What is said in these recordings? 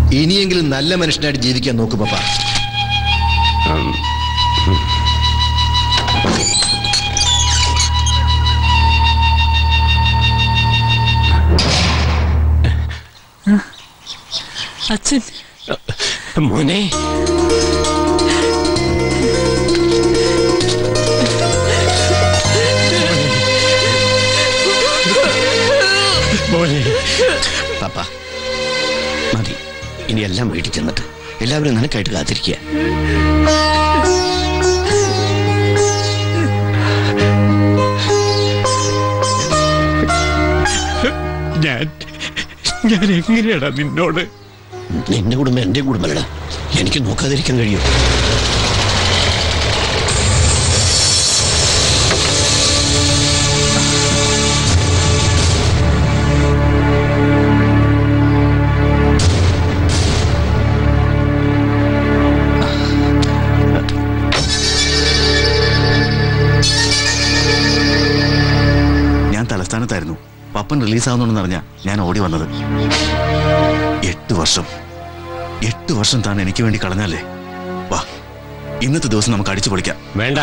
ഇനിയെങ്കിലും നല്ല മനുഷ്യനായിട്ട് ജീവിക്കാൻ നോക്കു പപ്പ അച്ഛൻ മോനെ മോനെ പാപ്പ മതി ഇനി എല്ലാം വീട്ടിൽ ചെന്നിട്ട് എല്ലാവരും നിനക്കായിട്ട് കാത്തിരിക്കുക ഞാൻ ഞാൻ എങ്ങനെയാടാ നിന്നോട് നിന്റെ കുടുംബം എന്റെ കുടുംബമല്ല എനിക്ക് നോക്കാതിരിക്കാൻ കഴിയും ഞാൻ തലസ്ഥാനത്തായിരുന്നു പപ്പൻ റിലീസാവുന്നുണ്ടെന്ന് അറിഞ്ഞ ഞാൻ ഓടി വന്നത് എട്ട് വർഷം എട്ട് വർഷം താൻ എനിക്ക് വേണ്ടി കളഞ്ഞല്ലേ വാ ഇന്നത്തെ ദിവസം നമുക്ക് അടിച്ചു പൊളിക്കാം വേണ്ട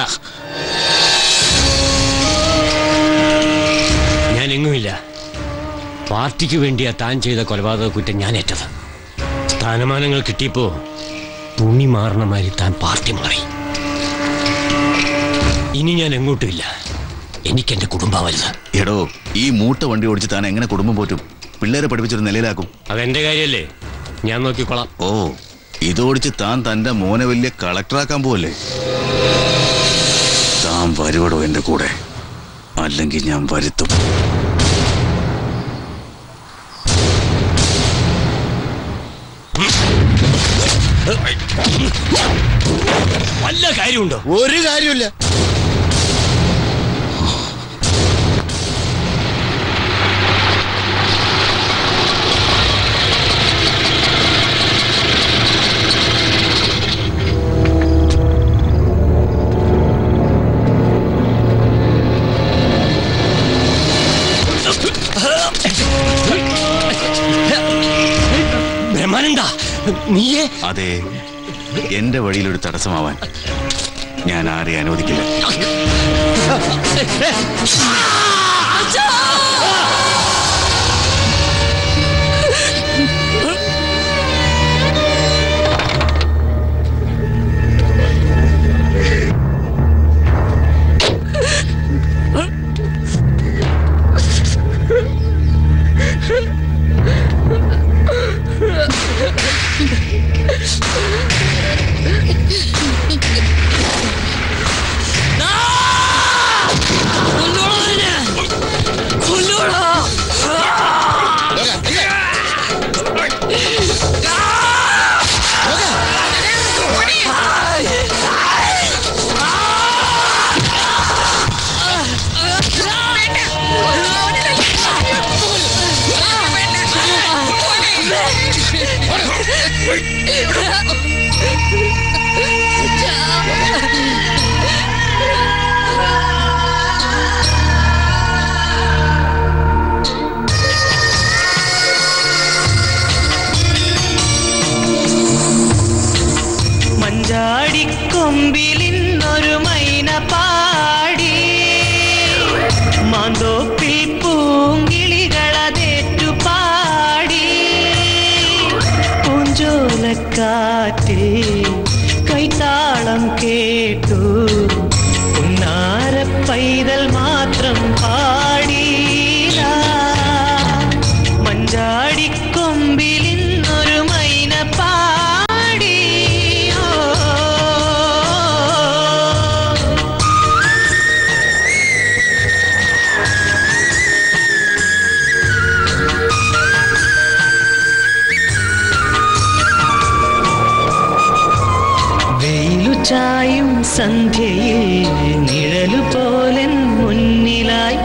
ഞാൻ എങ്ങുമില്ല പാർട്ടിക്ക് വേണ്ടിയാ താൻ ചെയ്ത കൊലപാതക കുറ്റം ഞാൻ ഏറ്റത് സ്ഥാനമാനങ്ങൾ കിട്ടിയപ്പോ തുണി മാറണ മാതിരി താൻ പാർട്ടി മാറി ഇനി ഞാൻ എങ്ങോട്ടുമില്ല എനിക്ക് എന്റെ കുടുംബം വലുത് എടോ ഈ മൂട്ട വണ്ടി ഓടിച്ച് താൻ എങ്ങനെ കുടുംബം പോറ്റും പിള്ളേരെ പഠിപ്പിച്ചൊരു നിലയിലാക്കും അതെന്റെ കാര്യല്ലേ ഞാൻ നോക്കിക്കോളാം ഓ ഇതോടിച്ച് താൻ തന്റെ മോനെ വലിയ കളക്ടറാക്കാൻ പോവല്ലേ താൻ വരുവടോ എന്റെ കൂടെ അല്ലെങ്കിൽ ഞാൻ വരുത്തും വല്ല കാര്യമുണ്ടോ ഒരു കാര്യമില്ല ബ്രഹ്മാനന്ദ നീയേ അതെ എന്റെ വഴിയിലൊരു തടസ്സമാവാൻ ഞാൻ ആരെയും അനുവദിക്കില്ല മഞ്ചാടിക്കൊമ്പിലിന്നൊരു മൈന പാടി മാന്തോപ്പിൽ പൂങ്കിളികളതേറ്റു പാടി പൂഞ്ചോലക്കാറ്റിൽ കൈത്താളം കേട്ടു ഉന്നാര പൈതൽ മാത്രം പാടിയില്ല മഞ്ചാടിക്കൊമ്പിലിന്നൊരു മൈന പാടി ഓ വെയിലു ചായും സന്ധ്യയിൽ നിഴലു പോലൻ മുന്നിലായി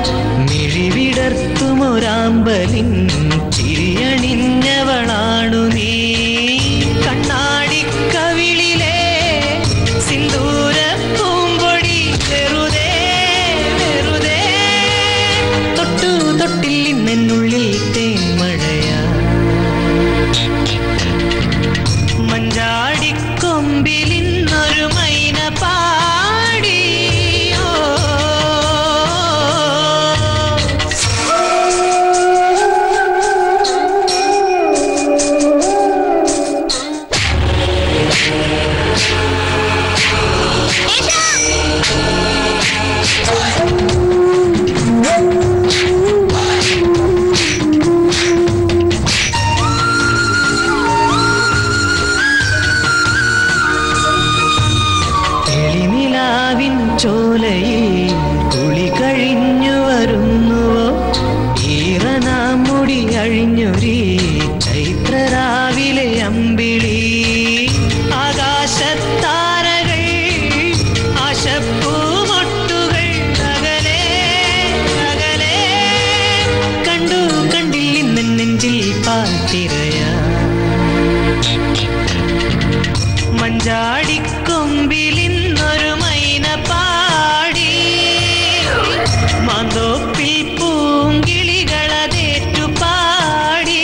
മിഴിവിടർത്തുമൊരാമ്പലിൻ ചിരിയണിഞ്ഞവളാണു നീ കണ്ണാടി കവിളിലെ സിന്ദൂര പൂമ്പൊടി വെറുതെ വെറുതെ തൊട്ടു തൊട്ടിൽ ഇന്നെന്നുള്ളിൽ തേൻ മഴയാ അമ്പിളി ആകാശത്താരകൾ ആശപ്പൂമൊട്ടുകൾ അകലെ അകലെ കണ്ടു കണ്ടില്ല നെഞ്ചിൽ പാത്തിരയാ മഞ്ചാടിക്കൊമ്പിൽ ഇന്നൊരു മൈന പാടി മാന്തോപ്പിൽ പൂങ്കിളികളതേറ്റു പാടി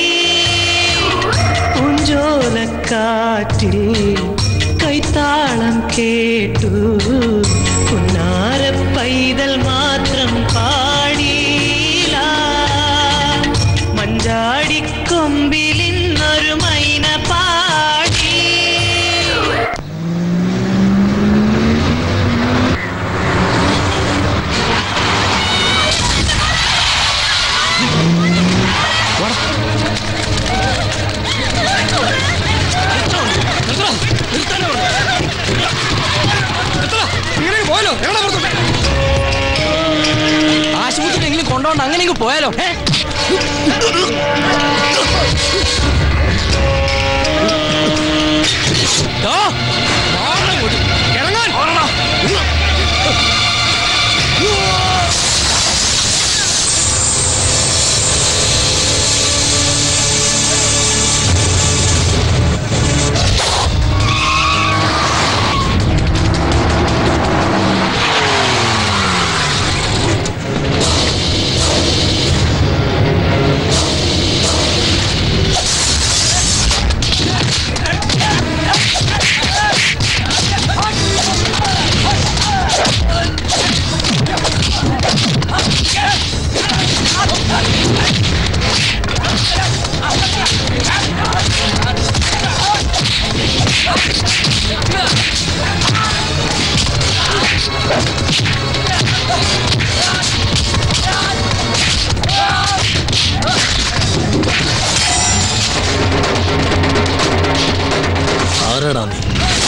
പൂഞ്ചോലക്കാറ്റിൽ കൈത്താളം കേട്ടു പുന്നാര പൈതൽ മാത്രം പാടിയില്ല മഞ്ചാടിക്കൊമ്പിൽ ഇന്നൊരു മൈന പാടി ആശുപത്രി എങ്കിലും കൊണ്ടോണ്ട് അങ്ങനെ ഇങ്ങ് പോയാലോ ഏ? ദാ, മാറണം ഇങ്ങോട്ട്. ഇറങ്ങാൻ. ആരാടാ നീ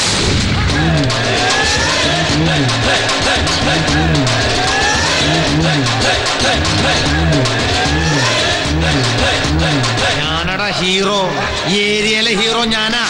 ഞാനടാ ഹീറോ ഈ ഏരിയയിലെ ഹീറോ ഞാനാ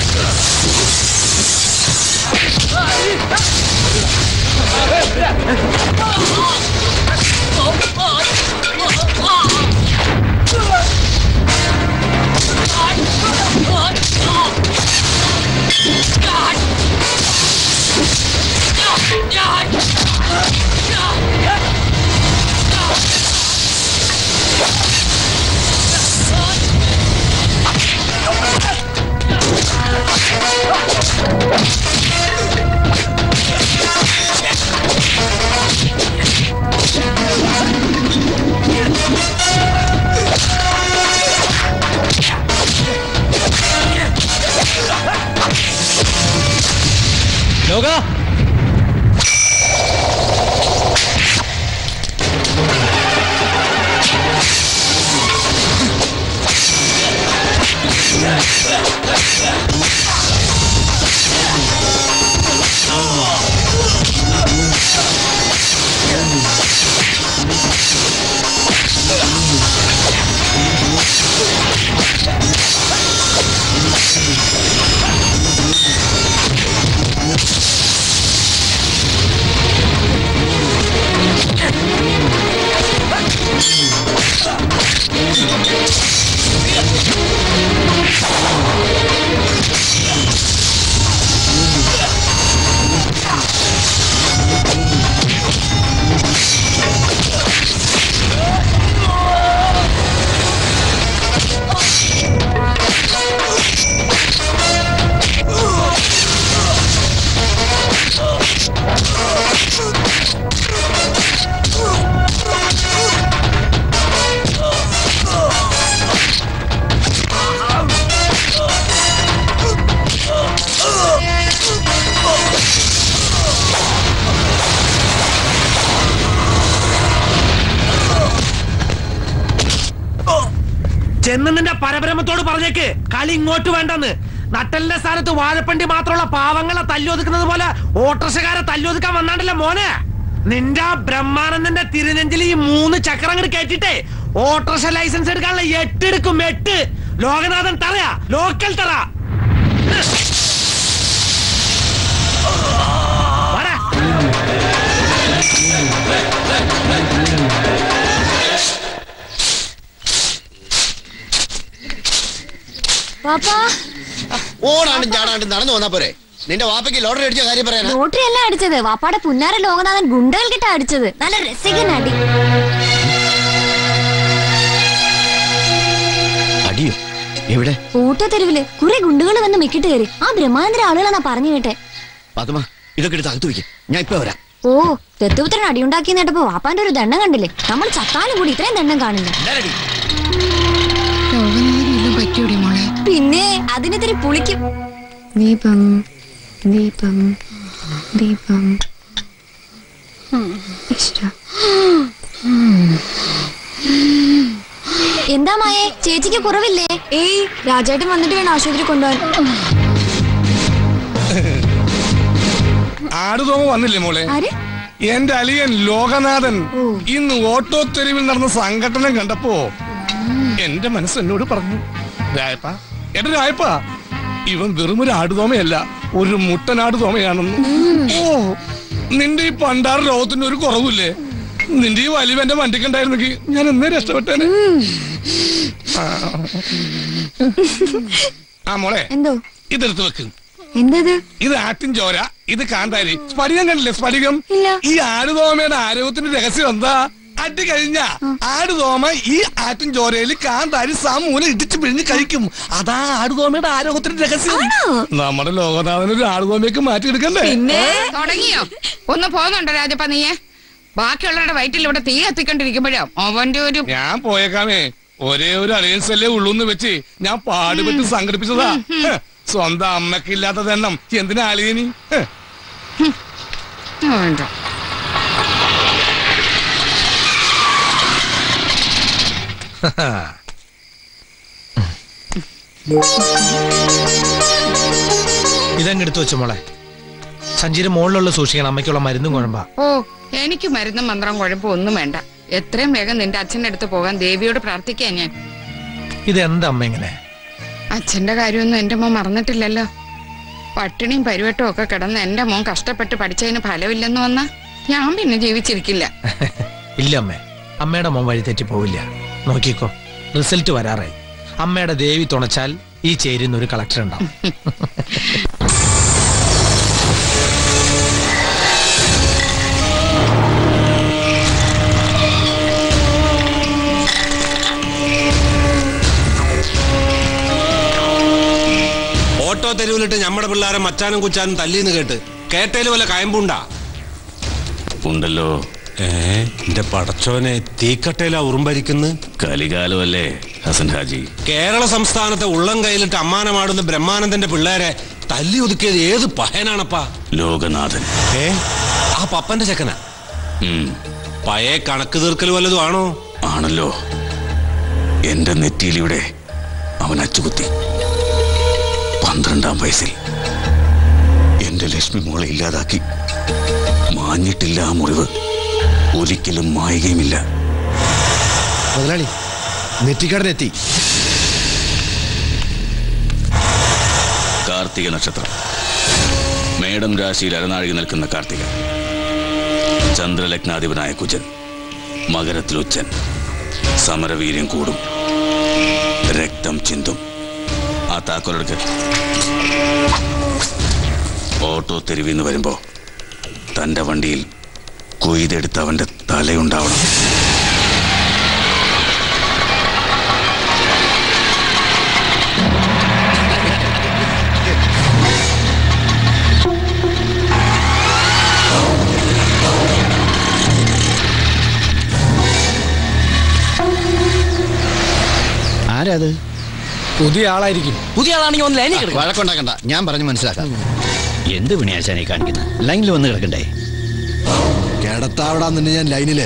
ലോക ചെന്ന് നിന്റെ പരബ്രഹ്മത്തോട് പറഞ്ഞേക്ക് കളി ഇങ്ങോട്ട് വേണ്ടെന്ന് നട്ടലിന്റെ സ്ഥാനത്ത് വാഴപ്പണ്ടി മാത്രമുള്ള പാവങ്ങളെ തല്ലൊതുക്കുന്നത് പോലെ ഓട്ടർഷക്കാരെ തല്ലൊതുക്കാൻ വന്നാണ്ടല്ലോ മോനെ നിന്റെ ആ ബ്രഹ്മാനന്ദന്റെ തിരുനെഞ്ചിൽ ഈ മൂന്ന് ചക്രം അങ്ങോട്ട് കയറ്റിട്ടേ ഓട്ടർഷ ലൈസൻസ് എടുക്കാനുള്ള എട്ട് എടുക്കും എട്ട് ലോകനാഥൻ തറയാ ലോക്കൽ തറ വാടാ. പാപ്പാ ഓടാണ്ടും ചാടാണ്ടും നടന്നു വന്നാ പോരെ നിന്റെ വാപ്പയ്ക്ക് ലോട്ടറി അടിച്ച കാര്യം പറയാനാ ലോട്ടറി അല്ല അടിച്ചത് വാപ്പാടെ പുന്നാര ലോകനാഥൻ ഗുണ്ടകൾ കിട്ടാ അടിച്ചത് നല്ല രസികൻ അടി അടിയോ എവിടെ കൂട്ടത്തെരുവില് കുറെ ഗുണ്ടുകൾ വന്ന് മിക്കിട്ട് കയറി ആ ബ്രഹ്മാനന്ദര ആളുകളാണ് പറഞ്ഞു കേട്ടെ പാത്തുമ്മ ഇതൊക്കെ എടുത്ത് അകത്ത് വയ്ക്കും ഞാൻ ഇപ്പൊ വരാം ഓ തെത്തുപുത്രൻ അടിയുണ്ടാക്കി നേട്ടപ്പോ വാപ്പാന്റെ ഒരു ദണ്ണം കണ്ടില്ലേ നമ്മൾ ചത്താലും കൂടി ഇത്രയും ദണ്ണം കാണില്ല പിന്നെ അതിനെതിരെ പുളിക്കും ദീപം ദീപം ദീപം എന്താ മായേ ചേച്ചിക്ക് കുറവില്ലേ ഏയ് രാജേട്ടൻ വന്നിട്ട് വേണം ആശുപത്രി കൊണ്ടുപോകാൻ ആടുതോമ വന്നില്ലേ മോളെ ആര് എന്റെ അലിയൻ ലോകനാഥൻ ഓ. ഇന്ന് ഓട്ടോ തെരുവിൽ നടന്ന സംഘടന കണ്ടപ്പോ എന്റെ മനസ്സ് എന്നോട് പറഞ്ഞു രായപ്പ എന്റെ രായപ്പ ഇവൻ വെറും ഒരു ആടുതോമയല്ല ഒരു മുട്ടനാടുതോമയാണെന്ന് ഓ നിന്റെ ഈ പണ്ടാറ് ലോകത്തിന്റെ ഒരു കുറവില്ലേ നിന്റെ ഈ വലിവ് എന്റെ വണ്ടിക്കുണ്ടായിരുന്നെങ്കിൽ ഞാൻ എന്നേ രക്ഷപ്പെട്ടേനെ ആ. ആ മോളെ എന്തോ ഇതെടുത്ത് വെക്ക് എന്തത് ഇത് ആട്ടിൻ ചോര ഇത് കാന്താരി സ്ഫടികം കണ്ടില്ലേ സ്ഫടികം ഇല്ല. ഈ ആടുതോമയുടെ ആരോഗ്യത്തിന്റെ രഹസ്യം എന്താ അടി കഴിഞ്ഞ ആടുതോമ ഈ ആട്ടിൻ ചോരയിൽ കാന്താരി സമൂലം ഇടിച്ചു പിഴിഞ്ഞ് കഴിക്കും അതാ ആടുതോമയുടെ ആരോഗ്യത്തിന്റെ രഹസ്യം നമ്മുടെ ലോകനാഥനൊരു ആടുതോമയ്ക്ക് മാറ്റിയെടുക്കണ്ടേ പിന്നെ തുടങ്ങിയോ ഒന്ന് പോകുന്നുണ്ടോ രാജപ്പ നീയെ ബാക്കിയുള്ളവരുടെ വയറ്റിൽ ഇവിടെ തീ കത്തിക്കൊണ്ടിരിക്കുമ്പോഴോ അവന്റെ ഒരു ഞാൻ പോയേക്കാമേ ഒരേ ഒരു അലയൻസ് അല്ലേ ഉള്ളൂന്ന് വെച്ച് ഞാൻ പാടുപെട്ട് സംഘടിപ്പിച്ചതാ ഹ്, സ്വന്തം അമ്മക്കില്ലാത്തത് എണ്ണം എന്തിനാ അളിയനി ഹ്. വേണ്ട ഇതങ്ങെടുത്ത് വെച്ചു മോളെ സഞ്ചിയുടെ മുകളിലുള്ള സൂക്ഷിക്കണം അമ്മയ്ക്കുള്ള മരുന്നും കുഴമ്പാ ഓ എനിക്ക് മരുന്നും മന്ത്രം കുഴപ്പം ഒന്നും വേണ്ട എത്രയും വേഗം നിന്റെ അച്ഛന്റെ അടുത്ത് പോകാൻ ദേവിയോട് പ്രാർത്ഥിക്കാൻ ഞാൻ ഇതെന്താ അമ്മ ഇങ്ങനെ അച്ഛന്റെ കാര്യമൊന്നും എന്റെ മോൻ മറന്നിട്ടില്ലല്ലോ പട്ടിണിയും പരിവട്ടവും ഒക്കെ കിടന്ന് എന്റെ മോൻ കഷ്ടപ്പെട്ട് പഠിച്ചതിന് ഫലമില്ലെന്ന് വന്നാ ഞാൻ പിന്നെ ജീവിച്ചിരിക്കില്ല ഇല്ല അമ്മേ അമ്മയുടെ മോൻ വഴി തെറ്റി പോവില്ല നോക്കിക്കോ റിസൾട്ട് വരാറായി അമ്മയുടെ ദേവി തുണച്ചാൽ ഈ ചേരുന്ന ഒരു കളക്ടർ ഉണ്ടാവും ഓട്ടോ തെരുവിലിട്ട് നമ്മുടെ പിള്ളേരെ മച്ചാനും കുച്ചാനും തല്ലിന്ന് കേട്ട് കേട്ടേല് വല്ല കയമ്പുണ്ടാ ഉണ്ടല്ലോ ഏ എന്റെ പടച്ചോനെ തീക്കട്ടയിലാ ഉറുമ്പരിക്കുന്നു കലികാലമല്ലേ ഹസൻ ഹാജി കേരള സംസ്ഥാനത്തെ ഉള്ളം കയ്യിലിട്ട് അമ്മാനമാടുന്ന ബ്രഹ്മാനന്ദന്റെ പിള്ളേരെ തല്ലി ഒതുക്കിയത് ഏത് പഹനാണപ്പാ ലോകനാഥൻ ഏ ആ പപ്പന്റെ ചെക്കനാ ഉം, പഴയ കണക്ക് തീർക്കൽ വല്ലതും ആണോ ആണല്ലോ എന്റെ നെറ്റിയിലിവിടെ അവൻ അച്ചുകുത്തി പന്ത്രണ്ടാം വയസ്സിൽ എന്റെ ലക്ഷ്മി മോളെ ഇല്ലാതാക്കി മാഞ്ഞിട്ടില്ല ആ മുറിവ് ഒരിക്കലും മായുകയുമില്ല മുതലാളി നെറ്റിക്കടനെത്തി കാർത്തിക നക്ഷത്രം മേടം രാശിയിൽ അരനാഴിക നിൽക്കുന്ന കാർത്തിക ചന്ദ്രലഗ്നാധിപനായ കുജൻ മകരത്തിൽ ഉച്ചൻ സമരവീര്യം കൂടും രക്തം ചിന്തും ആ താക്കോലെടുക്ക് ഓട്ടോ തെരുവിന്ന് വരുമ്പോ തന്റെ വണ്ടിയിൽ കൊയ്തെടുത്ത് അവന്റെ തലയുണ്ടാവണം ആരാ അത് പുതിയ ആളായിരിക്കും പുതിയ ആളാണെങ്കിൽ ഒന്ന് ലൈനിൽ കിടക്കും വഴക്കുണ്ടാക്കണ്ട ഞാൻ പറഞ്ഞു മനസ്സിലാക്കാം എന്ത് പണിയാശാനെ കാണിക്കുന്നത് ലൈനിൽ വന്ന് കിടക്കണ്ടേ കിടത്താവിടാൻ തന്നെ ഞാൻ ലൈനില്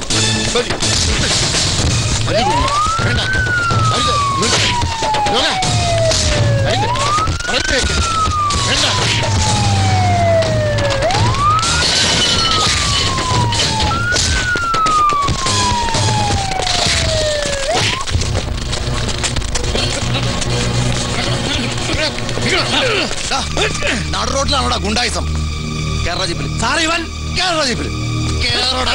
നാട് റോഡിലാണോടാ ഗുണ്ടായിസം കേരള ജീപ്പിൽ സാറേ ഇവൻ കേരള ജീപ്പിൽ കേരള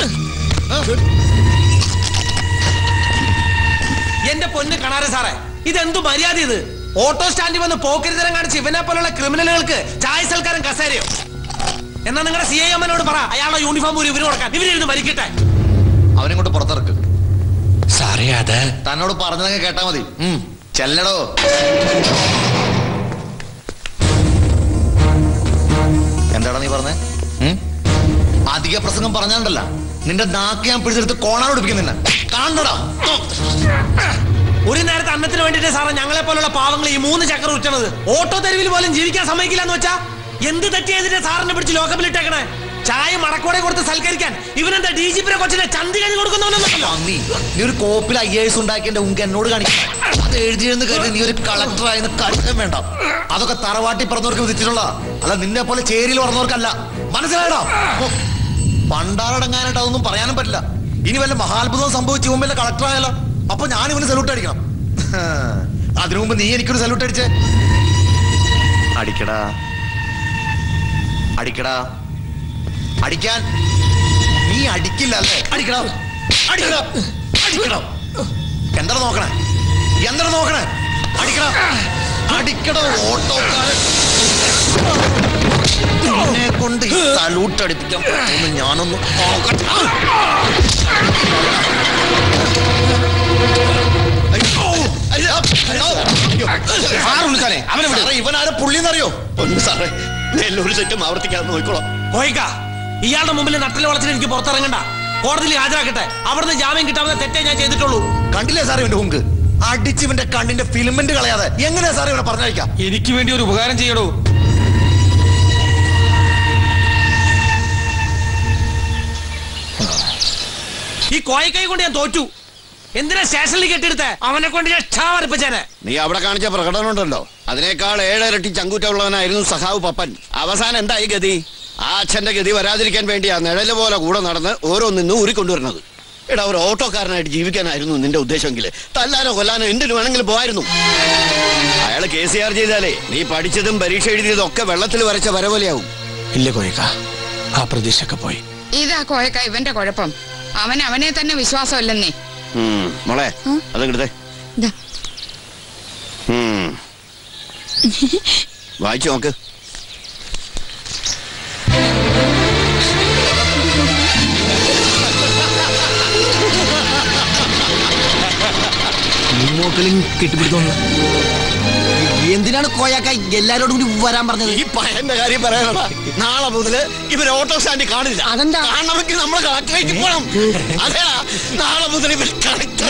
എന്റെ പൊന്ന് കണാരെ സാറേ ഇതെന്തു മര്യാദ ഇത് ഓട്ടോ സ്റ്റാൻഡിൽ വന്ന് പോക്കരിതരം കാണിച്ച് ഇവനെ പോലുള്ള ക്രിമിനലുകൾക്ക് ചായ സൽക്കാരം കസേരയോ എന്നാ നിങ്ങളുടെ സി ഐ എമ്മനോട് പറ അയാളുടെ യൂണിഫോം ഒരു ഇവര് കൊടുക്കാൻ ഇവരിരുന്ന് മരിക്കട്ടെ അവനെ കൊണ്ട് പുറത്തിറക്ക് സാറേ അത് തന്നോട് പറഞ്ഞതൊക്കെ കേട്ടാ മതി ഉം, ചെല്ലടോ എന്താടാ നീ പറഞ്ഞേ ഉം? അധിക പ്രസംഗം പറഞ്ഞാണ്ടല്ല നിന്റെ നാക്ക് ഞാൻ പിടിച്ചെടുത്ത് കോണാൻ ഒടിപ്പിക്കും നിന്നെ കാണണ്ടടാ ഒരു നേരത്തെ അന്നത്തിന് വേണ്ടിട്ട് സാറേ ഞങ്ങളെ പോലുള്ള പാവങ്ങൾ ഈ മൂന്ന് ചക്രം ഉറ്റണത് ഓട്ടോ തെരുവിൽ പോലും ജീവിക്കാൻ സമ്മതിക്കില്ല എന്ന് വെച്ചാ എന്ത് തെറ്റ് ചെയ്തിട്ട് സാറിനെ പിടിച്ച് ലോക്കപ്പിലിട്ടേക്കണേ ചായ മടക്കോടെ കൊടുത്ത് സൽക്കരിക്കാൻ ഇവനെന്താ ഡി ജി പിനെ കൊച്ചിനെ ചന്തി കഴിഞ്ഞ് കൊടുക്കുന്നവനല്ലോ നീ നീ ഒരു കോപ്പിൽ ഐ എസ് ഉണ്ടാക്കിയ ഉങ്ക എന്നോട് കാണിക്കണം അത് എഴുതിയെന്ന് കരുതി നീ ഒരു കളക്ടർ ആയെന്ന് കരുതാൻ വേണ്ട അതൊക്കെ തറവാട്ടി പറഞ്ഞവർക്ക് വിധിച്ചിട്ടുള്ള അല്ല നിന്നെ പോലെ ചേരിയിൽ പറഞ്ഞവർക്കല്ല മനസ്സിലായടാ ഓ, പണ്ടാറടങ്ങാനായിട്ട് അതൊന്നും പറയാനും പറ്റില്ല ഇനി വല്ല മഹാത്ഭുതവും സംഭവിച്ചു മുമ്പ് കളക്ടർ ആയാലോ അപ്പൊ ഞാൻ ഇവന് സല്യൂട്ട് അടിക്കണം അതിനു മുമ്പ് നീ എനിക്കൊരു സല്യൂട്ട് അടിച്ചേ അടിക്കടാ അടിക്കടാ അടിക്കാൻ നീ അടിക്കില്ല അല്ലേ അടിക്കടാ അടിക്കടാ അടിക്കടാ എന്താണ് നോക്കണേ എന്താണ് നോക്കണേ അടിക്കടാ അടിക്കട ഓട്ടോക്കാരൻ എന്നെ കൊണ്ട് ഈ സലൂട്ട് അടിപ്പിക്കാൻ പറ്റുമെന്ന് ഞാനൊന്ന് നോക്കട്ടെ ഇവനാരെ പുള്ളിന്നറിയോ ഒന്ന് സാറേ നെല്ലൂർ ചുറ്റും ആവർത്തിക്കാതെ നോക്കിക്കോളാം കോയിക്ക ഇയാളുടെ മുമ്പിൽ നട്ടൽ വളച്ചിട്ട് എനിക്ക് പുറത്തിറങ്ങണ്ട കോടതിയിൽ ഹാജരാക്കട്ടെ അവിടുന്ന് ജാമ്യം കിട്ടാവുന്ന തെറ്റേ ഞാൻ ചെയ്തിട്ടുള്ളൂ കണ്ടില്ലേ സാറേ ഇവന്റെ ഹുങ്ക് അടിച്ച് ഇവന്റെ കണ്ണിന്റെ ഫിലിമെന്റ് കളയാതെ എങ്ങനെയാ സാറേ ഇവിടെ പറഞ്ഞയക്കാം എനിക്ക് വേണ്ടി ഒരു ഉപകാരം ചെയ്യടോ ഈ കോയക്കൈ കൊണ്ട് ഞാൻ തോറ്റു എന്തിനാ സ്റ്റേഷനിൽ കെട്ടിയെടുത്തേ അവനെ കൊണ്ട് ഞാൻ ക്ഷാമറിപ്പിച്ചേനെ നീ അവിടെ കാണിച്ച പ്രകടനം ഉണ്ടല്ലോ അതിനേക്കാൾ ഏഴരട്ടി ചങ്കൂറ്റുള്ളവനായിരുന്നു സഖാവ് പപ്പൻ അവസാനം എന്തായി ഗതി ആ അച്ഛന്റെ ഗതി വരാതിരിക്കാൻ വേണ്ടിയാ നിഴല് പോലെ കൂടെ നടന്ന് ഓരോന്നിന്നും ഊരിക്കൊണ്ടുവരുന്നത് എടാ ഒരു ഓട്ടോക്കാരനായിട്ട് ജീവിക്കാനായിരുന്നു നിന്റെ ഉദ്ദേശമെങ്കിൽ തല്ലാനോ കൊല്ലാനോ എന്തിനു വേണമെങ്കിലും പോയായിരുന്നു അയാൾ കെ സി ആർ ചെയ്താലേ നീ പഠിച്ചതും പരീക്ഷ എഴുതിയതും ഒക്കെ വെള്ളത്തിൽ വരച്ച വരപോലെയാവും ഇല്ല കോയക്ക ആ പ്രതീക്ഷയൊക്കെ പോയി ഇതാ കോയക്ക ഇവന്റെ കുഴപ്പം അവൻ അവനെ തന്നെ വിശ്വാസമല്ലെന്നേ ഉം, മോളെ അത് കിടത്തെ ദാ. വായിച്ചു നോക്ക് മൂക്കലും കെട്ടിപ്പിടിക്കുന്നു എന്തിനാണ് കോയാക്ക എല്ലാരോടും കൂടി വരാൻ പറഞ്ഞത് ഈ പയ്യന്റെ കാര്യം പറയാനടാ നാളെ മുതല് ഇവർ ഓട്ടോ സ്റ്റാൻഡിൽ കാണില്ല അതെന്താ? കാണണമെങ്കിൽ നമ്മളെ കളക്ടറേറ്റ് പോണം അതെയാ നാളെ മുതൽ ഇവർ കളക്ടർ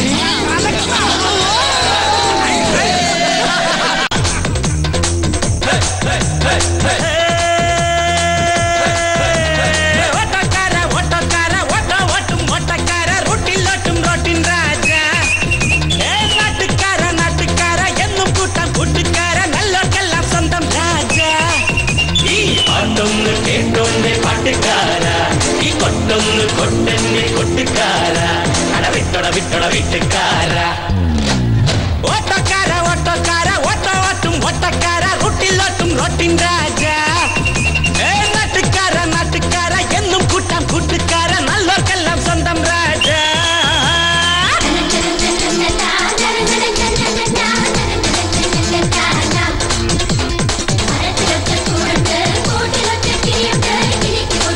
ഓട്ടക്കാര ഓട്ടക്കാര ഓട്ടോ ഓട്ടും ഓട്ടക്കാര റൂട്ടിലോട്ടും റോട്ടിൻ രാജ ഏ നാട്ടുകാര നാട്ടുകാര എന്നും കൂട്ടം കൂട്ടുകാര നല്ലോർക്കെല്ലാം സ്വന്തം രാജ ഈ പാട്ടൊന്ന് കേട്ടോന്നെ പാട്ടുകാര ഈ കൊട്ടൊന്ന് കൊട്ടെന്നെ കൊട്ടുകാര അട വിട്ടൊട വിട്ടൊട വീട്ടുകാര ഓട്ടക്കാര ഓട്ടക്കാര ഓട്ടോ ഓട്ടും ഓട്ടക്കാര റൂട്ടിലോട്ടും റോട്ടിൻ രാജ ഏ നാട്ടുകാര നാട്ടുകാര എന്നും കൂട്ടാം കൂട്ടുകാര നല്ലോർക്കെല്ലാം സ്വന്തം രാജ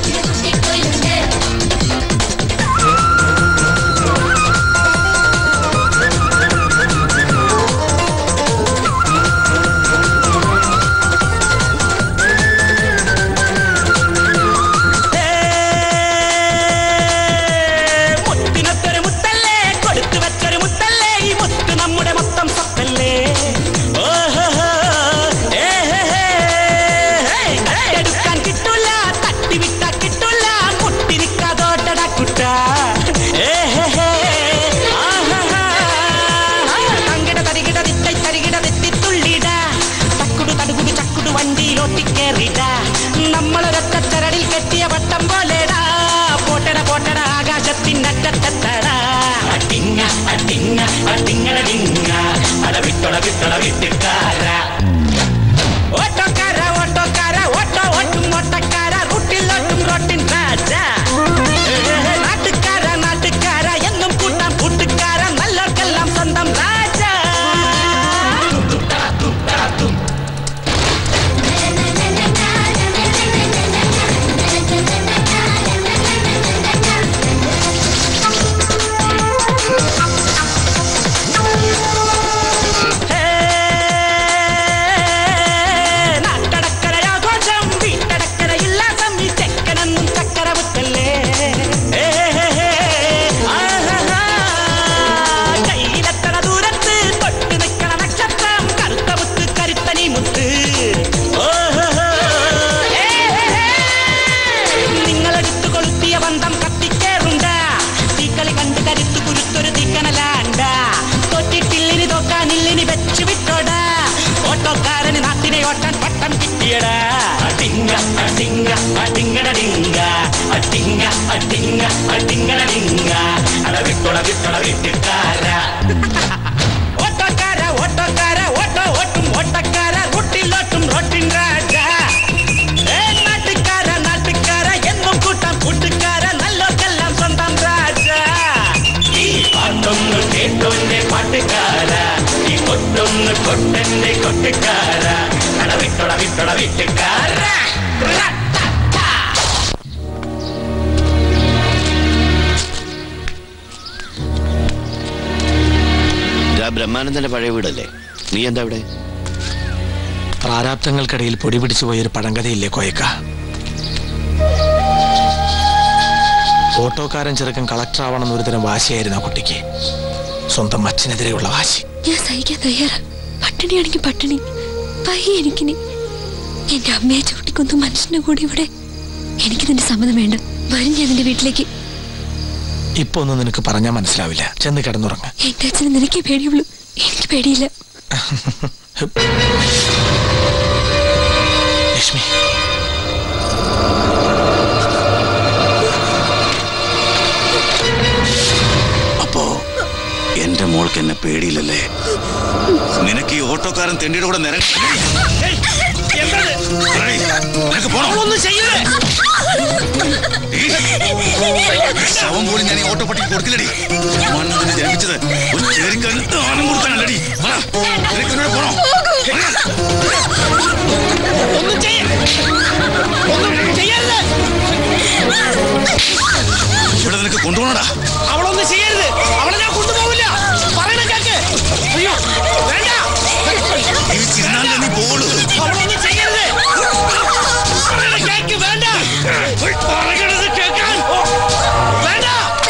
ും ഡിങ്ങ അട വിട്ടൊട വിട്ടൊട വിട്ടിക്കാര ഓട്ടോക്കാര ഓട്ടോക്കാര ഓട്ടോ ഓട്ടും ഓട്ടക്കാര റൂട്ടിലോട്ടും റോട്ടിൻ രാജ നാട്ടുകാര നാട്ടുകാര എന്നും കൂട്ടാം കൂട്ടുകാര നല്ലവർക്കെല്ലാം സ്വന്തം രാജ നാട്ടടക്കരയാഘോഷം വീട്ടടക്കരയില്ല തമ്മി ചെക്കനെന്നും ചക്കര മുത്തല്ലേ കയ്യിലെത്തണ ദൂരത്ത് തൊട്ട് നിൽക്കണ നക്ഷത്രം കറുത്ത മുത്ത് കരുത്തനി മുത്ത് നിങ്ങളെടുത്തു കൊളുത്തിയ ബന്ധം കത്തിക്കേറുണ്ട തീക്കളി കണ്ട് കരുത്തു കുരുത്തൊരു തീക്കണലാണ്ട തൊറ്റിട്ടില്ലിനി തോക്കാനില്ലിനി വെച്ചു വിട്ടോടാ ഓട്ടോക്കാരന് നാട്ടിനെ ഓട്ടാൻ പട്ടം കിട്ടിയടാ അടിങ്ങ അടിങ്ങ അടിങ്ങട ഡിങ്ങ അടിങ്ങ അടിങ്ങ അടിങ്ങട ഡിങ്ങ അട വിട്ടോട വിട്ടോട വീട്ടിക്കാര ഓട്ടോക്കാര ഓട്ടോക്കാര ഓട്ടോ ഓട്ടും ഓട്ടക്കാര റൂട്ടിലോട്ടും റോട്ടിൻ രാജ ഏ നാട്ടുകാര നാട്ടുകാര എന്നും കൂട്ടം കൂട്ടുകാര നല്ലോർക്കെല്ലാം സ്വന്തം രാജ ഈ പാട്ടൊന്ന് കേട്ടോന്റെ പാട്ടുകാര ഈ കൊട്ടൊന്ന് കൊട്ടന്റെ കൊട്ടുകാര അട വിട്ടൊട വിട്ടൊട വീട്ടുകാര ഇതാ ബ്രഹ്മാനന്ദന്റെ പഴയ വീടല്ലേ നീ എന്താ ഇവിടെ പ്രാരാബ്ദങ്ങൾക്കിടയിൽ പൊടി പിടിച്ചു പോയൊരു പഴങ്കഥയില്ലേ കോയക്ക ഓട്ടോക്കാരൻ ചെറുക്കൻ കളക്ടർ ആവണമെന്ന് ഒരുതരം വാശിയായിരുന്നു ആ കുട്ടിക്ക് സ്വന്തം അച്ഛനെതിരെയുള്ള വാശി ഞാൻ സഹിക്കാൻ തയ്യാറാ പട്ടിണിയാണെങ്കിൽ പട്ടിണി വയ്യ എനിക്കിനി എന്റെ അമ്മയെ ചൂട്ടിക്കൊന്ന മനുഷ്യന്റെ കൂടെ ഇവിടെ എനിക്ക് നിന്റെ സമ്മതം വേണ്ട വരും ഞാൻ നിന്റെ വീട്ടിലേക്ക് ഇപ്പൊ ഒന്നും നിനക്ക് പറഞ്ഞാൽ മനസ്സിലാവില്ല ചെന്ന് കിടന്നുറങ്ങ എന്റെ അച്ഛനെ നിനക്കേ പേടിയുള്ളൂ എനിക്ക് പേടിയില്ല ലക്ഷ്മി അപ്പോ എന്റെ മോൾക്ക് എന്നെ പേടിയില്ലല്ലേ നിനക്ക് ഈ ഓട്ടോക്കാരൻ തെണ്ടിയുടെ കൂടെ നിര നിനക്ക് പോണോ ശവം പോലും ഞാൻ ഈ ഓട്ടോ പട്ടിക്ക് കൊടുക്കില്ലടി മണ്ണിന് ജനിപ്പിച്ചത് ഒരു ചേരിക്കാൻ ദാനം കൊടുക്കാനല്ലടി പറ, നിനക്ക് എന്നോട് പോണോ ഒന്നും ചെയ്യ ഒന്നും ചെയ്യരുത് ഇവിടെ നിനക്ക് കൊണ്ടുപോകണടാ അവളൊന്നും ചെയ്യരുത് അവളെ ഞാൻ കൊണ്ടുപോകില്ല പറയണ കേക്ക് അയ്യോ വേണ്ട ജീവിച്ചിരുന്നാലേ നീ പോവുള്ളൂ അവളൊന്നും ചെയ്യരുത് പറയണ കേക്ക് വേണ്ട പറയണത് കേൾക്കാൻ വേണ്ട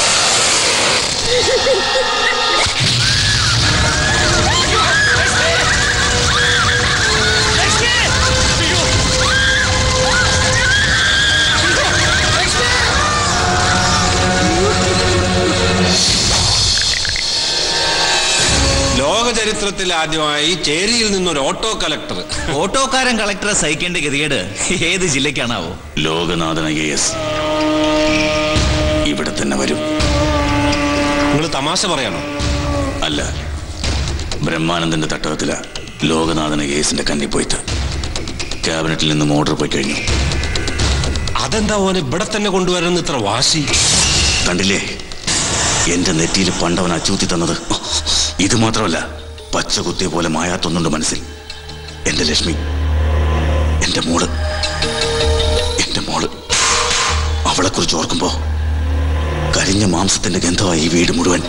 ലോക ചരിത്രത്തിൽ ആദ്യമായി ചേരിയിൽ നിന്നൊരു ഓട്ടോ കളക്ടർ ഓട്ടോക്കാരൻ കളക്ടറെ സഹിക്കേണ്ട ഗതികേട് ഏത് ജില്ലക്കാണാവോ ലോകനാഥൻ ഐ എസ് ഇവിടെ തന്നെ വരും നിങ്ങൾ തമാശ പറയണോ അല്ല ബ്രഹ്മാനന്ദന്റെ തട്ടകത്തില ലോകനാഥൻ ഐ എസിന്റെ കന്നി പോയിട്ട് ക്യാബിനറ്റിൽ നിന്നും ഓർഡർ പോയി കഴിഞ്ഞു അതെന്താ ഓനെ ഇവിടെ തന്നെ കൊണ്ടുവരുന്ന ഇത്ര വാശി കണ്ടില്ലേ എന്റെ നെറ്റിയിൽ പണ്ടവൻ അച്ചൂത്തി തന്നത് ഇത് മാത്രമല്ല പച്ച കുത്തിയ പോലെ മായാത്തൊന്നുണ്ട് മനസ്സിൽ എന്റെ ലക്ഷ്മി എന്റെ മോള് എന്റെ മോള് അവളെ കുറിച്ച് ഓർക്കുമ്പോ കരിഞ്ഞ മാംസത്തിന്റെ ഗന്ധമായി ഈ വീട് മുഴുവൻ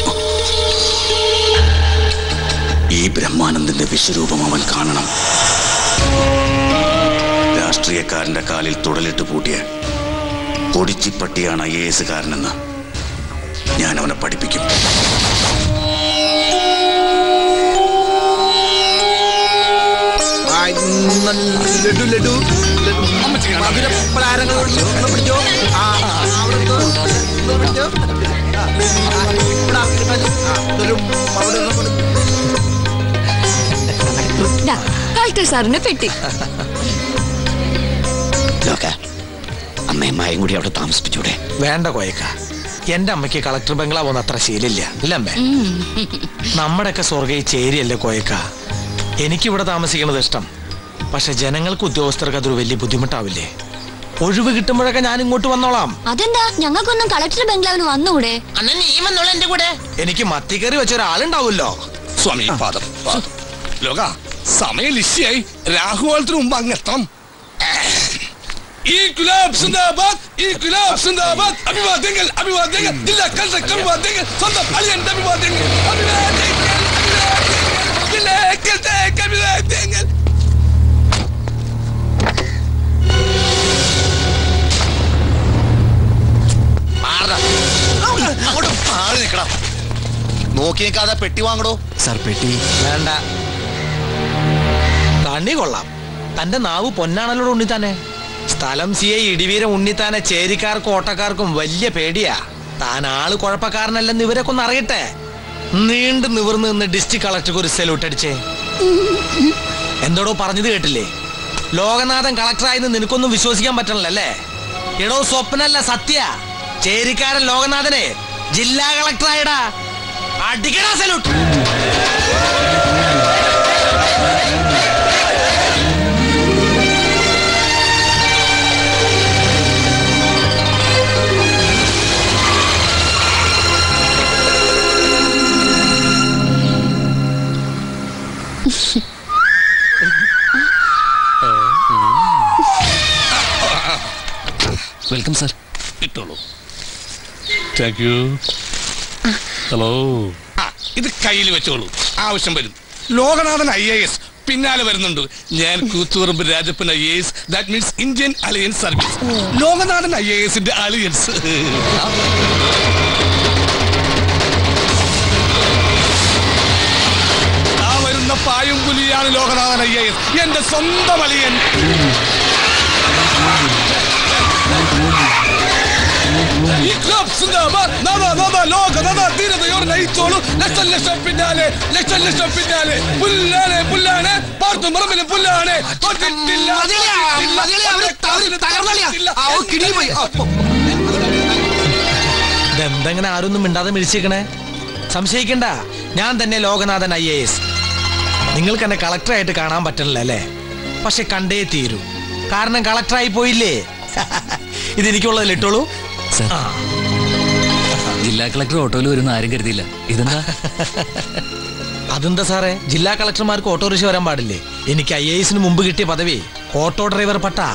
ഈ ബ്രഹ്മാനന്ദന്റെ വിശ്വരൂപം അവൻ കാണണം രാഷ്ട്രീയക്കാരന്റെ കാലിൽ തുടലിട്ട് പൂട്ടിയ പൊടിച്ചിപ്പട്ടിയാണ് ഐ എ എസ് കാരനെന്ന് ഞാൻ അവനെ പഠിപ്പിക്കും ലഡു ലഡു മധുര പലഹാരങ്ങൾ ഒന്ന് പിടിച്ചോ ആ അവിടെ നിന്ന് ഒന്ന് പിടിച്ചോ ആ, ആ, ഇവിടെ ആ, ഒരു അവിടെ ഒന്ന് ദാ, കളക്ടർ സാറിന്റെ പെട്ടി ലോക അമ്മയും മായും കൂടി അവിടെ താമസിപ്പിച്ചൂടെ വേണ്ട കോയക്ക എന്റെ അമ്മയ്ക്ക് കളക്ടർ ബംഗ്ലാവ് ഒന്നും അത്ര ശീലില്ല ഇല്ല അമ്മേ നമ്മുടെയൊക്കെ സ്വർഗ ഈ ചേരിയല്ലേ കോയക്ക എനിക്കിവിടെ താമസിക്കുന്നത് ഇഷ്ടം പക്ഷെ ജനങ്ങൾക്ക് ഉദ്യോഗസ്ഥർക്ക് അതൊരു വലിയ ബുദ്ധിമുട്ടാവില്ലേ ഒഴിവ് കിട്ടുമ്പോഴൊക്കെ ഞാൻ ഇങ്ങോട്ട് വന്നോളാം അതെന്താ ഞങ്ങൾക്കൊന്നും കളക്ടർ ബംഗ്ലാവിൽ വന്നുകൂടെ അന്ന നീ വന്നോളാം എന്റെ കൂടെ എനിക്ക് മത്തിക്കറി വെച്ച ഒരാളുണ്ടാവുമല്ലോ സ്വാമി പാദം പാദം. ലോക സമയം ലിസ്റ്റിയായി രാഹുകാലത്തിന് മുമ്പ് അങ്ങെത്തണം ഈ ഗുലാബ് സിന്ദാബാദ് ഈ ഗുലാബ് സിന്ദാബാദ് അഭിവാദ്യങ്ങൾ അഭിവാദ്യങ്ങൾ ജില്ലാ കളക്ടർ അഭിവാദ്യങ്ങൾ സ്വന്തം അളിയന്റെ അഭിവാദ്യങ്ങൾ അഭിവാദ്യങ്ങൾ അഭിവാദ്യങ്ങൾ ജില്ലാ കളക്ടർ അഭിവാദ്യങ്ങൾ അങ്ങോട്ട് മാറി നിൽക്കണം നോക്കി നിൽക്കാതെ പെട്ടി വാങ്ങടോ സാർ പെട്ടി വേണ്ട കണ്ണി കൊള്ളാം തന്റെ നാവ് പൊന്നാണല്ലോ ഉണ്ണിത്താനെ സ്ഥലം സിയെ ഇടിവീരം ഉണ്ണിത്താനെ ചേരിക്കാർക്കും ഓട്ടക്കാർക്കും വലിയ പേടിയാ താൻ ആള് കുഴപ്പക്കാരനല്ലെന്ന് ഇവരൊക്കെ ഒന്ന് അറിയട്ടെ നീണ്ടു നിവർന്ന് നിന്ന് ഡിസ്ട്രിക്ട് കളക്ടർക്ക് ഒരു സല്യൂട്ട് അടിച്ചേ എന്തോടോ പറഞ്ഞത് കേട്ടില്ലേ ലോകനാഥൻ കളക്ടറായെന്ന് നിനക്കൊന്നും വിശ്വസിക്കാൻ പറ്റണല്ലേ എടോ സ്വപ്നല്ല സത്യ ചേരിക്കാരൻ ലോകനാഥനെ ജില്ലാ കളക്ടറായടാ അടിക്കടാ സല്യൂട്ട് വെൽക്കം സർ ഇട്ടോളൂ താങ്ക് യു ഹലോ ആ ഇത് കയ്യിൽ വെച്ചോളൂ ആവശ്യം വരും ലോകനാഥൻ ഐ എ എസ് പിന്നാലെ വരുന്നുണ്ട് ഞാൻ Koothuparamba Rajappan I A S that means Indian alliance service Lokanathan I A എസിന്റെ അലയൻസ് ആ വരുന്ന പായും പുലിയാണ് ലോകനാഥൻ ഐ എ എസ് എന്റെ സ്വന്തം അലിയൻ ഇക്ലാബ് സിന്ദാബാദ് നദാ നദാ ലോക നദാ ധീരതയോടെ നയിച്ചോളൂ ലക്ഷം ലക്ഷം പിന്നാലെ ലക്ഷം ലക്ഷം പിന്നാലെ പുല്ലാണ് പുല്ലാണ് പാർത്തു മറമ്പിലും പുല്ലാണ് തൊട്ടിട്ടില്ല, തൊട്ടിട്ടില്ല, ഇതെന്തെങ്ങനെ ആരൊന്നും മിണ്ടാതെ മിഴിച്ചേക്കണേ സംശയിക്കണ്ട ഞാൻ തന്നെ ലോകനാഥൻ ഐ എ എസ് നിങ്ങൾക്ക് എന്നെ കളക്ടറായിട്ട് കാണാൻ പറ്റണില്ല അല്ലേ പക്ഷെ കണ്ടേ തീരൂ കാരണം കളക്ടറായി പോയില്ലേ ഇതെനിക്കുള്ളത് ഇട്ടോളൂ സർ ജില്ലാ കളക്ടർ ഓട്ടോയിൽ വരുന്ന ആരും കരുതിയില്ല ഇതെന്താ അതെന്താ സാറേ ജില്ലാ കളക്ടർമാർക്ക് ഓട്ടോറിക്ഷ വരാൻ പാടില്ലേ എനിക്ക് ഐ എ എസിന് മുമ്പ് കിട്ടിയ പദവി ഓട്ടോ ഡ്രൈവർ പട്ടാ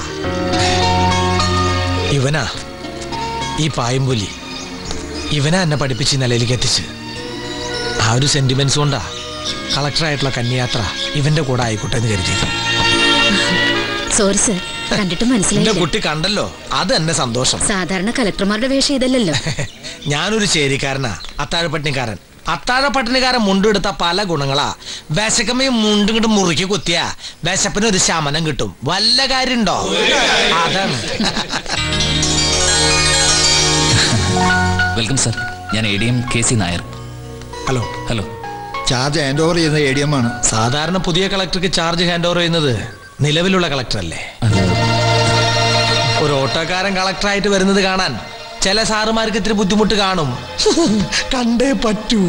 ഇവനാ ഈ പായമ്പുലി ഇവനാ എന്നെ പഠിപ്പിച്ച് ഈ നിലയിലേക്ക് എത്തിച്ച് ആ ഒരു സെന്റിമെന്റ്സ് കൊണ്ടാ കളക്ടറായിട്ടുള്ള കന്യാത്ര ഇവന്റെ കൂടെ ആയിക്കോട്ടെ എന്ന് കരുതിയത് സോറി സർ കണ്ടിട്ട് എന്റെ മനസ്സിലായില്ല കുട്ടി കണ്ടല്ലോ അത് എന്നെ സന്തോഷം സാധാരണ കലക്ടർമാരുടെ വേഷം ഇതല്ലല്ലോ ഞാനൊരു ചേരിക്കാരനാ അത്താഴപ്പട്ടിണിക്കാരൻ അത്താഴപ്പട്ടിണിക്കാരൻ മുണ്ടെടുത്ത പല ഗുണങ്ങളാ വിശക്കമ്മയും മുണ്ടും കിട്ടും മുറുക്കി കുത്തിയ വിശപ്പിന് ഒരു ശമനം കിട്ടും വല്ല കാര്യണ്ടോ അതാണ് വെൽക്കം സർ ഞാൻ A D M K C Nair hello hello charge hand over ചെയ്യുന്ന എ ഡി എം ആണ് സാധാരണ പുതിയ കളക്ടർക്ക് ചാർജ് ഹാൻഡ് ഓവർ ചെയ്യുന്നത് നിലവിലുള്ള കളക്ടർ അല്ലേ ഒരു ഓട്ടോക്കാരൻ കളക്ടറായിട്ട് വരുന്നത് കാണാൻ ചില സാറുമാർക്ക് ഇത്തിരി ബുദ്ധിമുട്ട് കാണും കണ്ടേ പറ്റൂ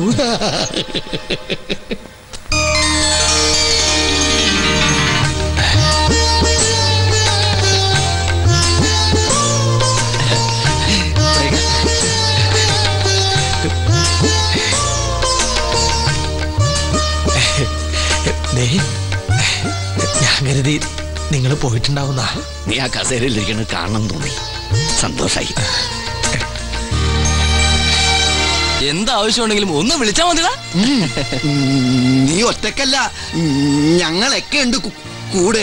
ദേ, ഞാൻ കരുതി നിങ്ങൾ പോയിട്ടുണ്ടാവുന്ന നീ ആ കസേരയിലിരിക്കുന്നത് കാണണം തോന്നി സന്തോഷായി എന്താവശ്യമുണ്ടെങ്കിലും ഒന്ന് വിളിച്ചാൽ മതിടാ നീ ഒറ്റക്കല്ല ഞങ്ങളൊക്കെ ഉണ്ട് കു- കൂടെ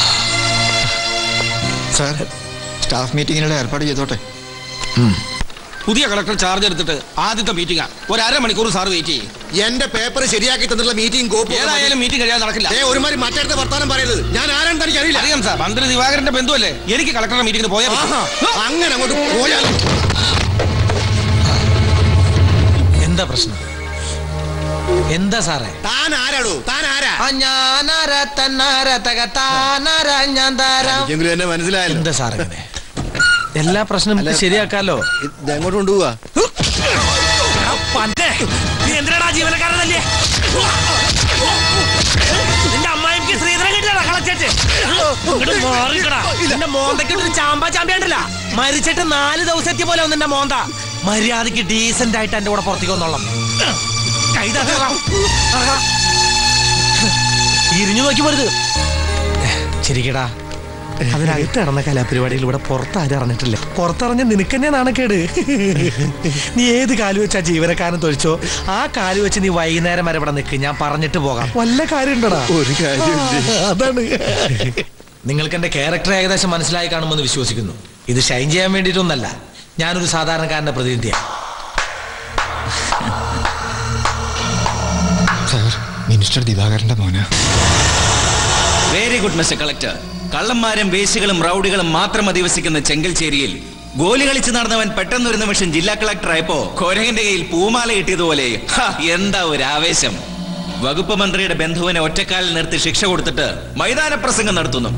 സാർ സ്റ്റാഫ് മീറ്റിങ്ങിനുള്ള ഏർപ്പാട് ചെയ്തോട്ടെ പുതിയ കളക്ടർ ചാർജ് എടുത്തിട്ട് ആദ്യത്തെ മീറ്റിംഗാ ഒരു അരമണിക്കൂർ സാർ വെയിറ്റ് ചെയ്യും എന്റെ പേപ്പർ ശരിയാക്കി തന്നിട്ടുള്ള മീറ്റിംഗ് കോപ്പ് ഏതായാലും മീറ്റിംഗ് കഴിയാതെ നടക്കില്ല ഒരുമാതിരി മറ്റടുത്ത വർത്താനം പറയരുത് ഞാൻ ആരാണെന്ന് തനിക്ക് അറിയില്ല അറിയാം സാർ മന്ത്രി ദിവാകരന്റെ ബന്ധുവല്ലേ എനിക്ക് കളക്ടറുടെ മീറ്റിംഗിന് പോയാൽ മതി. അങ്ങനെ അങ്ങോട്ട് പോയാലോ എന്താ പ്രശ്നം എന്താ സാറേ താൻ ആരാടോ താൻ ആരാ ഞാനാരാ തന്നാരാ തക താനാരാ ഞാൻ താരാം എനിക്കെങ്കിലും എന്നെ മനസ്സിലായല്ലോ എന്താ സാറേ ഇങ്ങനെ? എല്ലാ പ്രശ്നം ശരിയാക്കാലോ ഇത് എങ്ങോട്ട് കൊണ്ടുപോവാ എടാ, പന്നേ, നീ എന്തിനാടാ ജീവനക്കാരനല്ലേ നിന്റെ അമ്മായിക്ക് ശ്രീധരൻ കിട്ടിയടാ കളച്ചേറ്റ് ഇങ്ങോട്ട് മാറിക്കടാ നിന്റെ മോന്തയ്ക്ക് ഒരു ചാമ്പ ചാമ്പ്യാണ്ടല്ല മരിച്ചിട്ട് നാല് ദിവസം എത്തിയ പോലെ നിന്റെ മോന്ത മര്യാദക്ക് ഡീസന്റ് ആയിട്ട് എന്റെ കൂടെ പുറത്തേക്ക് വന്നോളാം കൈ തകർക്കാം. തകർക്കാം. ഇരിഞ്ഞു നോക്കി പോരുത് ശരിക്കടാ അതിനകത്ത് നടന്ന കലാപരിപാടിയിൽ ഇവിടെ പുറത്താരും അറിഞ്ഞിട്ടില്ല പുറത്തറിഞ്ഞ നിനക്ക് തന്നെ നാണക്കേട് നീ ഏത് കാല് വെച്ചാ ജീവനക്കാരൻ തൊഴിച്ചോ ആ കാല് വെച്ച് നീ വൈകുന്നേരം വരെ ഇവിടെ നിൽക്ക് ഞാൻ പറഞ്ഞിട്ട് പോകാം വല്ല കാര്യം ഉണ്ടടാ ഒരു കാര്യമില്ല. അതാണ് നിങ്ങൾക്ക് എന്റെ ക്യാരക്ടർ ഏകദേശം മനസ്സിലായി കാണുമെന്ന് വിശ്വസിക്കുന്നു ഇത് ഷൈൻ ചെയ്യാൻ വേണ്ടിയിട്ടൊന്നല്ല ഞാനൊരു സാധാരണക്കാരന്റെ പ്രതിനിധിയാണ് സാർ മിനിസ്റ്റർ ദിവാകരന്റെ മോന വെരി ഗുഡ് മിസ്റ്റർ കളക്ടർ കള്ളന്മാരും വേശികളും റൗഡികളും മാത്രം അധിവസിക്കുന്ന ചെങ്കൽച്ചേരിയിൽ ഗോലി കളിച്ച് നടന്നവൻ പെട്ടെന്ന് ഒരു നിമിഷം ജില്ലാ കളക്ടർ ആയപ്പോ കൊരകന്റെ കയ്യിൽ പൂമാല കിട്ടിയതുപോലെ ഹാ, എന്താ ഒരു ആവേശം വകുപ്പ് മന്ത്രിയുടെ ബന്ധുവിനെ ഒറ്റക്കാലിൽ നിർത്തി ശിക്ഷ കൊടുത്തിട്ട് മൈതാന പ്രസംഗം നടത്തുന്നു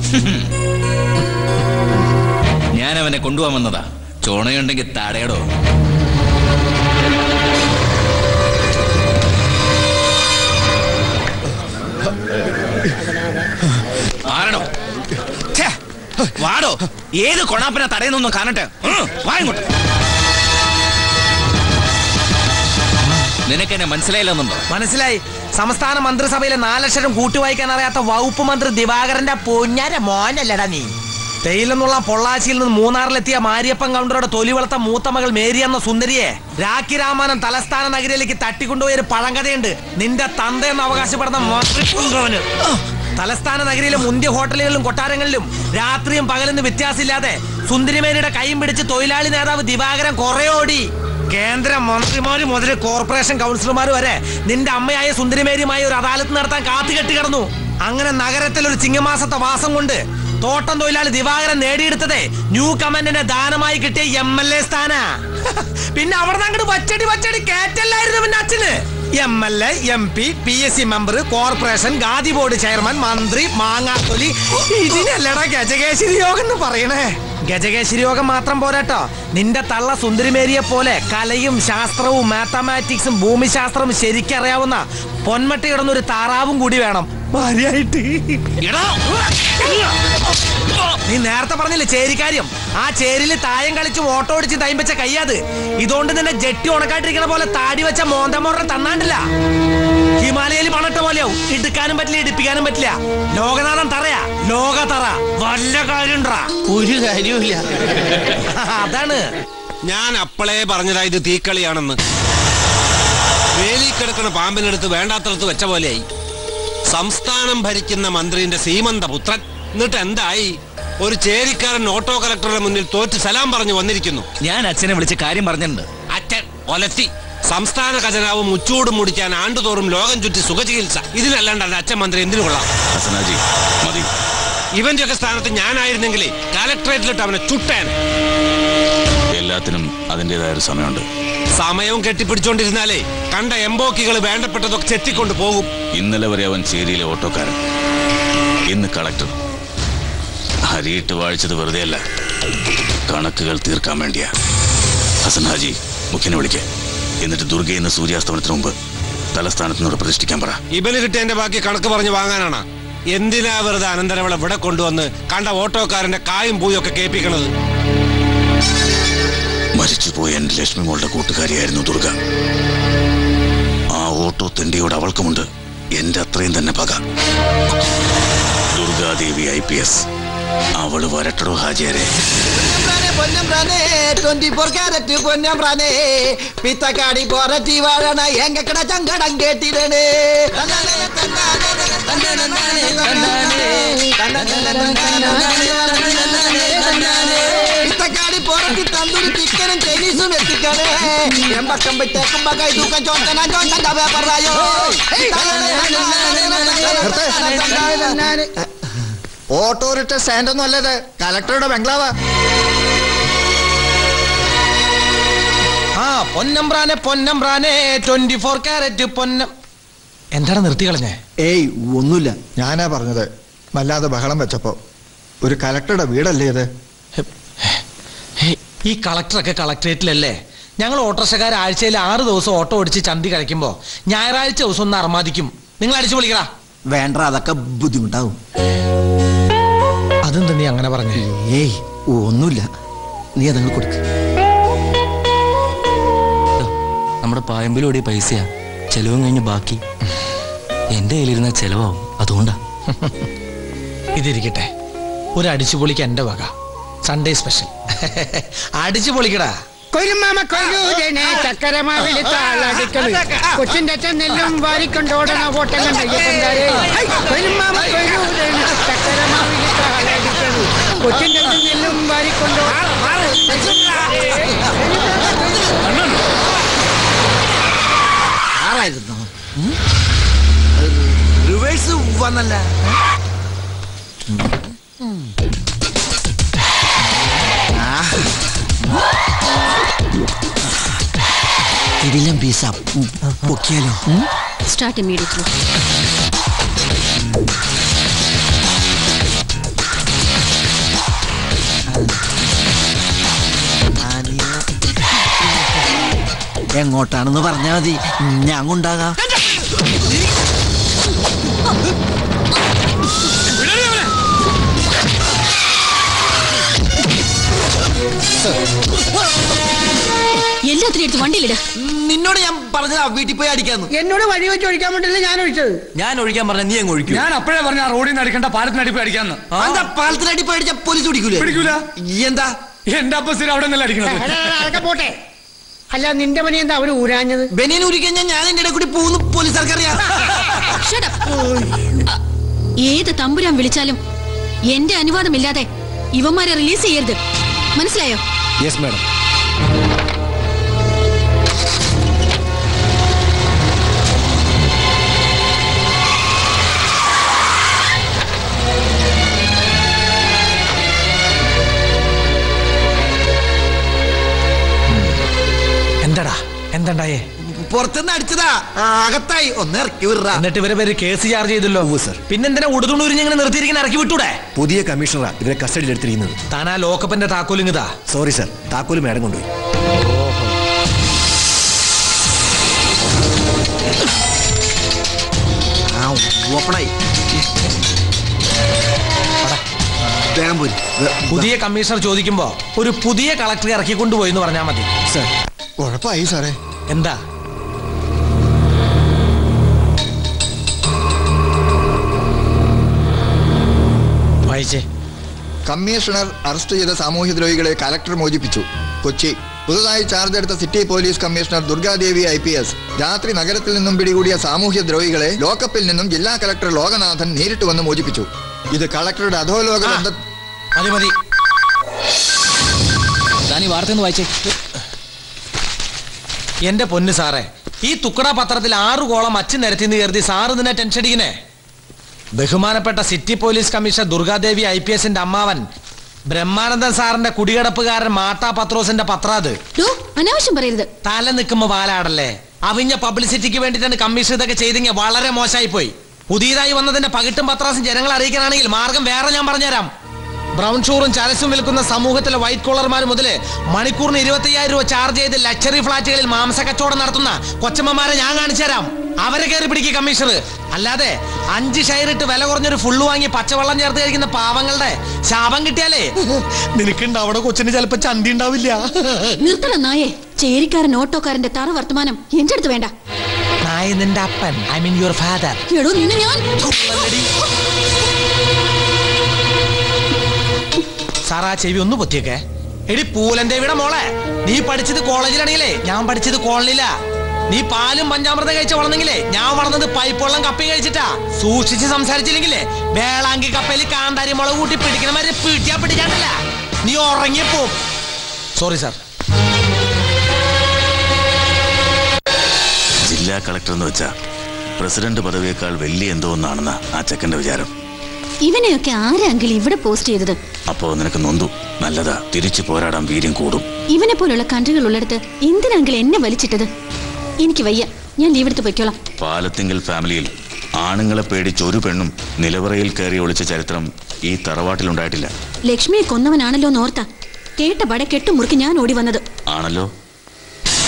ഞാൻ അവനെ കൊണ്ടുപോകാൻ വന്നതാ ചോണയുണ്ടെങ്കിൽ തടയടോ ആരണോ ഛേ, വാടോ ഏത് കൊണാപ്പന തടയുന്നൊന്നും കാണട്ടെ ഉം, വാ ഇങ്ങോട്ട് നിനക്കെന്നെ മനസ്സിലായില്ലെന്നുണ്ടോ മനസ്സിലായി സംസ്ഥാന മന്ത്രിസഭയിലെ നാലക്ഷരം കൂട്ടുവായിക്കാൻ അറിയാത്ത വകുപ്പ് മന്ത്രി ദിവാകരന്റെ പൊഞ്ഞാര മോനല്ലടാ നീ തേയിലെന്നുള്ള പൊള്ളാച്ചിയിൽ നിന്ന് മൂന്നാറിലെത്തിയ മാരിയപ്പൻ കൗണ്ടറുടെ തൊലി വളർത്ത മൂത്ത മകൾ മേരി എന്ന സുന്ദരിയെ രാഖി രാമാനം തലസ്ഥാന നഗരിയിലേക്ക് തട്ടിക്കൊണ്ടുപോയ ഒരു പഴങ്കഥയുണ്ട് നിന്റെ തന്തയെന്ന് അവകാശപ്പെടുന്ന മന്ത്രിപ്പുങ്കവന് തലസ്ഥാന നഗരിയിലെ മുന്തിയ ഹോട്ടലുകളിലും കൊട്ടാരങ്ങളിലും രാത്രിയും പകലെന്ന് വ്യത്യാസമില്ലാതെ സുന്ദരിമേരിയുടെ കൈയും പിടിച്ച് തൊഴിലാളി നേതാവ് ദിവാകരൻ കുറെ ഓടി കേന്ദ്ര മന്ത്രിമാര് മുതൽ കോർപ്പറേഷൻ കൗൺസിലർമാർ വരെ നിന്റെ അമ്മയായ സുന്ദരിമേരിയുമായി ഒരു അദാലത്ത് നടത്താൻ കാത്തുകെട്ടി കിടന്നു അങ്ങനെ നഗരത്തിൽ ഒരു ചിങ്ങമാസത്തെ വാസം കൊണ്ട് തോട്ടം തൊഴിലാളി ദിവാകരൻ നേടിയെടുത്തതേ ന്യൂ കമാൻഡിന്റെ ദാനമായി കിട്ടിയ എം എൽ എ സ്ഥാന പിന്നെ അവിടെ അങ്ങോട്ട് വച്ചടി വച്ചടി കേറ്റല്ലായിരുന്നു പിന്നെ അച്ഛന് M L A M P P S C member corporation ഗാദി ബോർഡ് ചെയർമാൻ മന്ത്രി മാങ്ങാത്തൊലി ഇതിനല്ലടാ ഗജകേശ്വരി യോഗം എന്ന് പറയണേ ഗജകേശ്വരി യോഗം മാത്രം പോരാട്ടോ നിന്റെ തള്ള സുന്ദരിമേരിയെ പോലെ കലയും ശാസ്ത്രവും മാത്തമാറ്റിക്സും ഭൂമിശാസ്ത്രവും ശരിക്കറിയാവുന്ന പൊന്മട്ടി കിടന്ന ഒരു താറാവും കൂടി വേണം ഭാര്യയായിട്ട് നീ നേരത്തെ പറഞ്ഞില്ലേ ചേരിക്കാര്യം ആ ചേരിയിൽ തായം കളിച്ചും ഓട്ടോ ഓടിച്ച് തൈമ്പച്ച കയ്യാത് ഇതുകൊണ്ട് നിന്നെ ജെട്ടി ഉണക്കാട്ടിരിക്കണ പോലെ താടി വെച്ച മോന്തമോറ തന്നാണ്ടില്ല ഹിമാലയയിൽ മണട്ട പോലെയാവും ഇടുക്കാനും പറ്റില്ല ഇടിപ്പിക്കാനും പറ്റില്ല ലോകനാഥൻ തറയാ ലോക തറ വല്ല കാര്യണ്ടാ ഒരു കാര്യമില്ല അതാണ് ഞാൻ അപ്പളേ പറഞ്ഞതാ ഇത് തീക്കളിയാണെന്ന് വേലി കിടക്കുന്ന പാമ്പിനെടുത്ത് വേണ്ടാത്തടത്ത് വെച്ച പോലെയായി സംസ്ഥാനം ഭരിക്കുന്ന മന്ത്രിന്റെ സീമന്ത പുത്രൻ എന്നിട്ട് എന്തായി ഒരു ചേരിക്കാരൻ ഓട്ടോ കളക്ടറുടെ മുന്നിൽ തോറ്റ് സലാം പറഞ്ഞു വന്നിരിക്കുന്നു ഞാൻ അച്ഛനെ വിളിച്ച് കാര്യം പറഞ്ഞിട്ടുണ്ട് അച്ഛൻ ഒലത്തി സംസ്ഥാന ഖജനാവും ഉച്ചൂടും മുടിക്കാൻ ആണ്ടുതോറും ലോകം ചുറ്റി സുഖചികിത്സ ഇതിനല്ലാണ്ട് അല്ല അച്ഛൻ മന്ത്രി എന്തിനു കൊള്ളാം ഹസനാജി മതി ഇവന്റെ ഒക്കെ സ്ഥാനത്ത് ഞാനായിരുന്നെങ്കിലേ കലക്ടറേറ്റിലിട്ട് അവനെ ചുട്ടേൻ എല്ലാത്തിനും അതിൻ്റെതായ ഒരു സമയമുണ്ട് സമയവും കെട്ടിപ്പിടിച്ചോണ്ടിരുന്നാലേ കണ്ട എംബോക്കികൾ വേണ്ടപ്പെട്ടതൊക്കെ ചെത്തിക്കൊണ്ട് പോകും ഇന്നലെ വരെ അവൻ ചേരിയിലെ ഓട്ടോക്കാരൻ ഇന്ന് കളക്ടർ ഹരിയിട്ട് വാഴിച്ചത് വെറുതെയല്ല കണക്കുകൾ തീർക്കാൻ വേണ്ടിയാ ഹസൻ ഹാജി മുഖ്യനെ വിളിക്കേ എന്നിട്ട് ദുർഗ ഇന്ന് സൂര്യാസ്തമനത്തിന് മുമ്പ് തലസ്ഥാനത്തിനോട് പ്രതിഷ്ഠിക്കാൻ പറ ഇവന് കിട്ടിയതിന്റെ ബാക്കി കണക്ക് പറഞ്ഞ് വാങ്ങാനാണ് എന്തിനാ വെറുതെ അനന്തരവളെ ഇവിടെ കൊണ്ടുവന്ന് കണ്ട ഓട്ടോക്കാരന്റെ കായും പൂയും ഒക്കെ കേൾപ്പിക്കണത് മരിച്ചുപോയ എന്റെ ലക്ഷ്മി മോളുടെ കൂട്ടുകാരിയായിരുന്നു ദുർഗ ആ ഓട്ടോ തെണ്ടിയോട് അവൾക്കുമുണ്ട് എന്റെ അത്രയും തന്നെ പക ദുർഗാദേവി ഐ പി എസ് അവള് വരട്ടടോ ഹാജിയാരെ പൊന്നമ്പ്രാനേ ട്വന്റി ഫോർ ക്യാരറ്റ് പൊന്നമ്പ്രാനേ പിത്തക്കാടി പോററ്റി വാഴണ എങ്കക്കട ചങ്കടം കേട്ടിടണേ പിത്തക്കാടി പോററ്റി തന്തൂരി ചിക്കനും ചൈനീസും എത്തിക്കണേ എമ്പക്കം വിട്ടേക്കുമ്പോ കൈ തൂക്കം ചോട്ടന ചോട്ടന്റെ പേപ്പറായോ ഓട്ടോറിക്ഷ സ്റ്റാൻഡ് ഒന്നും അല്ലത് കലക്ടറുടെ ബംഗ്ലാവാ ആ പൊന്നമ്പ്രാനെ പൊന്നമ്പ്രാനെ ട്വന്റി ഫോർ ക്യാരറ്റ് പൊന്നം എന്താണ് നിർത്തി കളഞ്ഞേ ഏയ് ഒന്നുമില്ല ഞാനാ പറഞ്ഞത് വല്ലാതെ ബഹളം വെച്ചപ്പോ ഒരു കലക്ടറുടെ വീടല്ലേ ഇത് ഈ കളക്ടറൊക്കെ കളക്ടറേറ്റിലല്ലേ ഞങ്ങൾ ഓട്ടോറിക്ഷക്കാർ ആഴ്ചയിൽ ആറ് ദിവസം ഓട്ടോ ഓടിച്ച് ചന്തി കഴിക്കുമ്പോ ഞായറാഴ്ച ദിവസം ഒന്ന് അർമാദിക്കും നിങ്ങൾ അടിച്ചു പൊളിക്കടാ വേണ്ട അതൊക്കെ ബുദ്ധിമുട്ടാവും അതെന്താ നീ അങ്ങനെ പറഞ്ഞേ ഏയ് ഒന്നുമില്ല നീ അതങ്ങൾ കൊടുക്ക് നമ്മുടെ പായമ്പിലോടിയ പൈസയാ ചെലവും കഴിഞ്ഞ് ബാക്കി എന്റെ കയ്യിലിരുന്ന ചെലവാവും അതുകൊണ്ടാ ഇതിരിക്കട്ടെ ഒരു അടിച്ചു പൊളിക്ക് എന്റെ വക സൺഡേ സ്പെഷ്യൽ അടിച്ചു പൊളിക്കടാ കൊരുമാമ കൊല്ലൂരനെ ചക്കരമാവില് താളടിക്കണ് കൊച്ചിന്റെ അച്ഛൻ നെല്ലും വാരിക്കൊണ്ടോടണ ഓട്ടം കണ്ട അയ്യപ്പൻകാരെ കൊരുമാമ കൊല്ലൂരനെ ചക്കരമാവില് താളടിക്കണ് കൊച്ചിന്റെ അച്ഛൻ നെല്ലും ആറായിരുന്നു റിവേഴ്സ് വന്നല്ല ഇതിലും പീസ പൊക്കിയാലോ സ്റ്റാർട്ട് ഇമ്മീഡിയറ്റ്ലി എങ്ങോട്ടാണെന്ന് പറഞ്ഞാൽ മതി ഞാൻ കൊണ്ടാകാം എല്ലാത്തിനും എടുത്ത് വണ്ടിയിലിട നിന്നോട് ഞാൻ പറഞ്ഞതാ വീട്ടിൽ പോയി അടിക്കാന്ന് എന്നോട് വഴി വെച്ച് ഒഴിക്കാൻ വേണ്ടിയല്ലേ ഞാൻ ഒഴിച്ചത് ഞാൻ ഒഴിക്കാൻ പറഞ്ഞ നീ അങ്ങ് ഒഴിക്കും ഞാൻ അപ്പോഴേ പറഞ്ഞ റോഡിൽ നിന്ന് അടിക്കണ്ട പാലത്തിനടി പോയി അടിക്കാന്ന് എന്താ പാലത്തിനടി പോയി അടിച്ച പോലീസ് പിടിക്കൂലേ പിടിക്കൂല എന്താ എന്റെ അപ്പ സ്ഥിരം അവിടെ നിന്നല്ല എടാ, അടിക്കണത് എടാ, അതൊക്കെ പോട്ടെ അല്ല നിന്റെ പണി എന്താ അവര് ഊരാഞ്ഞത് ബനിയൻ ഊരിക്കഴിഞ്ഞാൽ ഞാൻ എന്റെ ഇടയിൽ കൂടി പോകുന്നു പോലീസുകാർക്കറിയാം Shut up. ഏത് തമ്പുരാൻ വിളിച്ചാലും എന്റെ അനുവാദമില്ലാതെ ഇവന്മാരെ റിലീസ് ചെയ്യരുത് മനസ്സിലായോ യെസ് മാഡം എന്താടാ എന്താണ്ടായേ പുറത്തുനിന്ന് അടിച്ചതാ ആ, അകത്തായി ഒന്ന് ഇറക്കി വിടുറാ എന്നിട്ട് ഇവരെ പേര് കേസ് ചാർജ് ചെയ്തല്ലോ പിന്നെന്തിനാ ഉടുതുണൂരിഞ്ഞ് ഇങ്ങനെ നിർത്തിയിരിക്കുന്ന ഇറക്കി വിട്ടൂടെ പുതിയ കമ്മീഷണറാ ഇവരെ കസ്റ്റഡിയിൽ എടുത്തിരിക്കുന്നത് താനാ ലോക്കപ്പിന്റെ താക്കോലിങ്ങതാ സോറി സർ താക്കോല് മാഡം കൊണ്ടുപോയി ആ ഓപ്പണായി വേഗം പോയി പുതിയ കമ്മീഷണർ ചോദിക്കുമ്പോ ഒരു പുതിയ കളക്ടറെ ഇറക്കിക്കൊണ്ടുപോയി എന്ന് പറഞ്ഞാൽ മതി സർ കുഴപ്പമായി സാറേ എന്താ വായിച്ചേ കമ്മീഷണർ അറസ്റ്റ് ചെയ്ത സാമൂഹ്യദ്രോഹികളെ കലക്ടർ മോചിപ്പിച്ചു കൊച്ചി പുതുതായി ചാർജ് എടുത്ത city police commissioner Durgadevi I P S രാത്രി നഗരത്തിൽ നിന്നും പിടികൂടിയ സാമൂഹ്യദ്രോഹികളെ ലോക്കപ്പിൽ നിന്നും ജില്ലാ കലക്ടർ ലോകനാഥൻ നേരിട്ട് വന്ന് മോചിപ്പിച്ചു ഇത് കളക്ടറുടെ അധോലോക ബന്ധ മതി മതി താൻ ഈ വാർത്ത ഒന്ന് വായിച്ചേ എന്റെ പൊന്ന് സാറേ ഈ തുക്കട പത്രത്തിൽ ആറു കോളം അച്ഛൻ നിരത്തിന്ന് കരുതി സാറ് നിന്നെ ടെൻഷൻ അടിക്കുന്നേ ബഹുമാനപ്പെട്ട city police commissioner Durgadevi I P എസിന്റെ അമ്മാവൻ ബ്രഹ്മാനന്ദൻ സാറിന്റെ കുടികിടപ്പുകാരൻ മാട്ടാ പത്രോസിന്റെ പത്രാത് ഡോ അനാവശ്യം പറയരുത് തല നിൽക്കുമ്പോ വാലാടല്ലേ അവിഞ്ഞ പബ്ലിസിറ്റിക്ക് വേണ്ടിയിട്ടാണ് കമ്മീഷൻ ഇതൊക്കെ ചെയ്തെങ്കിൽ വളരെ മോശമായി പോയി പുതിയതായി വന്നതിന്റെ പകിട്ടും പത്രാസും ജനങ്ങളെ അറിയിക്കാനാണെങ്കിൽ മാർഗം വേറെ ഞാൻ പറഞ്ഞുതരാം ബ്രൗൺ ഷൂറും ചരസും വിൽക്കുന്ന സമൂഹത്തിലെ വൈറ്റ് കോളർമാർ മുതല് മണിക്കൂറിന് ഇരുപത്തയ്യായിരം രൂപ ചാർജ് ചെയ്ത് ലക്ഷറി ഫ്ലാറ്റുകളിൽ മാംസ കച്ചവടം നടത്തുന്ന കൊച്ചമ്മമാരെ ഞാൻ കാണിച്ചു തരാം അവരെ കയറി പിടിക്കുക കമ്മീഷണർ അല്ലാതെ അഞ്ച് ഷെയറിട്ട് വില കുറഞ്ഞൊരു ഫുള്ള് വാങ്ങി പച്ചവെള്ളം ചേർത്ത് കഴിക്കുന്ന പാവങ്ങളുടെ ശാപം കിട്ടിയാലേ നിനക്കുണ്ട് അവിടെ കൊച്ചിന് ചിലപ്പോ ചന്തി ഉണ്ടാവില്ല നിർത്തണ നായേ ചേരിക്കാരൻ ഓട്ടോക്കാരന്റെ തറ വർത്തമാനം എന്റെ അടുത്ത് വേണ്ട നായ നിന്റെ അപ്പൻ ഐ മീൻ യുവർ ഫാദർ എടോ നിന്നെ ഞാൻ സാർ ആ ചെവി ഒന്ന് പൊത്തിയൊക്കെ എടി പൂലൻ ദേവിയുടെ മോളെ നീ പഠിച്ചത് കോളേജിലാണെങ്കിലേ ഞാൻ പഠിച്ചത് കോളനിയിലാ നീ പാലും പഞ്ചാമൃതം കഴിച്ച വളർന്നെങ്കിലേ ഞാൻ വളർന്നത് പൈപ്പ് വെള്ളം കപ്പയും കഴിച്ചിട്ടാ സൂക്ഷിച്ച് സംസാരിച്ചില്ലെങ്കിലേ വേളാങ്കി കപ്പയിൽ കാന്താരി മുളക് കൂട്ടി പിടിക്കണമാരെ പിടിച്ചാ പിടിക്കാണ്ടല്ല നീ ഉറങ്ങിപ്പോ സോറി സാർ ജില്ലാ കളക്ടർ എന്ന് വെച്ചാ പ്രസിഡന്റ് പദവിയേക്കാൾ വലിയ എന്തോ ഒന്നാണെന്ന ആ ചെക്കന്റെ വിചാരം ഇവനെയൊക്കെ ആരാങ്കിൽ ഇവിടെ പോസ്റ്റ് ചെയ്തത് അപ്പോ നിനക്ക് നൊന്തു നല്ലതാ തിരിച്ചു പോരാടാൻ വീര്യം കൂടും ഇവനെ പോലുള്ള കൺട്രികൾ ഉള്ളിടത്ത് എന്തിനാങ്കിൽ എന്നെ വലിച്ചിട്ടത് എനിക്ക് വയ്യ ഞാൻ ലീവ് എടുത്ത് പൊയ്ക്കോളാം പാലത്തിങ്കൽ ഫാമിലിയിൽ ആണുങ്ങളെ പേടിച്ച് ഒരു പെണ്ണും നിലവറയിൽ കയറി ഒളിച്ച ചരിത്രം ഈ തറവാട്ടിലുണ്ടായിട്ടില്ല ലക്ഷ്മിയെ കൊന്നവനാണല്ലോ നോർത്ത കേട്ട പട കെട്ടുമുറുക്കി ഞാൻ ഓടി വന്നത് ആണല്ലോ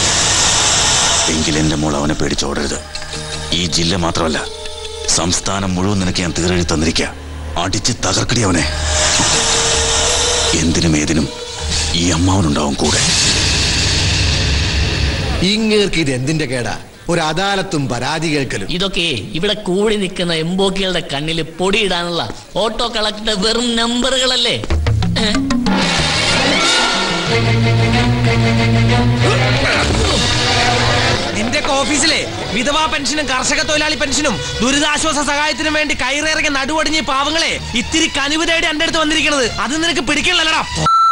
എങ്കിൽ എന്റെ മോൾ അവനെ പേടിച്ചോടരുത് ഈ ജില്ല മാത്രമല്ല സംസ്ഥാനം മുഴുവൻ നിനക്ക് ഞാൻ തീരെഴുതി തന്നിരിക്കുക അടിച്ച് തകർക്കടി അവനെ എന്തിനും ഏതിനും ഈ അമ്മാവനുണ്ടാവും കൂടെ ഇങ്ങേർക്ക് ഇത് എന്തിന്റെ കേടാ ഒരു അദാലത്തും പരാതി കേൾക്കലും ഇതൊക്കെ ഇവിടെ കൂടി നിൽക്കുന്ന എംബോക്കികളുടെ കണ്ണിൽ പൊടിയിടാനുള്ള ഓട്ടോ കളക്ടർ വെറും നമ്പറുകളല്ലേ ഏ? നിന്റെ ഓഫീസിലെ വിധവാ പെൻഷനും കർഷക തൊഴിലാളി പെൻഷനും ദുരിതാശ്വാസ സഹായത്തിനും വേണ്ടി കയറിറങ്ങിയ നടുവടിഞ്ഞ ഈ പാവങ്ങളെ ഇത്തിരി കനിവ് തേടി എന്റെ അടുത്ത് വന്നിരിക്കുന്നത് അത് നിനക്ക് പിടിക്കണല്ലടാ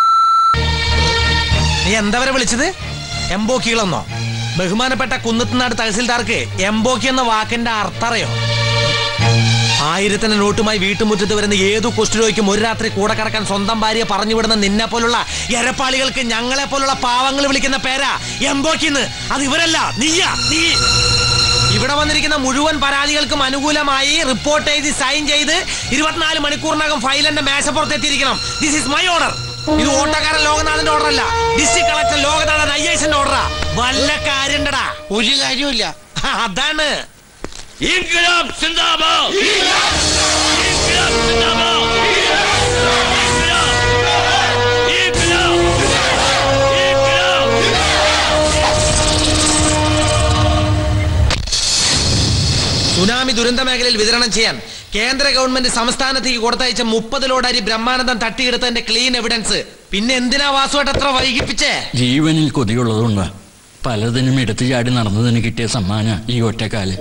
നീ എന്താ വരെ വിളിച്ചത് എംബോക്കികളെന്നോ ബഹുമാനപ്പെട്ട കുന്നത്തുനാട് തഹസിൽദാർക്ക് എംബോക്കി എന്ന വാക്കിന്റെ അർത്ഥറിയോ ആയിരത്തിന് നോട്ടുമായി വീട്ടുമുറ്റത്ത് വരുന്ന ഏതു കുഷ്ഠരോഗിക്കും ഒരു രാത്രി കൂടെ കിടക്കാൻ സ്വന്തം ഭാര്യയെ പറഞ്ഞു വിടുന്ന നിന്നെ പോലുള്ള എരപ്പാളികൾക്ക് ഞങ്ങളെ പോലുള്ള പാവങ്ങൾ വിളിക്കുന്ന പേരാ എംബോക്കിന്ന് അത് ഇവരല്ല നീയാ നീ ഇവിടെ വന്നിരിക്കുന്ന മുഴുവൻ പരാതികൾക്കും അനുകൂലമായി റിപ്പോർട്ട് എഴുതി സൈൻ ചെയ്ത് ഇരുപത്തിനാല് മണിക്കൂറിനകം ഫയൽ എന്റെ മേശപ്പുറത്തെത്തിയിരിക്കണം ദിസ് ഇസ് മൈ ഓർഡർ ഇത് ഓട്ടക്കാരൻ ലോകനാഥന്റെ ഓർഡർ അല്ല ഡിസ്ട്രിക്ട് കളക്ടർ ലോകനാഥൻ ഐ എസിന്റെ ഓർഡറാ വല്ല കാര്യണ്ടടാ ഒരു കാര്യമില്ല അതാണ് ഇൻക്ലാബ് സിന്ദാബാദ് ഇൻക്ലാബ് സിന്ദാബാദ് സുനാമി ദുരന്ത മേഖലയിൽ വിതരണം ചെയ്യാൻ കേന്ദ്ര ഗവൺമെന്റ് സംസ്ഥാനത്തേക്ക് കൊടുത്തയച്ച മുപ്പത് ലോഡ് അരി ബ്രഹ്മാനന്ദം തട്ടിയെടുത്തതിന്റെ ക്ലീൻ എവിഡൻസ് പിന്നെ എന്തിനാ വാസുവായിട്ട് എത്ര വൈകിപ്പിച്ചേ ജീവനിൽ കൊതിയുള്ളതുകൊണ്ടാ പലതിനും എടുത്തു ചാടി നടന്നതിന് കിട്ടിയ സമ്മാന ഈ ഒറ്റക്കാല്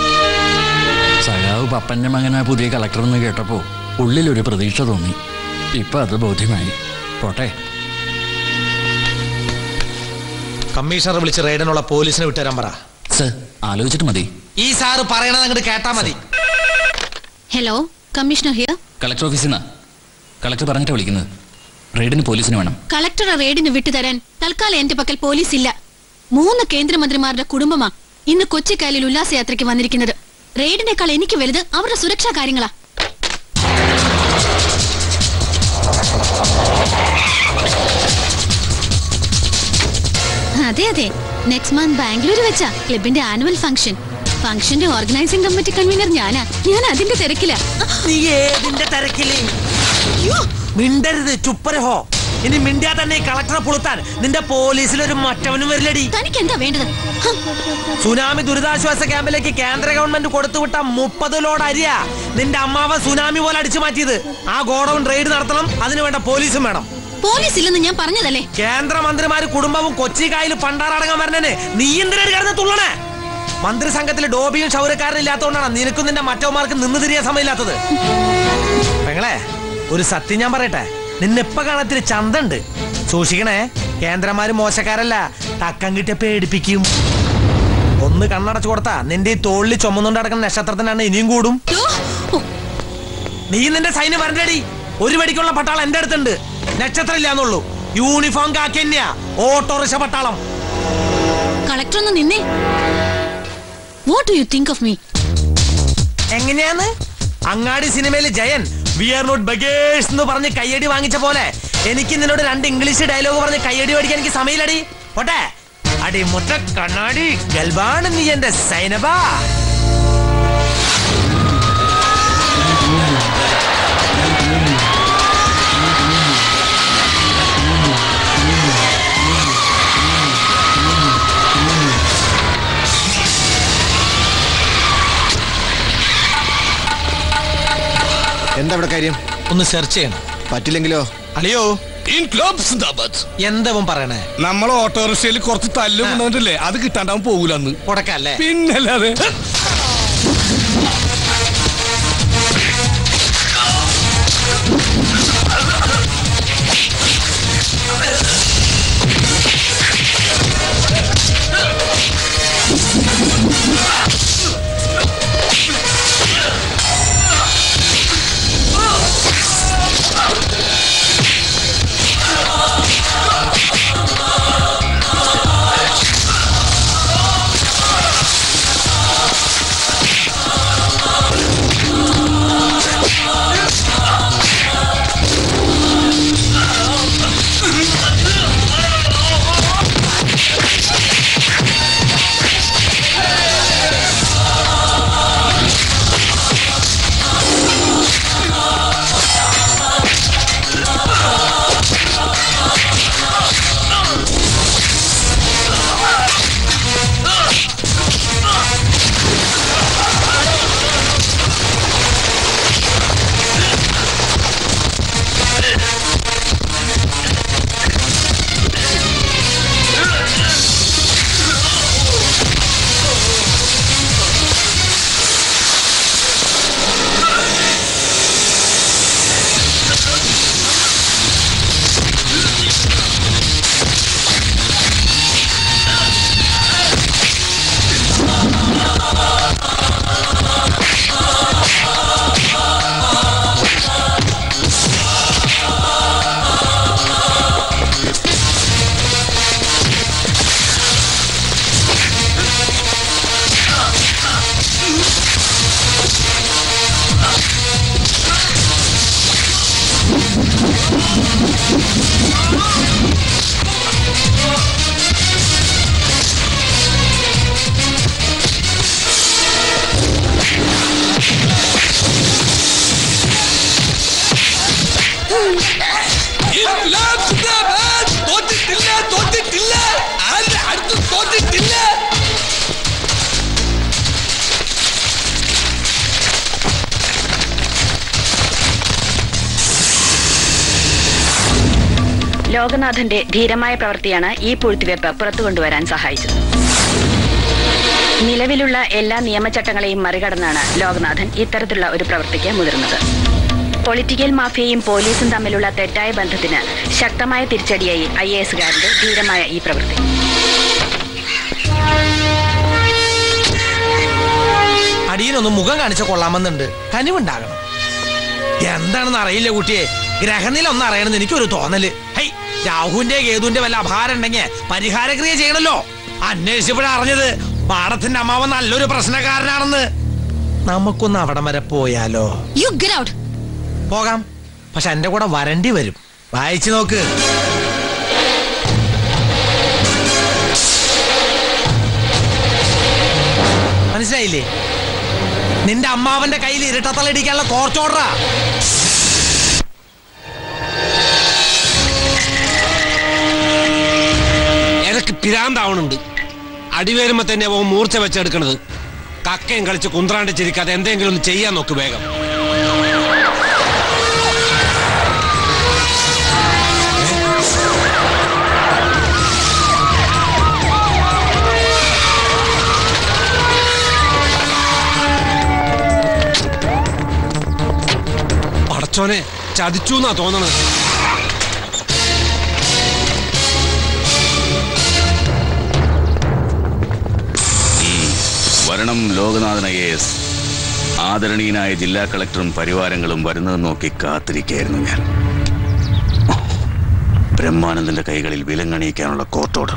സഖാവ് പപ്പന്റെ മകനാ പുതിയ കളക്ടർ എന്ന് കേട്ടപ്പോ ഉള്ളിലൊരു പ്രതീക്ഷ തോന്നി ഇപ്പൊ അത് ബോധ്യമായി പോട്ടെ കമ്മീഷണർ വിളിച്ച് റെയ്ഡിനുള്ള പോലീസിനെ വിട്ടുതരാൻ പറ സർ ആലോചിച്ചിട്ട് മതി ഈ സാറ് പറയണത് അങ്ങോട്ട് കേട്ടാ മതി ഹലോ കമ്മീഷണർ ഹിയർ കളക്ടർ ഓഫീസിൽ നിന്നാ കളക്ടർ പറഞ്ഞിട്ട് വിളിക്കുന്നത് റെയ്ഡിന് പോലീസിന് വേണം കളക്ടറെ റെയ്ഡിന് വിട്ടുതരാൻ തൽക്കാലം എന്റെ പക്കൽ പോലീസ് ഇല്ല മൂന്ന് കേന്ദ്രമന്ത്രിമാരുടെ കുടുംബമാ ഇന്ന് കൊച്ചിക്കായലിൽ ഉല്ലാസയാത്രയ്ക്ക് വന്നിരിക്കുന്നത് റെയ്ഡിനേക്കാൾ എനിക്ക് വലുത് അവരുടെ സുരക്ഷാ കാര്യങ്ങളാ അതെ അതെ നെക്സ്റ്റ് മന്ത് ബാംഗ്ലൂർ വെച്ചാ ക്ലബിന്റെ ആനുവൽ ഫംഗ്ഷൻ ഫംഗ്ഷന്റെ ഓർഗനൈസിംഗ് കമ്മിറ്റി കൺവീനർ ഞാനാ ഞാൻ അതിന്റെ തിരക്കില നീ ഏതിന്റെ തിരക്കില് മിണ്ടരുത് ചുപ്പരഹോ ഇനി മിണ്ടിയാ തന്നെ ഈ കളക്ടറെ പുളുത്താൻ നിന്റെ പോലീസിലൊരു മറ്റവനും വരില്ലടി തനിക്ക് എന്താ വേണ്ടത് സുനാമി ദുരിതാശ്വാസ ക്യാമ്പിലേക്ക് കേന്ദ്ര ഗവൺമെന്റ് കൊടുത്തുവിട്ട മുപ്പത് ലോഡ് അരിയാ നിന്റെ അമ്മാവ സുനാമി പോലെ അടിച്ചു മാറ്റിയത് ആ ഗോഡൌൺ റെയ്ഡ് നടത്തണം അതിന് വേണ്ട പോലീസും വേണം പോലീസ് ഇല്ലെന്ന് ഞാൻ പറഞ്ഞതല്ലേ കേന്ദ്രമന്ത്രിമാര് കുടുംബവും കൊച്ചി കായൽ പണ്ടാറടങ്ങാൻ വരണേ നീ എന്തിനാണ് കിടന്ന് തുള്ളണേ മന്ത്രി സംഘത്തിൽ ഡോബിയും ക്ഷൗരക്കാരനും ഇല്ലാത്തതുകൊണ്ടാണ് നിനക്കും നിന്റെ മറ്റവന്മാർക്ക് നിന്ന് തിരിയാൻ സമയമില്ലാത്തത് പെങ്ങളെ ഒരു സത്യം ഞാൻ പറയട്ടെ നിന്നെപ്പ കാണത്തിരി ചന്തണ്ട് സൂക്ഷിക്കണേ കേന്ദ്രമാര് മോശക്കാരല്ല തക്കം കിട്ടിയ പേടിപ്പിക്കും ഒന്ന് കണ്ണടച്ചു കൊടുത്താ നിന്റെ ഈ തോളിൽ ചുമന്നുകൊണ്ട് നടക്കുന്ന നക്ഷത്രത്തിനാണ് ഇനിയും കൂടും നീ നിന്റെ സൈന്യം വരണ്ടടി ഒരു വെടിക്കുള്ള പട്ടാളം എന്റെ അടുത്തുണ്ട് നക്ഷത്രം ഇല്ലാന്നുള്ളൂ യൂണിഫോം കാക്കി തന്നെയാ ഓട്ടോറിക്ഷ പട്ടാളം കളക്ടർ ഒന്ന് നിന്നേ what do you think of me എങ്ങനെയാന്ന് അങ്ങാടി സിനിമയിൽ Jayan we are not beggars എന്ന് പറഞ്ഞ് കയ്യടി വാങ്ങിച്ച പോലെ എനിക്ക് നിന്നോട് രണ്ട് ഇംഗ്ലീഷ് ഡയലോഗ് പറഞ്ഞ് കയ്യടി മേടിക്കാൻ എനിക്ക് സമയമില്ലടി പോട്ടെ അടി മുട്ട കണ്ണാടി ഗൽബാണ് നീ എന്റെ സൈനബാ എന്താ ഇവിടെ കാര്യം ഒന്ന് സെർച്ച് ചെയ്യണം പറ്റില്ലെങ്കിലോ അളിയോ ഇൻക്ലാബ് സിന്ദാബാദ് എന്തവൻ പറയണേ നമ്മളെ ഓട്ടോറിക്ഷയിൽ കുറച്ച് തല്ല് കൊണ്ടുവന്നിട്ടില്ലേ അത് കിട്ടാണ്ടാവും പോകൂലെന്ന് കൊടക്കല്ലേ പിന്നല്ലാതെ ആ ലോകനാഥന്റെ ധീരമായ പ്രവൃത്തിയാണ് ഈ പൂഴ്ത്തിവെപ്പ് പുറത്തു കൊണ്ടുവരാൻ സഹായിച്ചത് നിലവിലുള്ള എല്ലാ നിയമചട്ടങ്ങളെയും മറികടന്നാണ് ലോകനാഥൻ ഇത്തരത്തിലുള്ള ഒരു പ്രവൃത്തിക്ക് മുതിർന്നത് പൊളിറ്റിക്കൽ മാഫിയയും പോലീസും തമ്മിലുള്ള തെറ്റായ ബന്ധത്തിന് ശക്തമായ തിരിച്ചടിയായി ഐ എ എസുകാരന്റെ ധീരമായ ഈ പ്രവൃത്തി അടിയനൊന്ന് മുഖം കാണിച്ച കൊള്ളാമെന്നുണ്ട് കനിവുണ്ടാകണം എന്താണെന്ന് അറിയില്ല കുട്ടിയെ ഗ്രഹനില ഒന്നും അറിയണമെന്ന് എനിക്കൊരു തോന്നല് ഹൈ രാഹുവിന്റെ കേതുവിന്റെ വല്ല അഭാരം ഉണ്ടെങ്കിൽ പരിഹാരക്രിയ ചെയ്യണല്ലോ അന്വേഷിച്ചപ്പോഴാ അറിഞ്ഞത് പാടത്തിന്റെ അമ്മാവൻ നല്ലൊരു പ്രശ്നക്കാരനാണെന്ന് നമുക്കൊന്ന് അവിടം വരെ പോയാലോ യു ഗെറ്റ് ഔട്ട് പോകാം പക്ഷെ എന്റെ കൂടെ വരണ്ടി വരും വായിച്ചു നോക്ക് മനസ്സിലായില്ലേ നിന്റെ അമ്മാവന്റെ കയ്യിൽ ഇരട്ടത്തലടിക്കാനുള്ള കോർച്ചോടറാ എനക്ക് പിരാന്താവണുണ്ട് അടിവേരുമ്പോ തന്നെ അവൻ മൂർച്ച വെച്ചെടുക്കണത് കക്കയും കളിച്ച് കുന്ത്രാണ്ട് ചിരിക്കാതെ എന്തെങ്കിലും ഒന്ന് ചെയ്യാൻ നോക്ക് വേഗം പടച്ചോനെ ചതിച്ചു എന്നാ തോന്നണത് വരണം ലോകനാഥൻ ഐ എസ് ആദരണീയനായ ജില്ലാ കളക്ടറും പരിവാരങ്ങളും വരുന്നത് നോക്കി കാത്തിരിക്കുകയായിരുന്നു ഞാൻ ബ്രഹ്മാനന്ദന്റെ കൈകളിൽ വിലങ്ങണിയിക്കാനുള്ള കോർട്ട് ഓർഡർ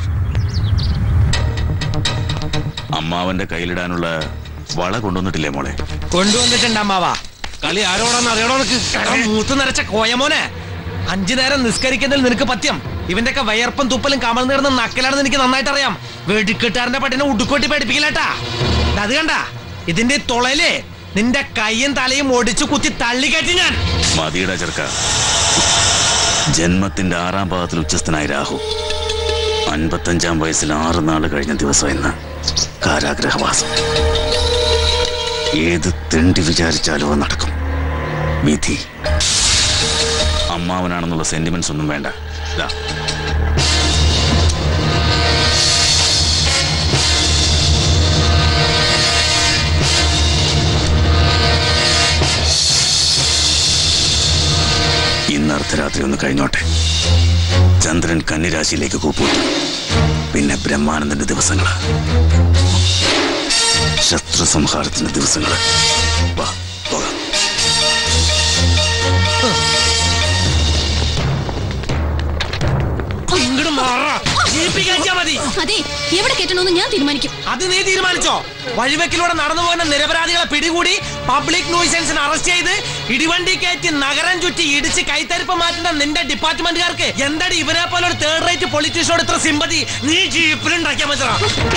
അമ്മാവന്റെ കയ്യിലിടാനുള്ള വള കൊണ്ടുവന്നിട്ടില്ലേ മോളെ കൊണ്ടുവന്നിട്ടുണ്ട് അമ്മാവാ കളി ആരോടാന്ന് അറിയണോ നിനക്ക് എടാ, മൂത്ത് നിറച്ച കോയമോനെ അഞ്ചു നേരം നിസ്കരിക്കുന്നതിൽ നിനക്ക് പത്യം ഇവന്റെ ഒക്കെ വയർപ്പും തുപ്പലും കമൽ നേർന്ന് നക്കലാണെന്ന് എനിക്ക് നന്നായിട്ട് അറിയാം വെടിക്കെട്ടാരന്റെ പട്ടിനെ ഉടുക്കൊട്ടി പഠിപ്പിക്കില്ലട്ടാ അത് കണ്ട ഇതിന്റെ തുളയിലേ നിന്റെ കൈയും തലയും ഒടിച്ചു കുത്തി തള്ളിക്കയറ്റി ഞാൻ മതിയുടെ ചെറുക്ക ജന്മത്തിന്റെ ആറാം ഭാഗത്തിൽ ഉച്ചസ്ഥനായ രാഹു അൻപത്തഞ്ചാം വയസ്സിൽ ആറ് നാൾ കഴിഞ്ഞ ദിവസം ഇന്ന് കാരാഗ്രഹവാസം ഏത് തെണ്ടി വിചാരിച്ചാലോ അത് നടക്കും വിധി അമ്മാവനാണെന്നുള്ള സെന്റിമെന്റ്സ് ഒന്നും വേണ്ട ദാ, ഇന്ന് അർദ്ധരാത്രി ഒന്ന് കഴിഞ്ഞോട്ടെ ചന്ദ്രൻ കന്നിരാശിയിലേക്ക് കൂപ്പൂട്ടു പിന്നെ ബ്രഹ്മാനന്ദന്റെ ദിവസങ്ങള് ശത്രു സംഹാരത്തിന്റെ ദിവസങ്ങള് വാ പോകാം ഇങ്ങോട്ട് മാറാ ജീവിപ്പിക്കാ മതി അതെ എവിടെ കെട്ടണമെന്ന് ഞാൻ തീരുമാനിക്കും അത് നീ തീരുമാനിച്ചോ വഴിവെക്കിലൂടെ നടന്നു പോകുന്ന നിരപരാധികളെ പിടികൂടി പബ്ലിക് നോയിസൻസിന് അറസ്റ്റ് ചെയ്ത് ഇടിവണ്ടി കയറ്റി നഗരം ചുറ്റി ഇടിച്ച് കൈത്തരിപ്പ് മാറ്റുന്ന നിന്റെ ഡിപ്പാർട്ട്മെന്റുകാർക്ക് എന്താടി ഇവരെ പോലെ ഒരു തേർഡ് റേറ്റ് പൊളിറ്റീഷ്യനോട് ഇത്ര സിമ്പതി നീ ജീപ്പിലുണ്ടാക്കിയാ മതിടാ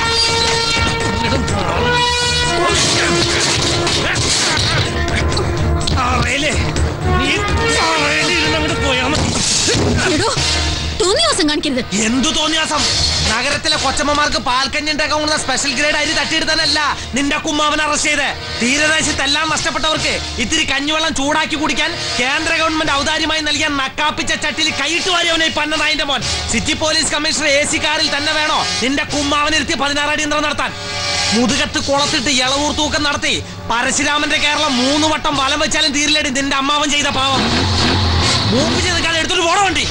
അറയില്ലേ നീ അറയിലിരുന്നങ്ങോട്ട് പോയാ മതി എടോ തോന്നിയാസം കാണിക്കരുത് എന്തു തോന്നിയാസം നഗരത്തിലെ കൊച്ചമ്മമാർക്ക് പാൽക്കഞ്ഞി ഉണ്ടാക്കാവുന്ന സ്പെഷ്യൽ ഗ്രേഡ് അരി തട്ടിയെടുത്താനല്ല നിന്റെ കുമ്മാവൻ അറസ്റ്റ് ചെയ്ത് തീരദേശത്തെല്ലാം നഷ്ടപ്പെട്ടവർക്ക് ഇത്തിരി കഞ്ഞിവെള്ളം ചൂടാക്കി കുടിക്കാൻ കേന്ദ്ര ഗവൺമെന്റ് ഔദാര്യമായി നൽകിയ നക്കാപ്പിച്ച ചട്ടിയിൽ കൈയിട്ട് വാരിയവനെ പന്നതായിന്റെ മോൻ city police commissioner A C കാറിൽ തന്നെ വേണോ നിന്റെ കുമ്മാവനിരുത്തി പതിനാറ് അടിയന്തരം നടത്താൻ മുതുകത്ത് കുളത്തിട്ട് ഇളവൂർ തൂക്കം നടത്തി പരശുരാമന്റെ കേരളം മൂന്ന് വട്ടം വലം വെച്ചാലും തീരില്ലടി നിന്റെ അമ്മാവൻ ചെയ്ത പാവം മൂപ്പ് ചെയ്ത് കാലം എടുത്തിട്ട് പോണ വണ്ടി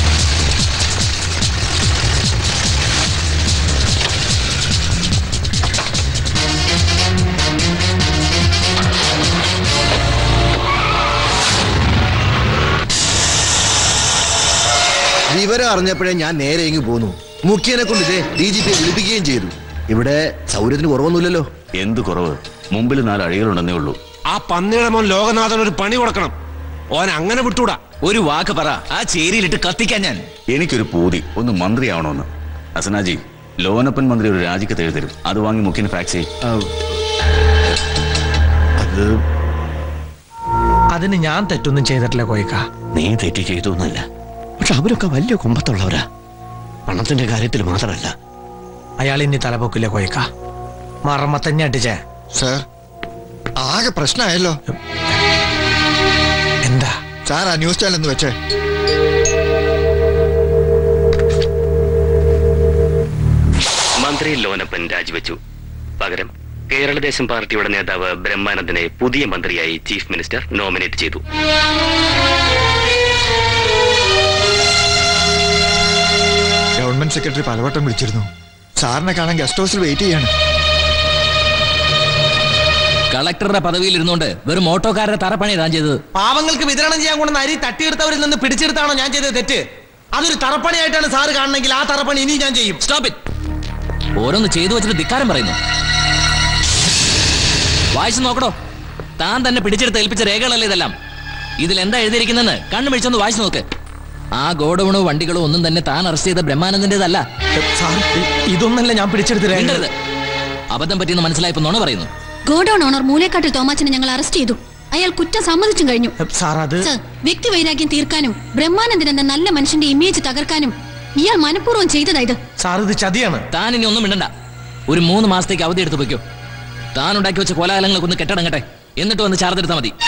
വിവരം അറിഞ്ഞപ്പോഴേ ഞാൻ നേരെ ഇങ്ങ് പോന്നു മുഖ്യനെ കൊണ്ട് ഇതേ ഡി ജി പിയെ വിളിപ്പിക്കുകയും ചെയ്തു ഇവിടെ സൗകര്യത്തിന് കുറവൊന്നുമില്ലല്ലോ എന്ത് കുറവ് മുമ്പിൽ നാല് അഴികളുണ്ടെന്നേ ഉള്ളൂ ആ പന്നിയുടെ മോൻ ലോകനാഥൻ ഒരു പണി കൊടുക്കണം ഓൻ അങ്ങനെ വിട്ടൂടാ ഒരു വാക്ക് പറ ആ ചേരിയിലിട്ട് കത്തിക്കാൻ ഞാൻ എനിക്കൊരു പൂതി ഒന്ന് മന്ത്രിയാവണമെന്ന് അസനാജി ലോനപ്പൻ മന്ത്രി ഒരു രാജിക്കത്ത് എഴുതരും അത് വാങ്ങി മുഖ്യന് ഫാക്സ് ചെയ്യും അത് അതിന് ഞാൻ തെറ്റൊന്നും ചെയ്തിട്ടില്ല കോയിക്ക നീ തെറ്റ് ചെയ്തൊന്നുമല്ല പക്ഷെ അവരൊക്കെ വലിയ കുമ്പത്തുള്ളവരാ പണത്തിന്റെ കാര്യത്തിൽ മാത്രമല്ല അയാൾ ഇനി തലപൊക്കില്ല കോയിക്ക മറമ്മത്തന്നെ അടിച്ചേ സാർ ആകെ പ്രശ്നമായല്ലോ എന്താ സാർ ആ ന്യൂസ് ചാനൽ എന്ന് വെച്ചേ മന്ത്രി ലോനപ്പൻ രാജിവെച്ചു പകരം കേരളദേശം പാർട്ടിയുടെ നേതാവ് ബ്രഹ്മാനന്ദനെ പുതിയ മന്ത്രിയായി ചീഫ് മിനിസ്റ്റർ നോമിനേറ്റ് ചെയ്തു ഗവൺമെന്റ് സെക്രട്ടറി പലവട്ടം വിളിച്ചിരുന്നു സാറിനെ കാണാൻ ഗസ്റ്റ് ഹൗസിൽ വെയിറ്റ് ചെയ്യാണ് കളക്ടറുടെ പദവിയിൽ ഇരുന്നുകൊണ്ട് വെറും ഓട്ടോക്കാരുടെ തറപ്പണി താൻ ചെയ്തത് പാവങ്ങൾക്ക് വിതരണം ചെയ്യാൻ കൊണ്ടുവന്ന അരി തട്ടിയെടുത്തവരിൽ നിന്ന് പിടിച്ചെടുത്താണോ ഞാൻ ചെയ്തത് തെറ്റ് അതൊരു തറപ്പണിയായിട്ടാണ് സാറ് കാണണമെങ്കിൽ ആ തറപ്പണി ഇനി ഞാൻ ചെയ്യും സ്റ്റോപ്പ് ഇറ്റ് ഓരോന്ന് ചെയ്തു വെച്ചിട്ട് ധിക്കാരം പറയുന്നു വായിച്ചു നോക്കടോ താൻ തന്നെ പിടിച്ചെടുത്ത് ഏൽപ്പിച്ച രേഖകളല്ലേ ഇതെല്ലാം ഇതിൽ എന്താ എഴുതിയിരിക്കുന്നെന്ന് കണ്ണു പിടിച്ചൊന്ന് വായിച്ചു നോക്ക് ആ ഗോഡൌണോ വണ്ടികളോ ഒന്നും തന്നെ താൻ അറസ്റ്റ് ചെയ്ത ബ്രഹ്മാനന്ദന്റേതല്ല ഇതൊന്നല്ല ഞാൻ പിടിച്ചെടുത്ത് മിണ്ടരുത്. അബദ്ധം പറ്റിയെന്ന് മനസ്സിലായപ്പോ നോണ പറയുന്നു ഗോഡൌൺ ഓണർ മൂലേക്കാട്ടിൽ തോമാച്ചനെ ഞങ്ങൾ അറസ്റ്റ് ചെയ്തു അയാൾ കുറ്റം സമ്മതിച്ചും കഴിഞ്ഞു സാർ അത് സർ വ്യക്തി വൈരാഗ്യം തീർക്കാനും ബ്രഹ്മാനന്ദൻ എന്ന നല്ല മനുഷ്യന്റെ ഇമേജ് തകർക്കാനും ഇയാൾ മനഃപൂർവ്വം ചെയ്തതായത് സാർ ഇത് ചതിയാണ് താൻ ഇനി ഒന്നും മിണ്ടണ്ട ഒരു മൂന്ന് മാസത്തേക്ക് അവധി എടുത്ത് വെക്കോ താൻ ഉണ്ടാക്കി വെച്ച കോലാഹലങ്ങളൊക്കെ ഒന്ന് കെട്ടടങ്ങട്ടെ എന്നിട്ട് വന്ന് ചാർജ് എടുത്താൽ മതി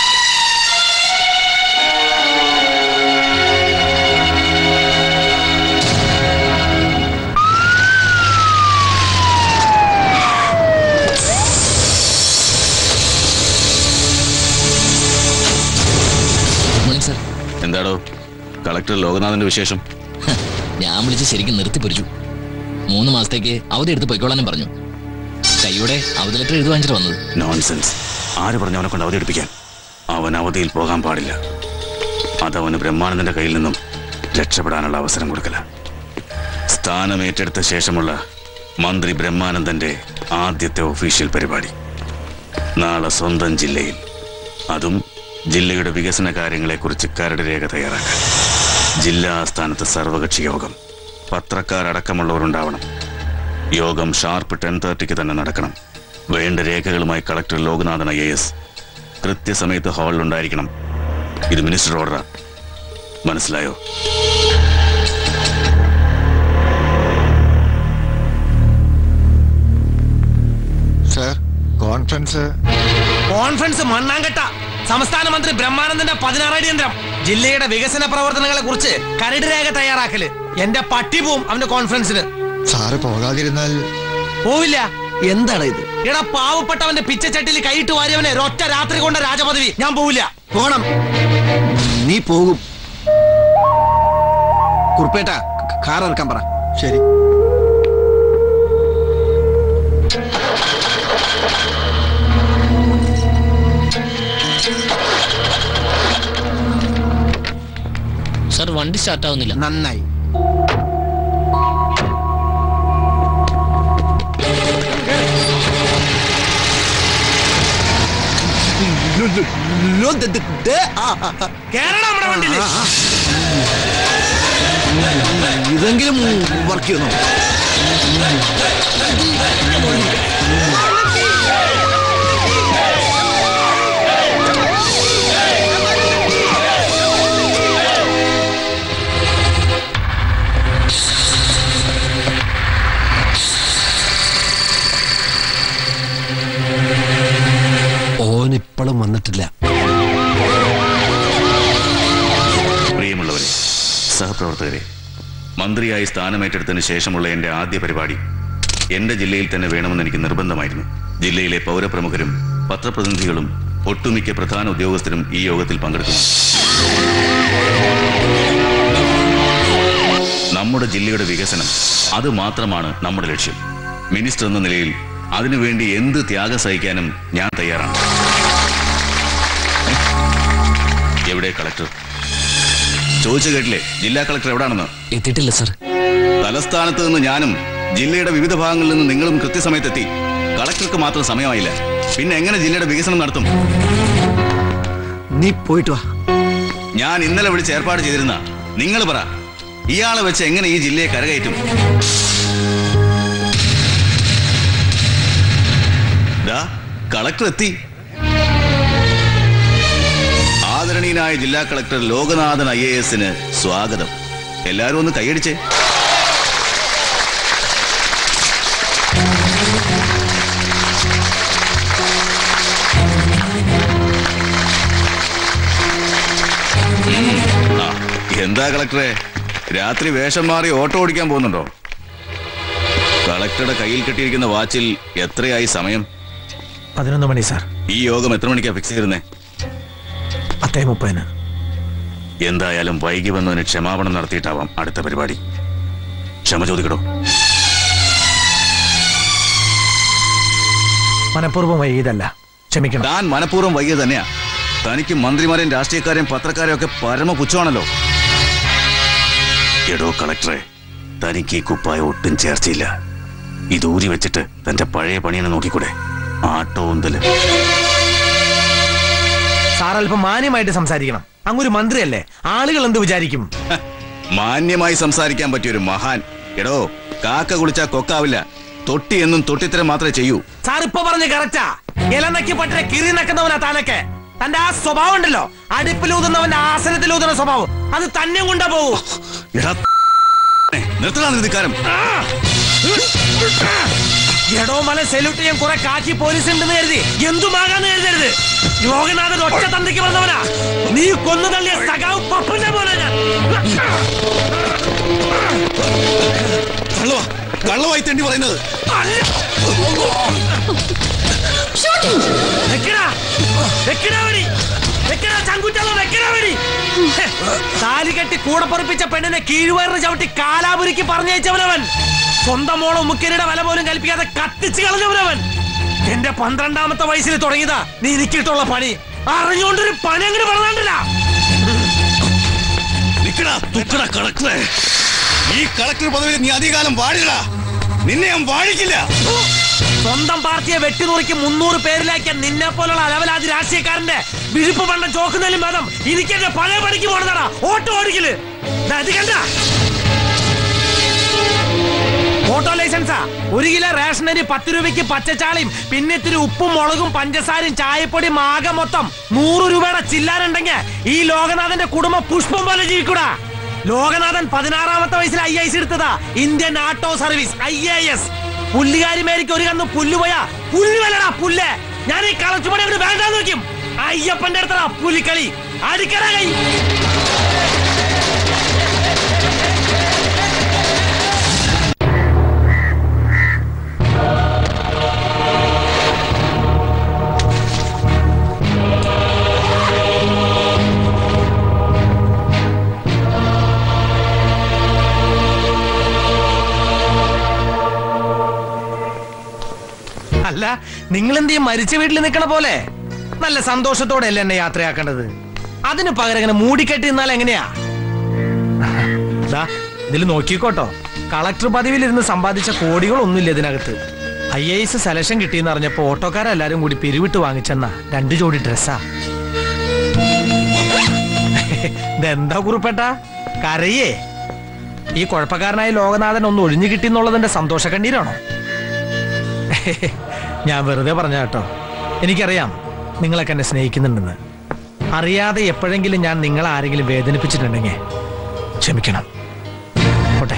ഗുഡ് മോർണിംഗ് സർ എന്താടോ കളക്ടർ ലോകനാഥന്റെ വിശേഷം ഞാൻ വിളിച്ച് ശരിക്കും നിർത്തിപ്പൊരിച്ചു മൂന്ന് മാസത്തേക്ക് അവധി എടുത്ത് പൊയ്ക്കോളാനും പറഞ്ഞു കൈയോടെ അവധി ലെറ്റർ എഴുതി വാങ്ങിച്ചിട്ട് വന്നത് നോൺസെൻസ് ആര് പറഞ്ഞു അവനെ കൊണ്ട് അവധി എടുപ്പിക്കാൻ അവൻ അവധിയിൽ പോകാൻ പാടില്ല അതവന് ബ്രഹ്മാനന്ദന്റെ കയ്യിൽ നിന്നും രക്ഷപ്പെടാനുള്ള അവസരം കൊടുക്കല സ്ഥാനം ഏറ്റെടുത്ത ശേഷമുള്ള മന്ത്രി ബ്രഹ്മാനന്ദന്റെ ആദ്യത്തെ ഒഫീഷ്യൽ പരിപാടി നാളെ സ്വന്തം ജില്ലയിൽ അതും ജില്ലയുടെ വികസന കാര്യങ്ങളെക്കുറിച്ച് കരട് രേഖ തയ്യാറാക്കാൻ ജില്ലാ ആസ്ഥാനത്ത് സർവകക്ഷി യോഗം പത്രക്കാരടക്കമുള്ളവരുണ്ടാവണം യോഗം ഷാർപ്പ് ടെൻ തേർട്ടിക്ക് തന്നെ നടക്കണം വേണ്ട രേഖകളുമായി collector Lokanathan I A S കൃത്യസമയത്ത് ഹാളിലുണ്ടായിരിക്കണം ഇത് മിനിസ്റ്റർ ഓർഡറാ മനസ്സിലായോ സർ കോൺഫറൻസ് കോൺഫറൻസ് മണ്ണാങ്കട്ട സംസ്ഥാന മന്ത്രി ബ്രഹ്മാനന്ദന്റെ പതിനാറടി യന്ത്രം ജില്ലയുടെ വികസന പ്രവർത്തനങ്ങളെ കുറിച്ച് കരട് രേഖ തയ്യാറാക്കല് എന്റെ പട്ടി പോവും അവന്റെ കോൺഫറൻസിന് സാറ് പോകാതിരുന്നാൽ പോവില്ല എന്താണ് ഇത് എടാ പാവപ്പെട്ടവന്റെ പിച്ചച്ചട്ടിയിൽ കൈയിട്ട് വാരിയവനെ ഒറ്റ രാത്രി കൊണ്ട രാജപദവി ഞാൻ പോവില്ല പോണം നീ പോകും കുറുപ്പേട്ട കാർ ഇറക്കാൻ പറ ശരി സർ വണ്ടി സ്റ്റാർട്ട് ആവുന്നില്ല നന്നായി ഇതെങ്കിലും വർക്ക് ചെയ്യുന്നു ഓൻ ഇപ്പോഴും വന്നിട്ടില്ല പ്രിയമുള്ളവരെ സഹപ്രവർത്തകരെ മന്ത്രിയായി സ്ഥാനമേറ്റെടുത്തതിന് ശേഷമുള്ള എന്റെ ആദ്യ പരിപാടി എന്റെ ജില്ലയിൽ തന്നെ വേണമെന്ന് എനിക്ക് നിർബന്ധമായിരുന്നു ജില്ലയിലെ പൗരപ്രമുഖരും പത്രപ്രതിനിധികളും ഒട്ടുമിക്ക പ്രധാന ഉദ്യോഗസ്ഥരും ഈ യോഗത്തിൽ പങ്കെടുക്കുന്നു നമ്മുടെ ജില്ലയുടെ വികസനം അത് മാത്രമാണ് നമ്മുടെ ലക്ഷ്യം മിനിസ്റ്റർ എന്ന നിലയിൽ അതിനുവേണ്ടി എന്ത് ത്യാഗം സഹിക്കാനും ഞാൻ തയ്യാറാണ് എവിടെ കളക്ടർ ചോദിച്ചു കേട്ടില്ലേ ജില്ലാ കളക്ടർ എവിടാണെന്ന് എത്തിയിട്ടില്ല സർ തലസ്ഥാനത്ത് നിന്ന് ഞാനും ജില്ലയുടെ വിവിധ ഭാഗങ്ങളിൽ നിന്ന് നിങ്ങളും കൃത്യസമയത്തെത്തി കളക്ടർക്ക് മാത്രം സമയമായില്ല പിന്നെ എങ്ങനെ ജില്ലയുടെ വികസനം നടത്തും നീ പോയിട്ട് വാ ഞാൻ ഇന്നലെ വിളിച്ച് ഏർപ്പാട് ചെയ്തിരുന്ന നിങ്ങൾ പറ ഇയാളെ വെച്ച് എങ്ങനെ ഈ ജില്ലയെ കരകയറ്റും ദാ, കളക്ടർ എത്തി ആദരണീയനായ ജില്ലാ കളക്ടർ ലോകനാഥൻ ഐ എ എസിന് സ്വാഗതം എല്ലാരും ഒന്ന് കൈയടിച്ചേ ആ, എന്താ കളക്ടറെ രാത്രി വേഷം മാറി ഓട്ടോ ഓടിക്കാൻ പോകുന്നുണ്ടോ കളക്ടറുടെ കയ്യിൽ കിട്ടിയിരിക്കുന്ന വാച്ചിൽ എത്രയായി സമയം പതിനൊന്ന് മണി സാർ ഈ യോഗം എത്ര മണിക്കാ ഫിക്സ് ചെയ്തിരുന്നേ പത്തേ മുപ്പതിന് എന്തായാലും വൈകി വന്നതിന് ക്ഷമാപണം നടത്തിയിട്ടാവാം അടുത്ത പരിപാടി ക്ഷമ ചോദിക്കടോ മനഃപൂർവ്വം വൈകിയതല്ല ക്ഷമിക്കണം താൻ മനഃപൂർവ്വം വൈകിയത് തന്നെയാ തനിക്ക് മന്ത്രിമാരെയും രാഷ്ട്രീയക്കാരെയും പത്രക്കാരെയും ഒക്കെ പരമ പുച്ഛമാണല്ലോ എടോ കളക്ടറെ തനിക്ക് ഈ കുപ്പായ ഒട്ടും ചേർച്ചയില്ല ഇത് ഊരി വെച്ചിട്ട് തന്റെ പഴയ പണിയെ നോക്കിക്കൂടെ ആട്ടോ ഉന്തല് സാർ അല്പം മാന്യമായിട്ട് സംസാരിക്കണം അങ്ങൊരു മന്ത്രിയല്ലേ ആളുകൾ എന്ത് വിചാരിക്കും മാന്യമായി സംസാരിക്കാൻ പറ്റിയ ഒരു മഹാൻ എടോ കാക്ക കുളിച്ചാ കൊക്കാവില്ല തൊട്ടി എന്നും തൊട്ടിത്തരം മാത്രമേ ചെയ്യൂ സാർ ഇപ്പൊ പറഞ്ഞ് കറക്റ്റാ ഇലനക്കി പട്ടിനെ കിറി നക്കുന്നവനാ താനൊക്കെ തന്റെ ആ സ്വഭാവം ഉണ്ടല്ലോ അടുപ്പിലൂതുന്നവന്റെ ആസനത്തിലൂതുന്ന സ്വഭാവം അത് തന്നെ കൊണ്ടാ പോവൂ എടാ നിർത്തലാണ് ധിക്കാരം എടോ മല സെല്യൂട്ട് ചെയ്യാൻ കുറെ കാക്കി പോലീസ് ഉണ്ടെന്ന് കരുതി എന്തുമാകാന്ന് കരുതരുത് യോഗനാഥൻ ഒറ്റ തന്തയ്ക്ക് പറഞ്ഞവനാ നീ കൊന്നു തള്ളിയ സഖാവ് പപ്പന്റെ പോലെ ഞാൻ കള്ളവാ കള്ളവായി തെണ്ടി പറയുന്നത് വെക്കടാ വെക്കടാ വെടി വെക്കടാ ചങ്കുറ്റല്ലോ വെക്കടാ വെടി ഹെ, താലി കെട്ടി കൂടെ പൊറപ്പിച്ച പെണ്ണിനെ കീഴ്വയറിന് ചവിട്ടി കാലാപുരിക്ക് പറഞ്ഞയച്ചവനവൻ സ്വന്തം മോളോ മുക്കരുടെ വില പോലും കൽപ്പിക്കാതെ കത്തിച്ച് കളഞ്ഞവനവൻ എന്റെ പന്ത്രണ്ടാമത്തെ വയസ്സിൽ തുടങ്ങിയതാ നീ എനിക്കിട്ടുള്ള പണി അറിഞ്ഞുകൊണ്ടൊരു പണി അങ്ങനെ പറഞ്ഞാണ്ടില്ല നിക്കടാ തുക്കടാ കളക്ടറെ ഈ കളക്ടർ പദവിയിൽ നീ അധികാലം വാഴില്ല നിന്നെ ഞാൻ വാഴിക്കില്ല സ്വന്തം പാർട്ടിയെ വെട്ടിനുറുക്കി മുന്നൂറ് പേരിലാക്കിയ നിന്നെ പോലുള്ള അലവലാതി രാഷ്ട്രീയക്കാരന്റെ വിഴുപ്പ് പണ്ട ചോക്കുന്നതിലും ഭേദം എനിക്ക് എന്റെ പഴയ പണിക്ക് പോണതാടാ ഓട്ടോ ഓടിക്കല് ദാ ഇത് കണ്ട ഓട്ടോ ലൈസൻസാ ഒരു കിലോ റേഷനരി പത്ത് രൂപയ്ക്ക് പച്ചച്ചാളിയും പിന്നെ ഇത്തിരി ഉപ്പും മുളകും പഞ്ചസാരയും ചായപ്പൊടിയും ആകെ മൊത്തം നൂറ് രൂപയുടെ ചില്ലാനുണ്ടെങ്കിൽ ഈ ലോകനാഥന്റെ കുടുംബം പുഷ്പം പോലെ ജീവിക്കൂടാ ലോകനാഥൻ പതിനാറാമത്തെ വയസ്സിൽ ഐ ഐ എസ് എടുത്തതാ Indian auto service I A S പുല്ലുകാരി മേരിക്ക് ഒരു കന്ന് പുല്ല് പോയാ പുല്ല് വല്ലടാ പുല്ല് ഞാൻ ഈ കളച്ചുപണി അങ്ങോട്ട് വേണ്ടാന്ന് നോക്കും അയ്യപ്പന്റെ അടുത്തടാ പുലിക്കളി അടിക്കടാ കൈ അല്ല നിങ്ങൾ എന്ത് ചെയ്യും മരിച്ച വീട്ടിൽ നിൽക്കണ പോലെ നല്ല സന്തോഷത്തോടെ അല്ലേ എന്നെ യാത്രയാക്കേണ്ടത് അതിന് പകരം ഇങ്ങനെ മൂടിക്കെട്ടി നിന്നാൽ എങ്ങനെയാ ദാ, ഇതിൽ നോക്കിക്കോട്ടോ കളക്ടർ പദവിയിലിരുന്ന് സമ്പാദിച്ച കോടികളൊന്നുമില്ല ഇതിനകത്ത് ഐ എ എസ് സെലക്ഷൻ കിട്ടിയെന്ന് അറിഞ്ഞപ്പോ ഓട്ടോക്കാരെല്ലാരും കൂടി പിരിവിട്ട് വാങ്ങിച്ചെന്ന രണ്ട് ജോഡി ഡ്രസ്സാ ഇതെന്താ കുറിപ്പേട്ട കരയേ ഈ കുഴപ്പക്കാരനായ ലോകനാഥൻ ഒന്ന് ഒഴിഞ്ഞു കിട്ടിയെന്നുള്ളതിന്റെ സന്തോഷ കണ്ണീരാണോ ഞാൻ വെറുതെ പറഞ്ഞ കേട്ടോ എനിക്കറിയാം നിങ്ങളൊക്കെ എന്നെ സ്നേഹിക്കുന്നുണ്ടെന്ന് അറിയാതെ എപ്പോഴെങ്കിലും ഞാൻ നിങ്ങളെ ആരെങ്കിലും വേദനിപ്പിച്ചിട്ടുണ്ടെങ്കിൽ ക്ഷമിക്കണം പോട്ടെ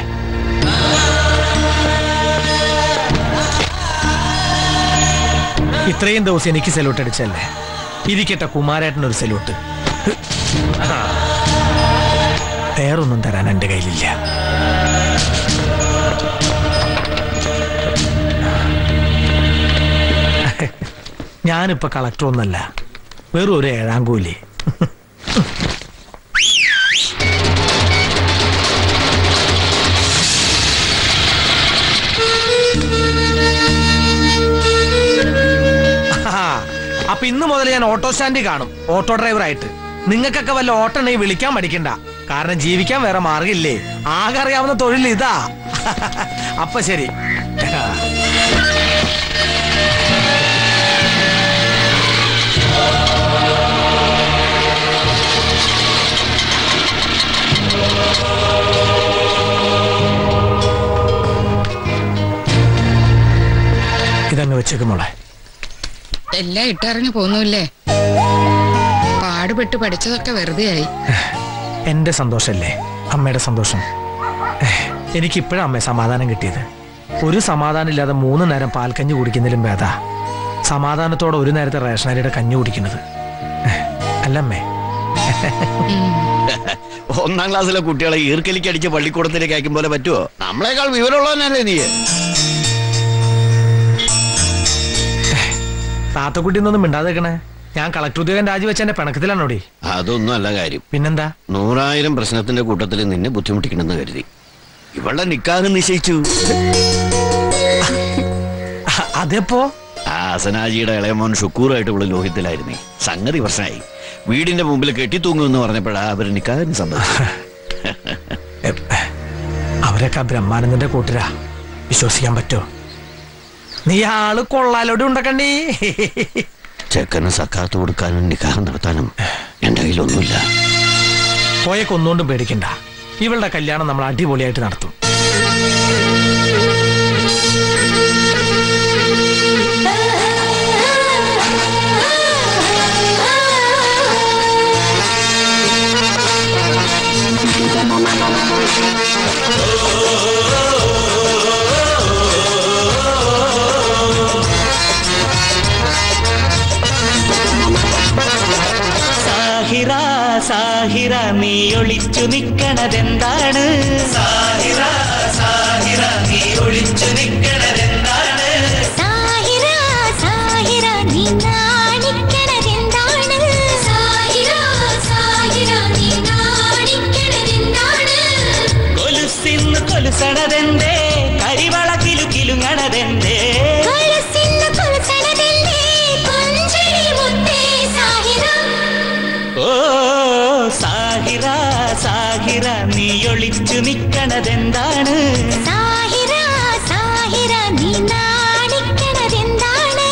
ഇത്രയും ദിവസം എനിക്ക് സല്യൂട്ട് അടിച്ചല്ലേ ഇരിക്കട്ടെ കുമാരേട്ടൻ ഒരു സല്യൂട്ട് വേറൊന്നും തരാൻ എൻ്റെ കയ്യിലില്ല ഞാനിപ്പോ കളക്ടർ ഒന്നല്ല വെറും ഒരു ഏഴാം കൂലി ആ, അപ്പൊ ഇന്ന് മുതൽ ഞാൻ ഓട്ടോ സ്റ്റാൻഡിൽ കാണും ഓട്ടോ ഡ്രൈവറായിട്ട് നിങ്ങൾക്കൊക്കെ വല്ല ഓട്ടോ ഉണ്ടെങ്കിൽ വിളിക്കാൻ പഠിക്കണ്ട കാരണം ജീവിക്കാൻ വേറെ മാർഗമില്ലേ ആകെ അറിയാവുന്ന തൊഴിൽ ഇതാ അപ്പൊ ശരി ഇതങ്ങ് വെച്ചേക്ക് മോളെ എല്ലാം ഇട്ടറിഞ്ഞു പോന്നൂല്ലേ പാടുപെട്ട് പഠിച്ചതൊക്കെ വെറുതെ ആയി എന്റെ സന്തോഷല്ലേ അമ്മയുടെ സന്തോഷം എനിക്കിപ്പോഴാണ് അമ്മയെ സമാധാനം കിട്ടിയത് ഒരു സമാധാനം ഇല്ലാതെ മൂന്ന് നേരം പാൽക്കഞ്ഞി കുടിക്കുന്നതിലും ഭേദ സമാധാനത്തോടെ ഒരു നേരത്തെ റേഷനരിയുടെ കഞ്ഞി കുടിക്കുന്നത് അല്ലമ്മേ ഒന്നാം ക്ലാസ്സിലെ കുട്ടികളെ ഈർക്കലിക്ക് അടിച്ച് പള്ളിക്കൂടത്തിലേക്ക് അയക്കും പോലെ പറ്റുമോ നമ്മളെക്കാൾ വിവരമുള്ളവനല്ലേ നീ താത്തക്കുട്ടി ഒന്നും മിണ്ടാതെക്കണേ ഞാൻ കളക്ടർ ഉദ്യോഗം രാജിവെച്ച എന്റെ പിണക്കത്തിലാണോടി അതൊന്നും അല്ല കാര്യം പിന്നെന്താ നൂറായിരം പ്രശ്നത്തിന്റെ കൂട്ടത്തിൽ നിന്നെ ബുദ്ധിമുട്ടിക്കണമെന്ന് കരുതി ഇവളുടെ നിക്കാഹ് നിശ്ചയിച്ചു അതെപ്പോ ആ അസനാജിയുടെ ഇളയമോൻ ഷുക്കൂറായിട്ട് ഇവിടെ ലോഹിത്തിലായിരുന്നേ സംഗതി പ്രശ്നമായി വീടിന്റെ മുമ്പിൽ കെട്ടിത്തൂങ്ങുമെന്ന് പറഞ്ഞപ്പോഴാ അവർ നിക്കാഹിന് സമ്മതിച്ചു അവരൊക്കെ ആ ബ്രഹ്മാനന്ദന്റെ കൂട്ടരാ വിശ്വസിക്കാൻ പറ്റോ നീ ആള് കൊള്ളാലോടെ ഉണ്ടക്കണ്ണീ ചെക്കന് സക്കാത്ത് കൊടുക്കാനും നിക്കാഹ് നടത്താനും എന്റെ കയ്യിലൊന്നുമില്ല പോയെ കൊന്നുകൊണ്ടും പേടിക്കണ്ട ഇവളുടെ കല്യാണം നമ്മൾ അടിപൊളിയായിട്ട് നടത്തും സാഹിറ സാഹിറ നീ ഒളിച്ചു നിക്കണതെന്താണ് സാഹിറ സാഹിറ നീ ഒളിച്ചു നിക്കണതെന്താണ് സാഹിറ സാഹിറ നീ നാണിക്കണതെന്താണ് സാഹിറ സാഹിറ നീ നാണിക്കണതെന്താണ് കൊലുസിന്ന് കൊലുസണതെന്തേ കരിവള കിലു കിലുങ്ങണതെന്തേ കൊലുസിന്ന് കൊലുസണതെന്തേ കൊഞ്ചിരി മുത്തേ സാഹിറ ഓ സാഹിറ സാഹിറ നീ ഒളിച്ചു നിക്കണതെന്താണ് സാഹിറ സാഹിറ നീ നാണിക്കണതെന്താണ്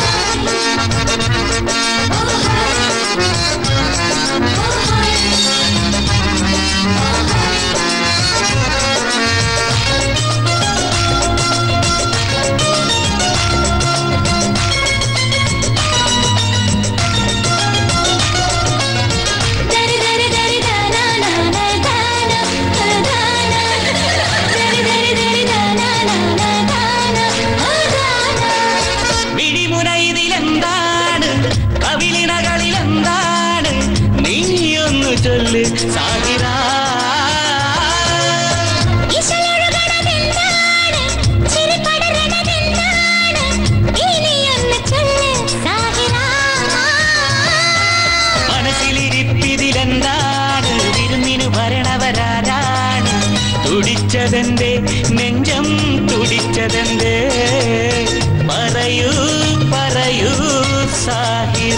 ദരി ദരി ദരി ദാന നാന ദാന ദാന ദരി ദരി ദരി ദാന നാന ദാന ദാന മിഴിമുന ഇതിലെന്താണ് കവിളിനകളിലെന്താണ് നീയൊന്നു ചൊല്ല് സാഹിറ ഇശലൊഴുകണതെന്താണ് ചിരി പടരണതെന്താണ് ഇനിയൊന്ന് ചൊല്ല് സാഹിറ മനസ്സിലിരിപ്പിതിലെന്താണ് വിരുന്നിനു ഭരണവരാരാണ് തുടിച്ചതെന്തേ നെഞ്ചം തുടിച്ചതെന്തേ പറയൂ പറയൂ സാഹിറ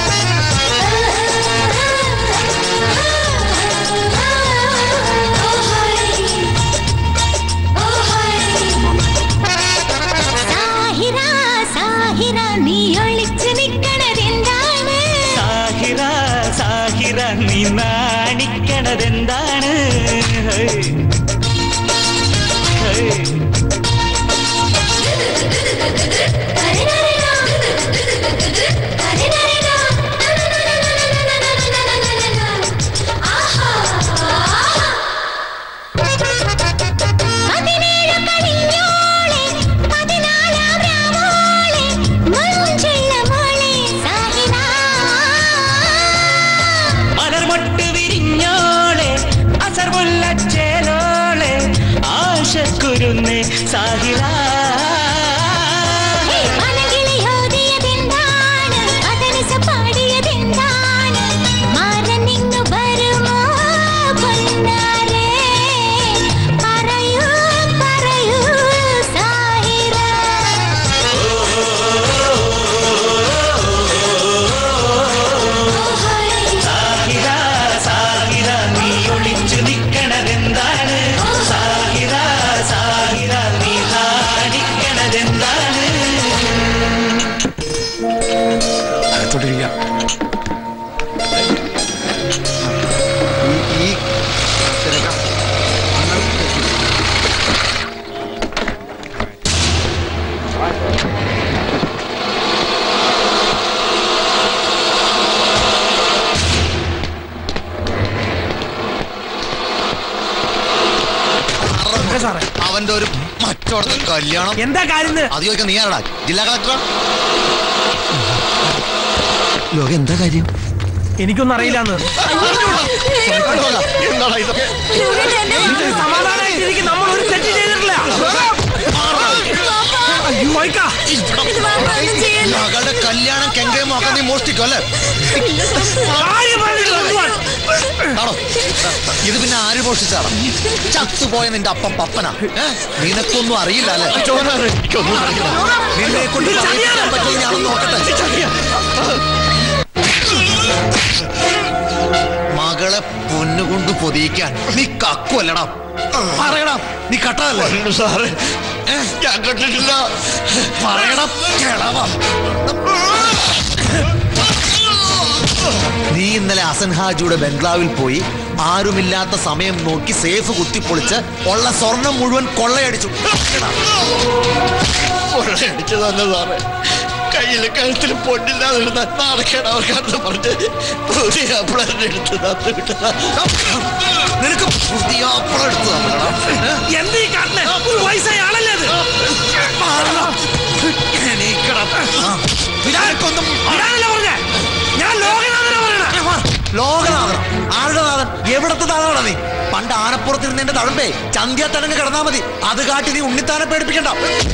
സാഹിറ സാഹിറ നീ ഒളിച്ചു നിക്കണതെന്താണ് സാഹിറ സാഹിറ നീ നാണിക്കണതെന്താണ് ഹൈ. ഹൈ. പതിനേഴു കവിഞ്ഞോളെ പതിനാലാം രാമോളെ മുഞ്ചുള്ള മോളെ സാഹിറ മലർമൊട്ട് വിരിഞ്ഞോളെ അസർമുല്ലച്ചേലോളെ ആശക്കുരുന്ന് സാഹിറ മനകിളിയോതിയതെന്താണ് പതനിസ പാടിയതെന്താണ് മാറനിങ്ങു വരുമോ പൊന്നാരേ പറയൂ പറയൂ സാഹിറ സാഹിറ സാഹിറ നീ ഒളിച്ചു നിക്കണതെന്താണ് സാഹിറ സാഹിറ നീ നാണിക്കണതെന്താണ് അകത്തോട്ടിരിക്കാം ഈ അവന്റെ ഒരു മറ്റോടത്തെ കല്യാണം എന്താ കാര്യം അത് ചോദിക്കാൻ നീ ആരടാ ജില്ലാ കളക്ടറാ ലോക എന്താ കാര്യം എനിക്കൊന്നും അറിയില്ലാന്ന് എന്താടാ ഇതൊക്കെ സമാധാനായിട്ടിരിക്കും നമ്മൾ ഒരു തെറ്റ് ചെയ്തിട്ടില്ല അയ്യോ, വൈക്കാ. മകളുടെ എന്റെ കല്യാണം കെങ്കയും നോക്കാൻ നീ മോഷ്ടിക്കും അല്ലേ ആണോ ഇത് പിന്നെ ആര് മോഷ്ടിച്ചാണ് ചത്തുപോയ നിന്റെ അപ്പം പപ്പനാ ഏ? നിനക്കൊന്നും അറിയില്ല അല്ലേ നിന്നെ കൊണ്ട് പറയിപ്പിക്കാൻ പറ്റുമോ ഞാനൊന്ന് നോക്കട്ടെ മകളെ പൊന്നുകൊണ്ട് പൊതിയിക്കാൻ നീ കക്കുമല്ലടാ പറയടാ നീ കട്ടതല്ലേ സാറേ ഞാൻ കണ്ടിട്ടില്ല പറയടാ കിളവ നീ ഇന്നലെ അസൻ ഹാജിയുടെ ബംഗ്ലാവിൽ പോയി ആരുമില്ലാത്ത സമയം നോക്കി സേഫ് കുത്തിപ്പൊളിച്ച് ഉള്ള സ്വർണം മുഴുവൻ കൊള്ളയടിച്ചു കൊള്ളയടിച്ചു തന്നെ സാറേ കയ്യിൽ കഴുത്തിൽ പൊന്നില്ലാതിരുന്ന നാണക്കേട് അവർക്കാണെന്ന് പറഞ്ഞ് പുതിയ അപ്പളറിന്റെ എടുത്ത് തന്നു വിട്ടതാ നിനക്ക് പുതിയ അപ്പളം എടുത്തു തന്നടാ എന്തീ കാട്ടിലെ ഒരു വയസ്സായ ആളല്ലേ അത് വിടാനൊന്നും വിടാനല്ല പറഞ്ഞേ ഞാൻ ലോകനാഥനാ പറയണേ ലോകനാഥനം ആരുടെ നാഥൻ എവിടത്തെ നാഥനാണ് നീ പണ്ട് ആനപ്പുറത്തിരുന്ന എന്റെ തഴമ്പേ ചന്ത്യ തടങ്ങ് കിടന്നാ മതി അത് കാട്ടി നീ ഉണ്ണിത്താനെ പേടിപ്പിക്കണ്ട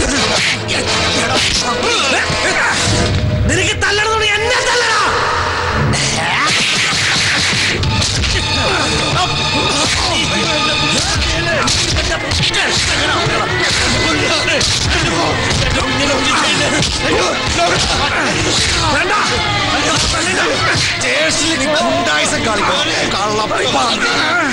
നിനക്ക് തല്ലണമെന്ന് എന്നെ തല്ലടാ സ്റ്റേഷനിൽ നീ ഗുണ്ടായിസം കാണിക്കണം കള്ളപ്പാതി.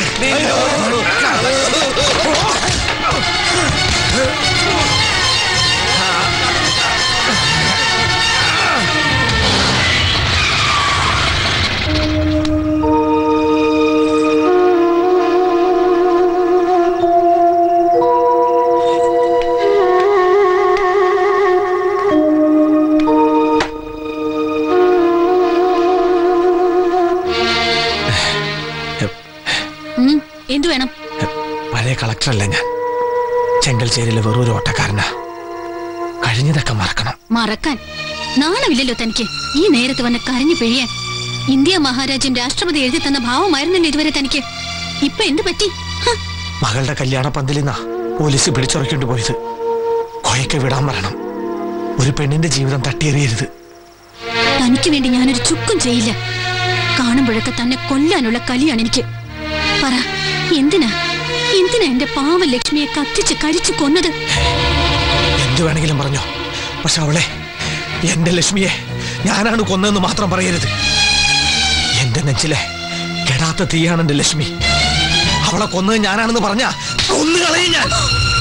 ഉം, എന്തു വേണം പഴയ കളക്ടറല്ല ഞാൻ ചെങ്കൽശ്ശേരിയിലെ വെറും ഒരു ഓട്ടക്കാരനാ കഴിഞ്ഞതൊക്കെ മറക്കണം മറക്കാൻ നാണമില്ലല്ലോ തനിക്ക് ഈ നേരത്ത് വന്ന് കരഞ്ഞു പിഴിയാൻ ഇന്ത്യ മഹാരാജ്യം രാഷ്ട്രപതി എഴുതി തന്ന ഭാവമായിരുന്നല്ലോ ഇതുവരെ തനിക്ക് ഇപ്പൊ എന്തു പറ്റി ഹ, മകളുടെ കല്യാണ പന്തലിന്നാ പോലീസ് പിടിച്ചുറക്കേണ്ടി പോയത് കൊയക്കെ വിടാൻ പറയണം ഒരു പെണ്ണിന്റെ ജീവിതം തട്ടിയെറിയരുത് തനിക്ക് വേണ്ടി ഞാനൊരു ചുക്കും ചെയ്യില്ല കാണുമ്പോഴൊക്കെ തന്നെ കൊല്ലാനുള്ള കലിയാണ് എനിക്ക് പറ എന്തിനാ എന്തിനാ എന്റെ പാവ ലക്ഷ്മിയെ കത്തിച്ച് കഴിച്ചു കൊന്നത് എന്തു വേണമെങ്കിലും പറഞ്ഞോ പക്ഷെ അവളെ എന്റെ ലക്ഷ്മിയെ ഞാനാണ് കൊന്നതെന്ന് മാത്രം പറയരുത് എന്റെ നെഞ്ചിലെ കെടാത്ത തീയാണ് എന്റെ ലക്ഷ്മി അവളെ കൊന്നത് ഞാനാണെന്ന് പറഞ്ഞ കൊന്നു കളയും ഞാൻ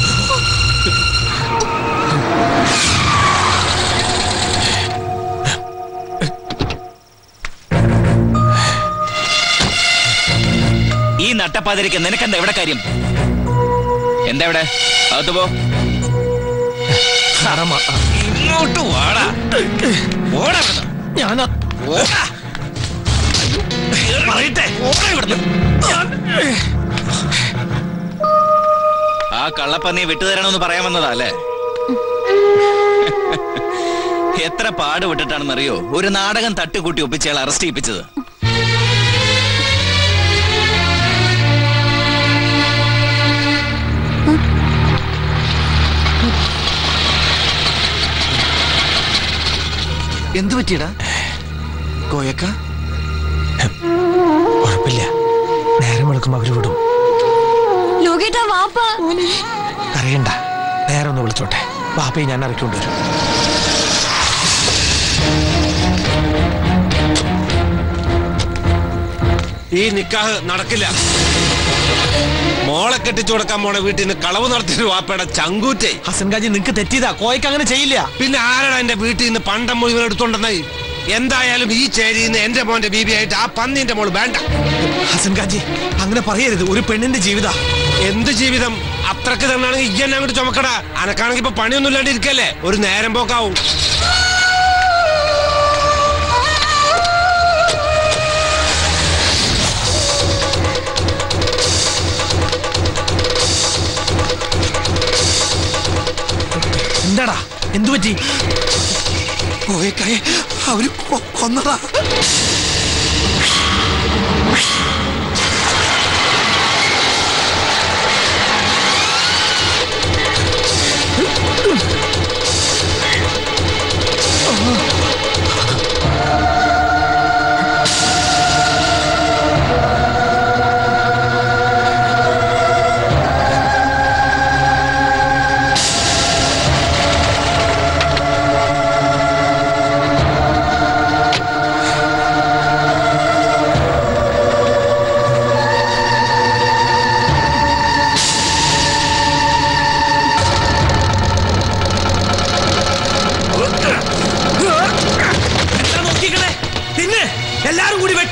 ഈ നട്ടപ്പാതിരിക്ക് നിനക്കെന്താ എവിടെ കാര്യം എന്താ എവിടെ അകത്ത് പോ ഇങ്ങോട്ട് വാടാ ഓടാ ഇവിടുന്ന്. ഞാൻ ഓടാ. പറയട്ടെ ഓടാ ഇവിടുന്ന്. ആ കള്ളപ്പന്നിയെ വിട്ടുതരണമെന്ന് പറയാൻ വന്നതാ അല്ലേ എത്ര പാട് വിട്ടിട്ടാണെന്നറിയോ ഒരു നാടകം തട്ടുകൂട്ടി ഒപ്പിച്ചയാൾ അറസ്റ്റ് ചെയ്യിപ്പിച്ചത് എന്തു പറ്റിയടാ കോയക്ക കുഴപ്പമില്ല നേരം വെളുക്കുമ്പോ അവര് വിടും ലോകേട്ടാ വാപ്പ അറിയണ്ട നേരെ ഒന്ന് വിളിച്ചോട്ടെ പാപ്പയെ ഞാൻ ഇറക്കിക്കൊണ്ട് വരും ഈ നിക്കാഹ് നടക്കില്ല മോളെ കെട്ടിച്ചു കൊടുക്കാൻ പോണ വീട്ടിൽ നിന്ന് കളവ് നടത്തിയൊരു വാപ്പയുടെ ചങ്കൂറ്റേ ഹസൻകാജി നിങ്ങക്ക് തെറ്റിയതാ കോയക്ക് അങ്ങനെ ചെയ്യില്ല പിന്നെ ആരാടാ എന്റെ വീട്ടിൽ നിന്ന് പണ്ടം മുഴുവൻ എടുത്തോണ്ടെന്നായി എന്തായാലും ഈ ചേരിയിൽ നിന്ന് എന്റെ മോന്റെ ബീബി ആയിട്ട് ആ പന്നിന്റെ മോള് വേണ്ട ഹസൻകാജി അങ്ങനെ പറയരുത് ഒരു പെണ്ണിന്റെ ജീവിത എന്ത് ജീവിതം അത്രക്ക് തന്നാണെങ്കിൽ ഇയ്യെന്നെ അങ്ങോട്ട് ചുമക്കടാ അനക്കാണെങ്കിൽ ഇപ്പൊ പണിയൊന്നും ഇല്ലാണ്ട് ഇരിക്കല്ലേ ഒരു നേരം പോക്കാവും എന്താടാ എന്തു പറ്റി കോയക്കായെ അവര് കൊ- കൊന്നതാ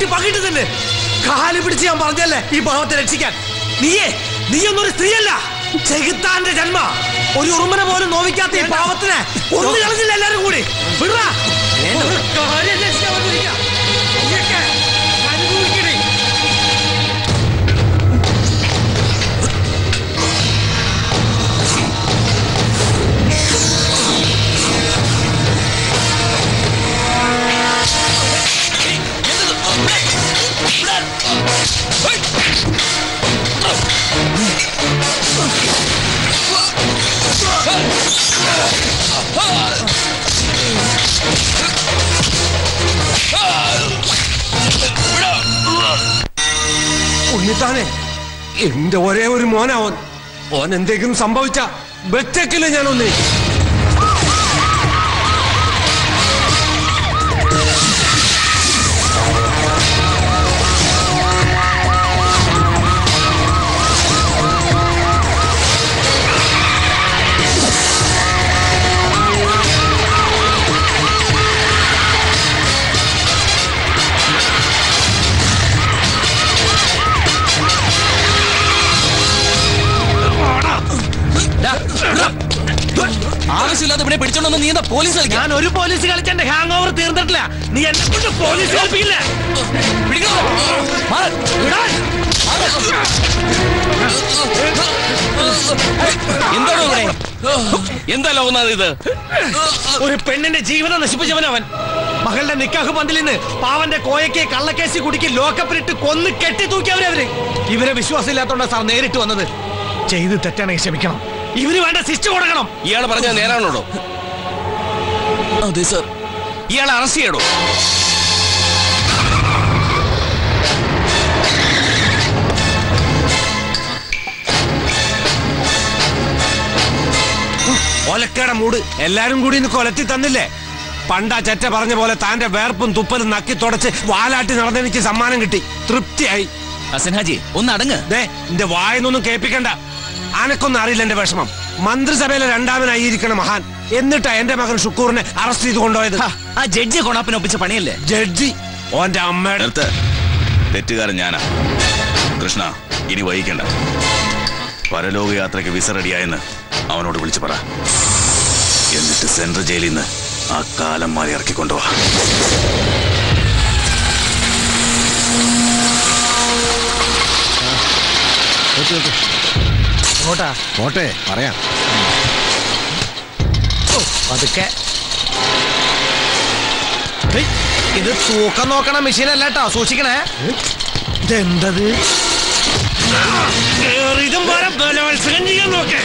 പങ്കിട്ട് തന്നെ കാല് പിടിച്ച് ഞാൻ പറഞ്ഞല്ലേ ഈ പാവത്തെ രക്ഷിക്കാൻ നീയേ നീയൊന്നൊരു സ്ത്രീയല്ല ചെകുത്താന്റെ ജന്മ ഒരു ഉറുമനെ പോലും നോവിക്കാത്ത ഈ പാവത്തിനെ ഒന്നു കളഞ്ഞില്ല എല്ലാരും കൂടി വിടാ ഒരു കാര്യം രക്ഷിക്കാൻ വന്നിരിക്കാം. നീയൊക്കെ അനുഭവിക്കണേ ഉണ്ണിത്താനെ എന്റെ ഒരേ ഒരു മോനാവൻ ഓൻ എന്തെങ്കിലും സംഭവിച്ച വെച്ചേക്കില്ല ഞാനൊന്നേ ആവശ്യമില്ലാതെ ഇവിടെ പിടിച്ചോണ്ടൊന്ന് നീ എന്താ പോലീസ് ഞാൻ ഒരു പോലീസ് കളിച്ചെന്റെ ഹാങ് ഓവർ തീർന്നിട്ടില്ല നീ എന്നെ കൊണ്ട് പോലീസ് കളിപ്പിക്കില്ല എന്താണോ ഇവിടെ എന്താ ലോകനാഥ് ഇത് ഒരു പെണ്ണിന്റെ ജീവനം നശിപ്പിച്ചവൻ അവൻ മകളുടെ നിക്കാഹ് പന്തിൽ നിന്ന് പാവന്റെ കോയക്കെ കള്ളക്കേസി കുടുക്കി ലോക്കപ്പിലിട്ട് കൊന്ന് കെട്ടി തൂക്കിയവരെ അവര് ഇവരെ വിശ്വാസമില്ലാത്തോണ്ടാ സാർ നേരിട്ട് വന്നത് ചെയ്ത് തെറ്റാണെങ്കിൽ ക്ഷമിക്കണം ഇവര് വേണ്ട ശിക്ഷ കൊടുക്കണം ഇയാൾ പറഞ്ഞ നേരാണോടോ അതെ സർ ഇയാളെ അറസ്റ്റ് ചെയ്യടോ ഒലക്കയുടെ മൂട് എല്ലാരും കൂടി ഇന്ന് കൊലത്തി തന്നില്ലേ പണ്ടാ ചെറ്റ പറഞ്ഞ പോലെ താന്റെ വേർപ്പും തുപ്പലും നക്കി തുടച്ച് വാലാട്ടി നടന്നെനിക്ക് സമ്മാനം കിട്ടി തൃപ്തിയായി അസൻഹാജി ഒന്ന് അടങ്ങ് ദേ എന്റെ വായനൊന്നും കേൾപ്പിക്കണ്ട അനക്കൊന്നും അറിയില്ല എന്റെ വിഷമം മന്ത്രിസഭയിലെ രണ്ടാമനായിരിക്കണ മഹാൻ എന്നിട്ടാ എന്റെ മകൻ ഷുക്കൂറിനെ അറസ്റ്റ് ചെയ്ത് കൊണ്ടുപോയത് ആ ജഡ്ജി കൊണാപ്പിനൊപ്പിച്ച പണിയല്ലേ ജഡ്ജി ഓന്റെ അമ്മയുടെ നിർത്ത് തെറ്റുകാരൻ ഞാനാ കൃഷ്ണ ഇനി വൈകിക്കണ്ട പരലോക യാത്രയ്ക്ക് വിസ റെഡിയായെന്ന് അവനോട് വിളിച്ചു പറ എന്നിട്ട് സെൻട്രൽ ജയിലിൽ നിന്ന് ആ കാലം മാറി ഇറക്കിക്കൊണ്ടുപോവാ അങ്ങോട്ടാ പോട്ടെ പറയാം പതുക്കെ ഹേയ്, ഇത് തൂക്കം നോക്കണ മെഷീൻ അല്ല കേട്ടോ സൂക്ഷിക്കണേ ഇതെന്തത് ഇതും പോലെ ബലവത്സരം ചെയ്യാൻ നോക്കേ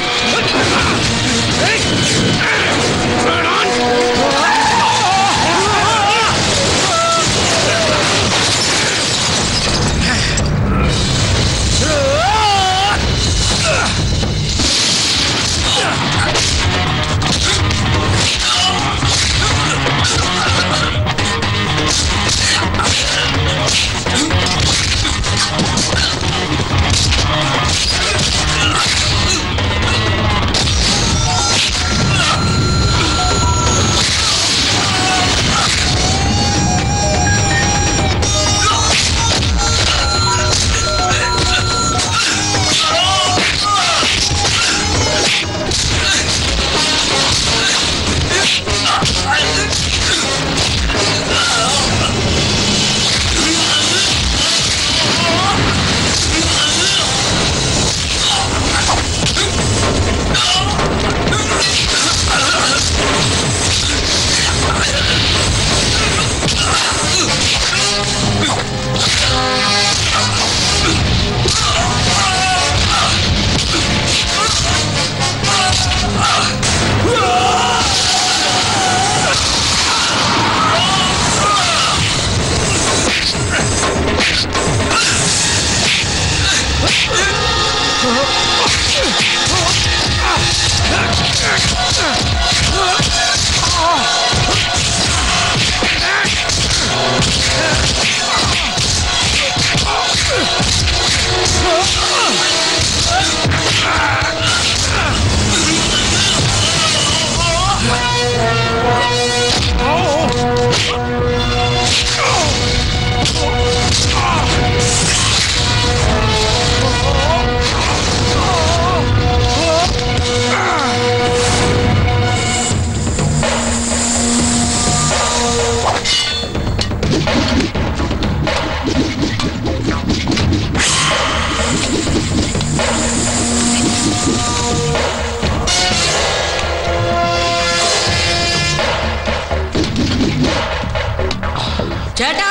ചേട്ടാ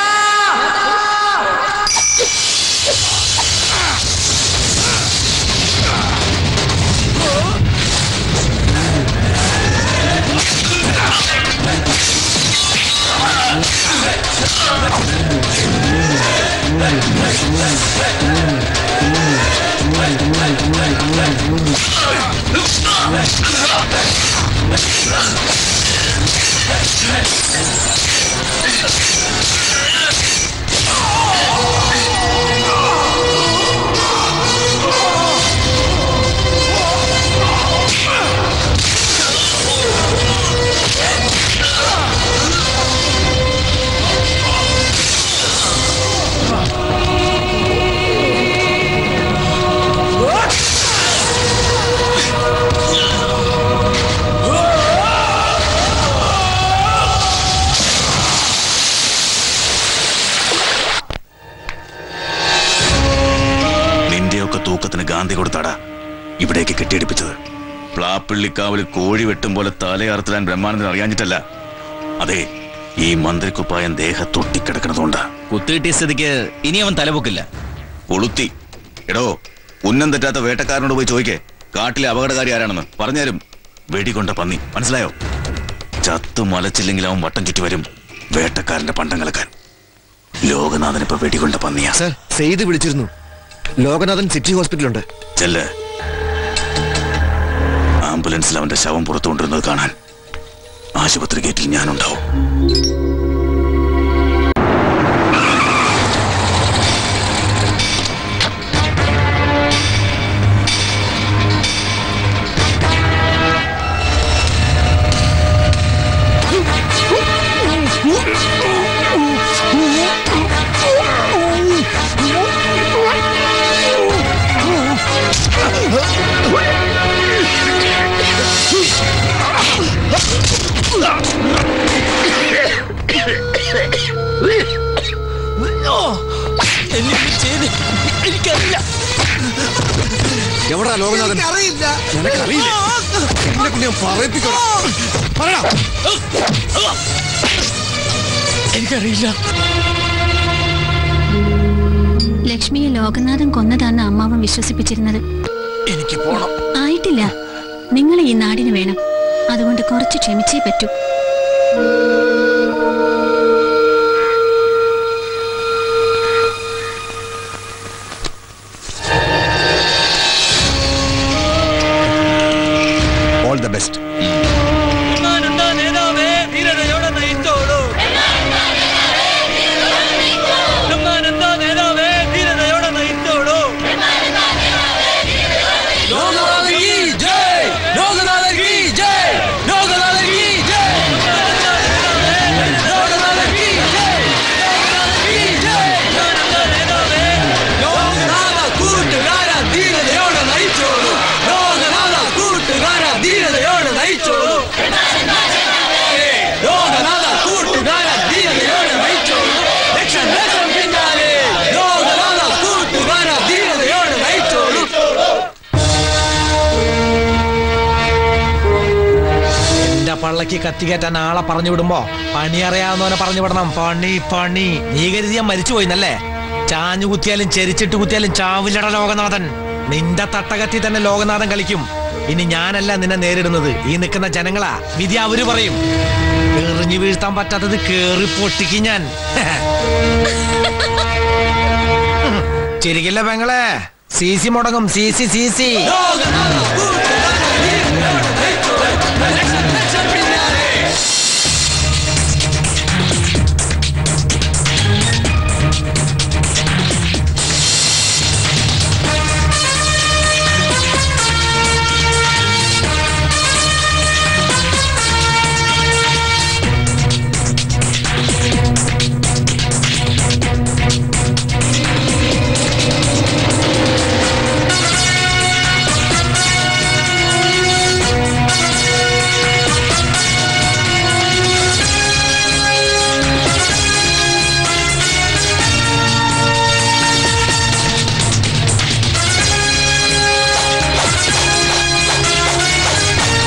നിന്റെയൊക്കെ തൂക്കത്തിന് ഗാന്ധി കൊടുത്താടാ ഇവിടേക്ക് കെട്ടിയടിപ്പിച്ചത് പ്ലാപ്പിള്ളിക്കാവിൽ കോഴി വെട്ടും പോലെ തലയറുത്തിടാൻ ബ്രഹ്മാനന്ദൻ അറിയാഞ്ഞിട്ടല്ല അതെ ഈ മന്ത്രിക്കുപ്പായം ദേഹത്തൊട്ടിക്കിടക്കണതുകൊണ്ടാ കുത്തികിട്ടിയ സ്ഥിതിക്ക് ഇനി അവൻ തലപൊക്കില്ല കൊളുത്തി എടോ ഉന്നം തെറ്റാത്ത വേട്ടക്കാരനോട് പോയി ചോദിക്കേ കാട്ടിലെ അപകടകാരി ആരാണെന്ന് പറഞ്ഞാലും വെടികൊണ്ട പന്നി മനസ്സിലായോ ചത്തു മലച്ചില്ലെങ്കിൽ അവൻ വട്ടം ചുറ്റി വരും വേട്ടക്കാരന്റെ പണ്ടം കലക്കാൻ ലോകനാഥൻ ഇപ്പൊ വെടികൊണ്ട പന്നിയാ സർ സെയ്ത് വിളിച്ചിരുന്നു ലോകനാഥൻ സിറ്റി ഹോസ്പിറ്റലുണ്ട് ചെല്ല് ആംബുലൻസിൽ അവന്റെ ശവം പുറത്തു കൊണ്ടിരുന്നത് കാണാൻ ആശുപത്രി ഗേറ്റിൽ ഞാനുണ്ടാവും എനിക്കറിയില്ല എവിടാ ലോകനാഥൻ അറിയില്ല നിനക്കറിയില്ല എന്നെ കൊണ്ട് ഞാൻ പറയിപ്പിക്കണം പറയടാ എനിക്കറിയില്ല ലക്ഷ്മിയെ ലോകനാഥൻ കൊന്നതാന്ന് അമ്മാവൻ വിശ്വസിപ്പിച്ചിരുന്നത് എനിക്ക് പോണം ആയിട്ടില്ല നിങ്ങൾ ഈ നാടിന് വേണം അതുകൊണ്ട് കുറച്ച് ക്ഷമിച്ചേ പറ്റൂ ഓൾ ദ ബെസ്റ്റ് നേതാവേ ധീരതയോടെ നയിച്ചോളൂ ബ്രഹ്മാനന്ദ നേതാവേ ധീരതയോടെ നയിച്ചോളൂ ലോകനാഥൻ കീ ജയ് ലോകനാഥൻ കീ ജയ് ലോകനാഥൻ കീ ജയ് ലോകനാഥൻ കീ ജയ് കീ ജയ് ലോകനാഥ കൂട്ടുകാര ധീരതയോടെ നയിച്ചോളൂ ലോകനാഥ കൂട്ടുകാര ധീരതയോടെ നയിച്ചോളൂ ലോകനാഥ കൂട്ടുകാര ധീരതയോടെ നയിച്ചോളൂ ലക്ഷം ലക്ഷം പിന്നാലെ ലോകനാഥ കൂട്ടുകാര ധീരതയോടെ നയിച്ചോളൂ എന്റെ പള്ളക്ക് കത്തികയറ്റാൻ ആളെ പറഞ്ഞു വിടുമ്പോ പണി അറിയാവുന്നവനെ പറഞ്ഞു വിടണം പണി പണി നീ കരുതി ഞാൻ മരിച്ചു പോയിന്നല്ലേ ചാഞ്ഞു കുത്തിയാലും ചെരിച്ചിട്ട് കുത്തിയാലും ചാവില്ലട ലോകനാഥൻ നിന്റെ തട്ടകത്തി തന്നെ ലോകനാഥൻ കളിക്കും ഇനി ഞാനല്ല നിന്നെ നേരിടുന്നത് ഈ നിൽക്കുന്ന ജനങ്ങളാ വിധി അവര് പറയും എറിഞ്ഞു വീഴ്ത്താൻ പറ്റാത്തത് കേറി പൊട്ടിക്കും ഞാൻ ചിരിക്കില്ല പെങ്ങളെ സി സി മുടങ്ങും സി സി സി സി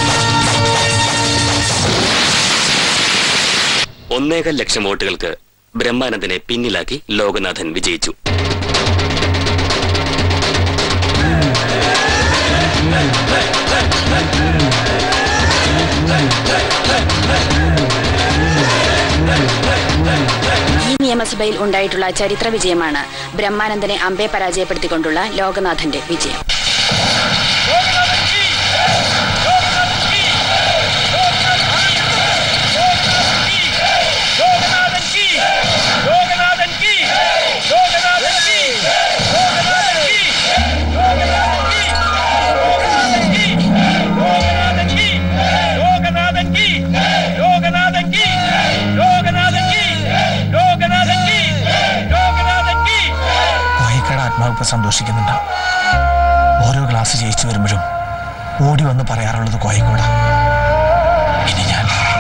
ഒന്നേകാൽ ലക്ഷം വോട്ടുകൾക്ക് ബ്രഹ്മാനന്ദനെ പിന്നിലാക്കി ലോകനാഥൻ വിജയിച്ചു ഈ നിയമസഭയിൽ ഉണ്ടായിട്ടുള്ള ചരിത്ര വിജയമാണ് ബ്രഹ്മാനന്ദനെ അമ്പെ പരാജയപ്പെടുത്തിക്കൊണ്ടുള്ള ലോകനാഥന്റെ വിജയം കോയിക്കട ആത്മാവിപ്പ സന്തോഷിക്കുന്നുണ്ടാവും ഓരോ ക്ലാസ് ജയിച്ചു വരുമ്പോഴും ഓടി വന്ന് പറയാറുള്ളത് കോയിക്കോട ഇനി ഞാൻ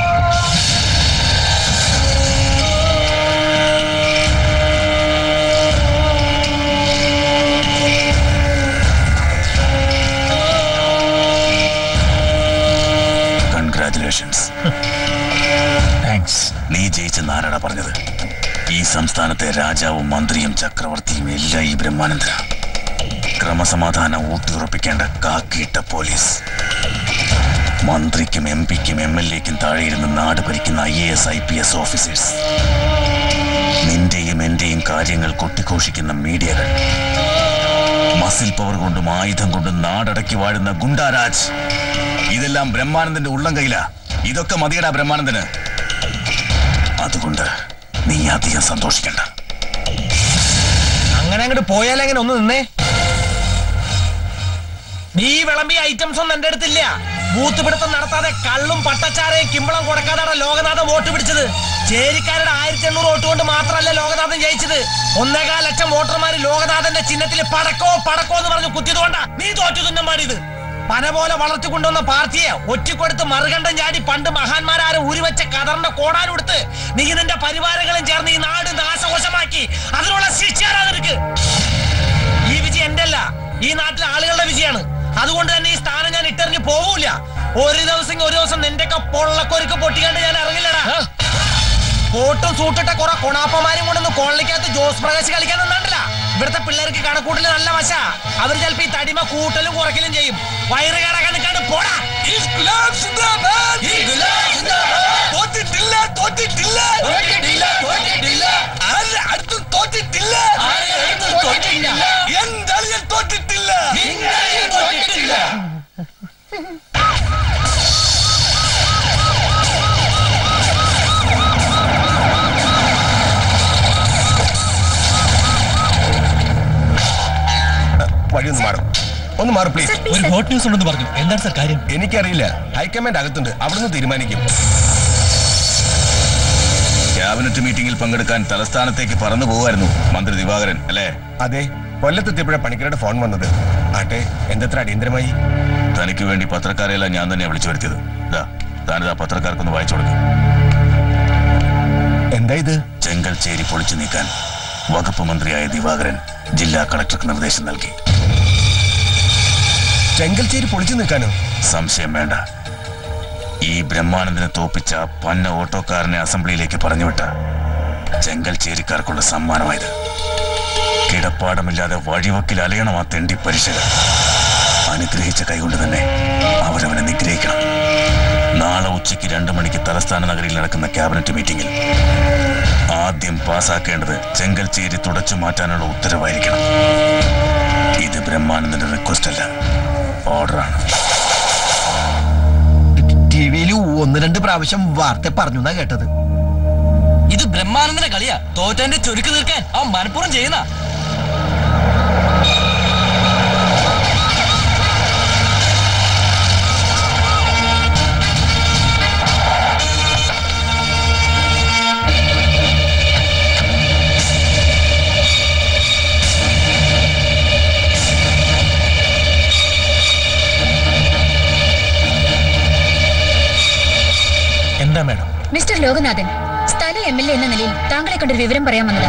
കൺഗ്രാറ്റുലേഷൻസ് താങ്ക്സ് നീ ജയിച്ചെന്ന് ആരാടാ പറഞ്ഞത് ഈ സംസ്ഥാനത്തെ രാജാവും മന്ത്രിയും ചക്രവർത്തിയും എല്ലാം ഈ ബ്രഹ്മാനന്ദ ക്രമസമാധാനം ഊട്ടിയുറപ്പിക്കേണ്ട കാക്കിയിട്ട പോലീസ് മന്ത്രിക്കും എം പിക്കും എം എൽ എക്കും താഴെയിരുന്ന് നാട് ഭരിക്കുന്ന I A S I P S officers നിന്റെയും എന്റെയും കാര്യങ്ങൾ കൊട്ടിഘോഷിക്കുന്ന മീഡിയകൾ മസിൽ പവർ കൊണ്ടും ആയുധം കൊണ്ടും നാടടക്കി വാഴുന്ന ഗുണ്ടാരാജ് ഇതെല്ലാം ബ്രഹ്മാനന്ദന്റെ ഉള്ളം കയ്യിലാ ഇതൊക്കെ മതിയടാ ബ്രഹ്മാനന്ദന് അതുകൊണ്ട് നീ അധികം സന്തോഷിക്കണ്ട അങ്ങനെ അങ്ങോട്ട് പോയാലെങ്ങനെ ഒന്ന് നിന്നേ നീ വിളമ്പിയ ഐറ്റംസ് ഒന്നും എന്റെ അടുത്തില്ല ബൂത്ത് പിടുത്തം നടത്താതെ കള്ളും പട്ടച്ചാരയും കിമ്പളം കൊടുക്കാതാണ് ലോകനാഥൻ വോട്ട് പിടിച്ചത് ചേരിക്കാരുടെ ആയിരത്തി എണ്ണൂറ് വോട്ട് കൊണ്ട് മാത്രമല്ല ലോകനാഥൻ ജയിച്ചത് ഒന്നേകാൽ ലക്ഷം വോട്ടർമാര് ലോകനാഥന്റെ ചിഹ്നത്തിൽ പടക്കോ പടക്കോ എന്ന് പറഞ്ഞു കുത്തിയതുകൊണ്ടാ നീ തോറ്റു തുന്നമാടിയത് പന പോലെ വളർത്തി കൊണ്ടുവന്ന പാർട്ടിയെ ഒറ്റക്കൊടുത്ത് മറുകണ്ഠം ചാടി പണ്ട് മഹാന്മാരാരും ഉരുവച്ച കതറിന്റെ കോടാനെടുത്ത് നീ നിന്റെ പരിവാരങ്ങളും ചേർന്ന് ഈ നാട് നാശകോശമാക്കി അതിനുള്ള ശിക്ഷയാണ് നിനക്ക് ഈ വിജയം എന്റെ അല്ല ഈ നാട്ടിലെ ആളുകളുടെ വിജയമാണ് അതുകൊണ്ട് തന്നെ ഈ സ്ഥാനം ഞാൻ ഇട്ടെറിഞ്ഞ് പോവൂല ഒരു ദിവസം ഒരു ദിവസം നിന്റെയൊക്കെ പൊള്ളക്കൊരുക്ക് പൊട്ടിക്കാണ്ട് ഞാൻ ഇറങ്ങില്ലടാ കോട്ടും സൂട്ടിട്ട കുറെ കൊണാപ്പമാരും കൊണ്ടൊന്ന് കോളനിക്കകത്ത് ജോസ് പ്രകാശ് കളിക്കാൻ നിന്നാണ്ടില്ല ഇവിടുത്തെ പിള്ളേർക്ക് കണക്കൂട്ടൽ നല്ല വശ അവർ ചിലപ്പോ ഈ തടിമ കൂട്ടലും കുറയ്ക്കലും ചെയ്യും വയറ് കേടാക്കാൻ നിൽക്കാണ്ട് പോടാ തോറ്റിട്ടില്ല തോറ്റിട്ടില്ല അടുത്തും തോറ്റിട്ടില്ല എന്തായാലും തോറ്റിട്ടില്ല തോറ്റിട്ടില്ല വഴി ഒന്ന് മാറും ഒന്ന് മാറും പ്ലീസ് ഒരു ഹോട്ട് ന്യൂസ് ഉണ്ടെന്ന് പറഞ്ഞു എന്താണ് സർ കാര്യം എനിക്കറിയില്ല ഹൈക്കമാൻഡ് അകത്തുണ്ട് അവിടുന്ന് തീരുമാനിക്കും ക്യാബിനറ്റ് മീറ്റിംഗിൽ പങ്കെടുക്കാൻ തലസ്ഥാനത്തേക്ക് പറന്നു പോവായിരുന്നു മന്ത്രി ദിവാകരൻ അല്ലേ അതെ കൊല്ലത്തെത്തിയപ്പോഴാണ് പണിക്കരുടെ ഫോൺ വന്നത് ആട്ടെ എന്തത്ര അടിയന്തരമായി തനിക്ക് വേണ്ടി പത്രക്കാരെല്ലാം ഞാൻ തന്നെ വിളിച്ചു വരുത്തിയത് ഇതാ താനിതാ പത്രക്കാർക്കൊന്ന് വായിച്ചു കൊടുക്കും എന്താ ഇത് ചെങ്കൽച്ചേരി പൊളിച്ചു നീക്കാൻ വകുപ്പ് മന്ത്രിയായ ദിവാകരൻ ജില്ലാ കളക്ടർക്ക് നിർദ്ദേശം നൽകി ചെങ്കൽച്ചേരി പൊളിച്ചു നിൽക്കാനോ സംശയം വേണ്ട ഈ ബ്രഹ്മാനന്ദനെ തോപ്പിച്ച പന്ന ഓട്ടോക്കാരനെ അസംബ്ലിയിലേക്ക് പറഞ്ഞുവിട്ട ചെങ്കൽച്ചേരിക്കാർക്കുള്ള സമ്മാനമായത് കിടപ്പാടമില്ലാതെ വഴിവക്കിൽ അലയണം ആ തെണ്ടി പരീക്ഷകൾ അനുഗ്രഹിച്ച കൈകൊണ്ട് തന്നെ അവരവനെ നിഗ്രഹിക്കണം നാളെ ഉച്ചയ്ക്ക് രണ്ടു മണിക്ക് തലസ്ഥാന നഗരിയിൽ നടക്കുന്ന ക്യാബിനറ്റ് മീറ്റിംഗിൽ ആദ്യം പാസാക്കേണ്ടത് ചെങ്കൽച്ചേരി തുടച്ചു മാറ്റാനുള്ള ഉത്തരവായിരിക്കണം ഇത് ബ്രഹ്മാനന്ദന്റെ റിക്വസ്റ്റ് അല്ല ഓർഡറാണ് ടി വിയിൽ ഒന്ന് രണ്ട് പ്രാവശ്യം വാർത്ത പറഞ്ഞു എന്നാ കേട്ടത് ഇത് ബ്രഹ്മാനന്ദന്റെ കളിയാ തോറ്റന്റെ ചുരുക്ക് തീർക്കാൻ ആ മനഃപൂർവ്വം ചെയ്യുന്ന എന്താ മേഡം മിസ്റ്റർ ലോകനാഥൻ സ്ഥല എം എൽ എ എന്ന നിലയിൽ താങ്കളെ കൊണ്ടൊരു വിവരം പറയാൻ വന്നതാ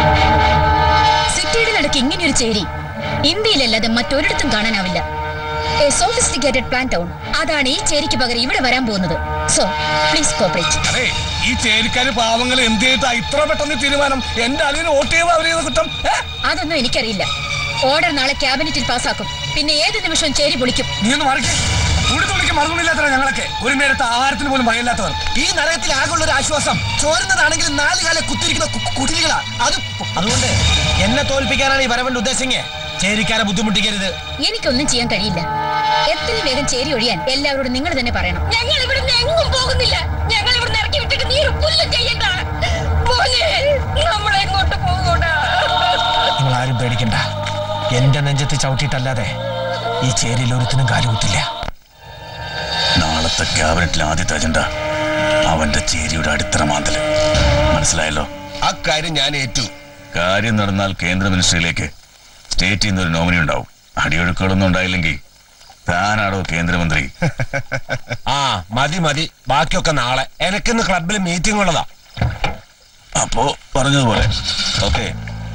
സിറ്റിയുടെ നടുക്ക് ഇങ്ങനെയൊരു ചേരി ഇന്ത്യയിലല്ലാതെ മറ്റൊരിടത്തും കാണാനാവില്ല എ സോഫിസ്റ്റിക്കേറ്റഡ് പ്ലാൻ ടൗൺ അതാണ് ഈ ചേരിക്ക് പകരം ഇവിടെ വരാൻ പോകുന്നത് സോ പ്ലീസ് കോപ്പറേറ്റ് അതെ ഈ ചേരിക്കാര് പാവങ്ങൾ എന്ത് ചെയ്തിട്ടാ ഇത്ര പെട്ടെന്ന് തീരുമാനം എന്റെ അളിയന് വോട്ട് ചെയ്യുമ്പോൾ അവർ ചെയ്ത കുറ്റം ഏ? അതൊന്നും എനിക്കറിയില്ല ഓർഡർ നാളെ ക്യാബിനറ്റിൽ പാസ്സാക്കും പിന്നെ ഏത് നിമിഷവും ചേരി പൊളിക്കും നീ ഒന്ന് മറിക്ക് കൂടി തുള്ളിക്ക് മറുപടിയില്ലാത്തവരാ ഞങ്ങളൊക്കെ ഒരു നേരത്തെ ആഹാരത്തിന് പോലും ഭയമില്ലാത്തവർ ഈ നരകത്തിൽ ആകെയുള്ള ഒരു ആശ്വാസം ചോരുന്നതാണെങ്കിൽ നാല് കാലം കുത്തിരിക്കുന്ന കു- കുടിലുകളാ അത് അതുകൊണ്ട് എന്നെ തോൽപ്പിക്കാനാണ് ഈ വരവന്റെ ഉദ്ദേശിങ്ങ ചേരിക്കാരെ ബുദ്ധിമുട്ടിക്കരുത് എനിക്കൊന്നും ചെയ്യാൻ കഴിയില്ല എത്രയും വേഗം ചേരി ഒഴിയാൻ എല്ലാവരോടും നിങ്ങൾ തന്നെ പറയണം ഞങ്ങൾ ഇവിടുന്ന് എങ്ങും പോകുന്നില്ല ഞങ്ങൾ ഇവിടുന്ന് ഇറക്കി വിട്ടിട്ട് നീ ഒരു പുല്ലും ചെയ്യണ്ട നമ്മൾ എങ്ങോട്ട് പോകൂടാ നിങ്ങൾ ആരും പേടിക്കണ്ട എന്റെ നെഞ്ചത്ത് ചവിട്ടിയിട്ടല്ലാതെ ഈ ചേരിയിൽ ഒരുത്തിനും കാലുകുത്തില്ല നാളത്തെ ക്യാബിനറ്റിലെ ആദ്യത്തെ അജണ്ട അവന്റെ ചേരിയുടെ അടിത്തറ മാന്തല് മനസ്സിലായല്ലോ അക്കാര്യം ഞാൻ ഏറ്റു കാര്യം നടന്നാൽ കേന്ദ്ര മിനിസ്ട്രിയിലേക്ക് സ്റ്റേറ്റിൽ നിന്ന് ഒരു നോമിനി ഉണ്ടാവും അടിയൊഴുക്കുകളൊന്നും ഉണ്ടായില്ലെങ്കിൽ താനാടോ കേന്ദ്രമന്ത്രി ആ മതി മതി ബാക്കിയൊക്കെ നാളെ എനിക്കിന്ന് ക്ലബിൽ മീറ്റിംഗ് ഉള്ളതാ അപ്പോ പറഞ്ഞതുപോലെ ഓക്കെ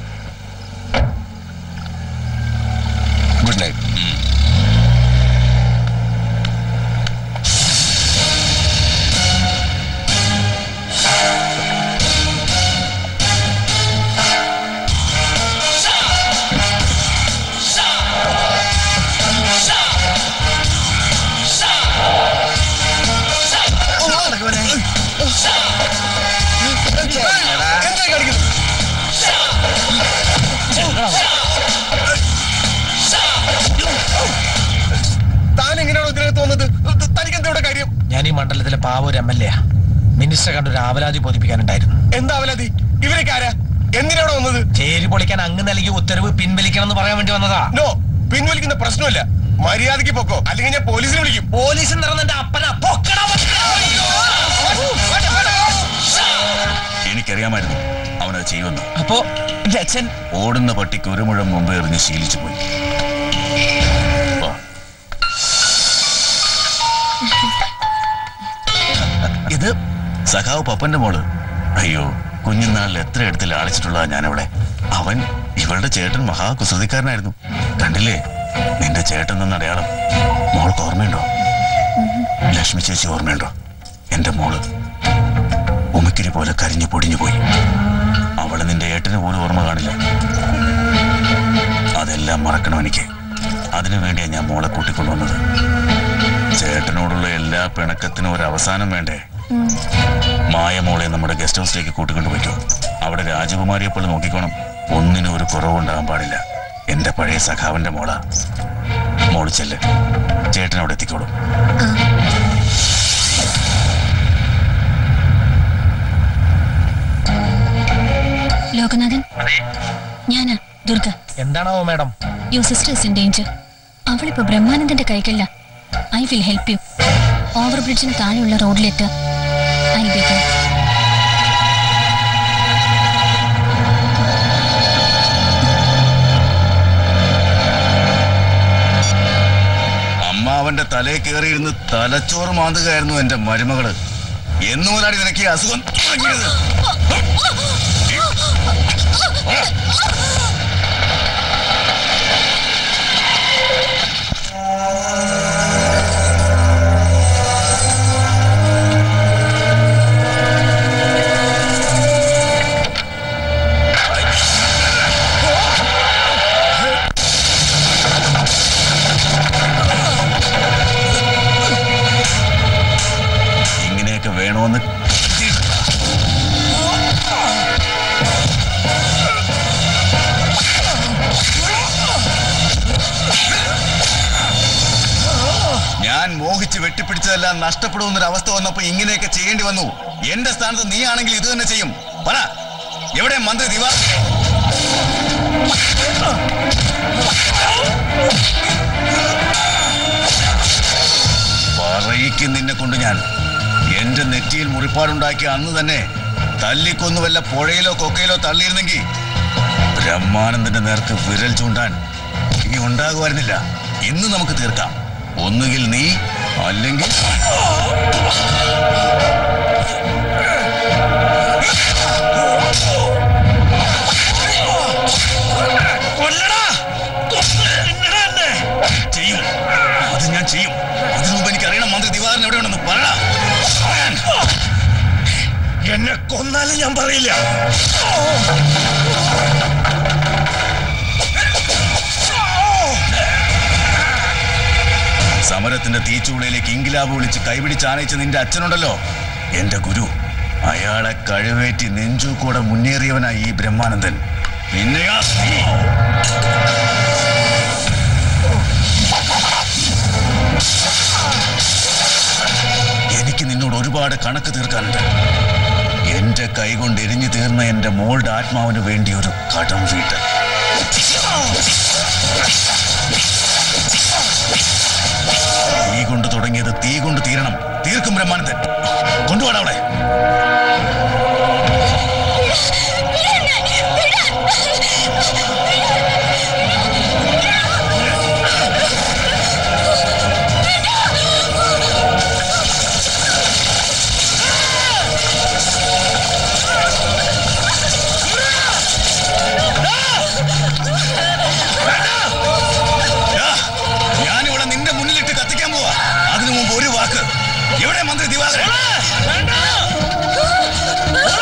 ഗുഡ് നൈറ്റ് താൻ എങ്ങനെയാണോ ഇതിനകത്ത് വന്നത് തനിക്ക് എന്താ ഇവിടെ കാര്യം ഞാൻ ഈ മണ്ഡലത്തിലെ പാവ ഒരു എം എൽ എ മിനിസ്റ്റർ കണ്ട ഒരു ആവലാതി ബോധിപ്പിക്കാനുണ്ടായിരുന്നു എന്താ അവലതി ഇവരൊക്കെ ആരാ എന്തിനാണ് വന്നത് ചേരി പൊളിക്കാൻ അങ്ങ് നൽകിയ ഉത്തരവ് പിൻവലിക്കണം എന്ന് പറയാൻ വേണ്ടി വന്നതാ നോ പിൻവലിക്കുന്ന പ്രശ്നമല്ല മര്യാദക്ക് പൊക്കോ അല്ലെങ്കിൽ ഞാൻ പോലീസിനെ വിളിക്കും പോലീസ് നിറഞ്ഞ അപ്പനാ പൊക്കടാ എനിക്കറിയാമായിരുന്നു അവനത് ചെയ്യുമെന്ന് അപ്പോ എന്റെ അച്ഛൻ ഓടുന്ന പട്ടിക്ക് ഒരു മുഴം മുമ്പ് എറിഞ്ഞ് ശീലിച്ചു പോയി വാ. ഇത് സഖാവ് പപ്പന്റെ മോള് അയ്യോ കുഞ്ഞുനാളിൽ എത്ര ഇടത്ത് ലാളിച്ചിട്ടുള്ളതാ ഞാനവിടെ അവൻ ഇവളുടെ ചേട്ടൻ മഹാകുസൃതിക്കാരനായിരുന്നു കണ്ടില്ലേ നിന്റെ ചേട്ടൻ എന്ന അടയാളം മോൾക്ക് ഓർമ്മയുണ്ടോ ലക്ഷ്മി ചേച്ചി ഓർമ്മയുണ്ടോ എന്റെ മോള് ഉമിക്കിരി പോലെ കരിഞ്ഞു പൊടിഞ്ഞു പോയി അവള് നിന്റെ ഏട്ടന് പോലും ഓർമ്മ കാണില്ല അതെല്ലാം മറക്കണം എനിക്ക് അതിനു വേണ്ടിയാ ഞാൻ മോളെ കൂട്ടിക്കൊണ്ടുവന്നത് ചേട്ടനോടുള്ള എല്ലാ പിണക്കത്തിനും ഒരു അവസാനം വേണ്ടേ മായ മോളെ നമ്മുടെ ഗസ്റ്റ് ഹൗസിലേക്ക് കൂട്ടിക്കൊണ്ടുപോയിക്കോ അവിടെ രാജകുമാരിയെ പോലെ നോക്കിക്കോണം ഒന്നിനും ഒരു കുറവുണ്ടാകാൻ പാടില്ല എന്റെ പഴയ സഖാവിന്റെ മോള മോള് ചെല്ല് ചേട്ടൻ അവിടെ എത്തിക്കോളും ലോകനാഥൻ ഞാനാ ദുർഗ എന്താണാവോ madam your sister is in danger അവളിപ്പോ ബ്രഹ്മാനന്ദന്റെ കൈക്കല്ല I will help you over ബ്രിഡ്ജിന് താഴെയുള്ള റോഡിലെത്തുക ഐ ബി ദർ അമ്മാവന്റെ തലയിൽ കയറിയിരുന്ന് തലച്ചോറ് മാന്തുകയായിരുന്നു എന്റെ മരുമകള് എന്നു മുതലാടി നിനക്ക് ഈ അസുഖം തുടങ്ങിയത് ഇങ്ങനെയൊക്കെ വേണമെന്ന് ഞാൻ മോഹിച്ച് വെട്ടിപ്പിടിച്ചതെല്ലാം നഷ്ടപ്പെടുമെന്നൊരു അവസ്ഥ വന്നപ്പോ ഇങ്ങനെയൊക്കെ ചെയ്യേണ്ടി വന്നു എന്റെ സ്ഥാനത്ത് നീ ആണെങ്കിൽ ഇത് തന്നെ ചെയ്യും പറ എവിടെ മന്ത്രി ദിവാ പറയിക്കും നിന്നെ കൊണ്ട് ഞാൻ എന്റെ നെറ്റിയിൽ മുറിപ്പാടുണ്ടാക്കിയ അന്ന് തന്നെ തല്ലിക്കൊന്നു വല്ല പുഴയിലോ കൊക്കയിലോ തള്ളിയിരുന്നെങ്കിൽ ബ്രഹ്മാനന്ദന്റെ നേർക്ക് വിരൽ ചൂണ്ടാൻ ഇനി ഉണ്ടാകുമായിരുന്നില്ല ഇന്ന് നമുക്ക് തീർക്കാം ഒന്നുകിൽ നീ അല്ലെങ്കിൽ ചെയ്യും വേണമെന്ന് ഞാൻ പറയില്ല സമരത്തിന്റെ തീച്ചൂളയിലേക്ക് ഇങ്കിലാബ് വിളിച്ച് കൈപിടിച്ച് ആനയിച്ച നിന്റെ അച്ഛനുണ്ടല്ലോ എന്റെ ഗുരു അയാളെ കഴിവേറ്റി നെഞ്ചു കൂടെ മുന്നേറിയവനായി ഈ ബ്രഹ്മാനന്ദൻ പിന്നെയാ നീ. എനിക്ക് നിന്നോട് ഒരുപാട് കണക്ക് തീർക്കാനുണ്ട് എന്റെ കൈകൊണ്ട് എരിഞ്ഞു തീർന്ന എന്റെ മോളുടെ ആത്മാവിന് വേണ്ടി ഒരു കടം വീട്ട് തീ കൊണ്ട് തുടങ്ങിയത് തീ കൊണ്ട് തീരണം തീർക്കും ബ്രഹ്മാനന്ദൻ കൊണ്ടുപോടാ അവിടെ യാ, ഞാനിവിടെ നിന്റെ മുന്നിലിട്ട് കത്തിക്കാൻ പോവാ അതിനു മുമ്പ് ഒരു വാക്ക് എവിടെ മന്ത്രി ദിവാകരൻ വേണ്ട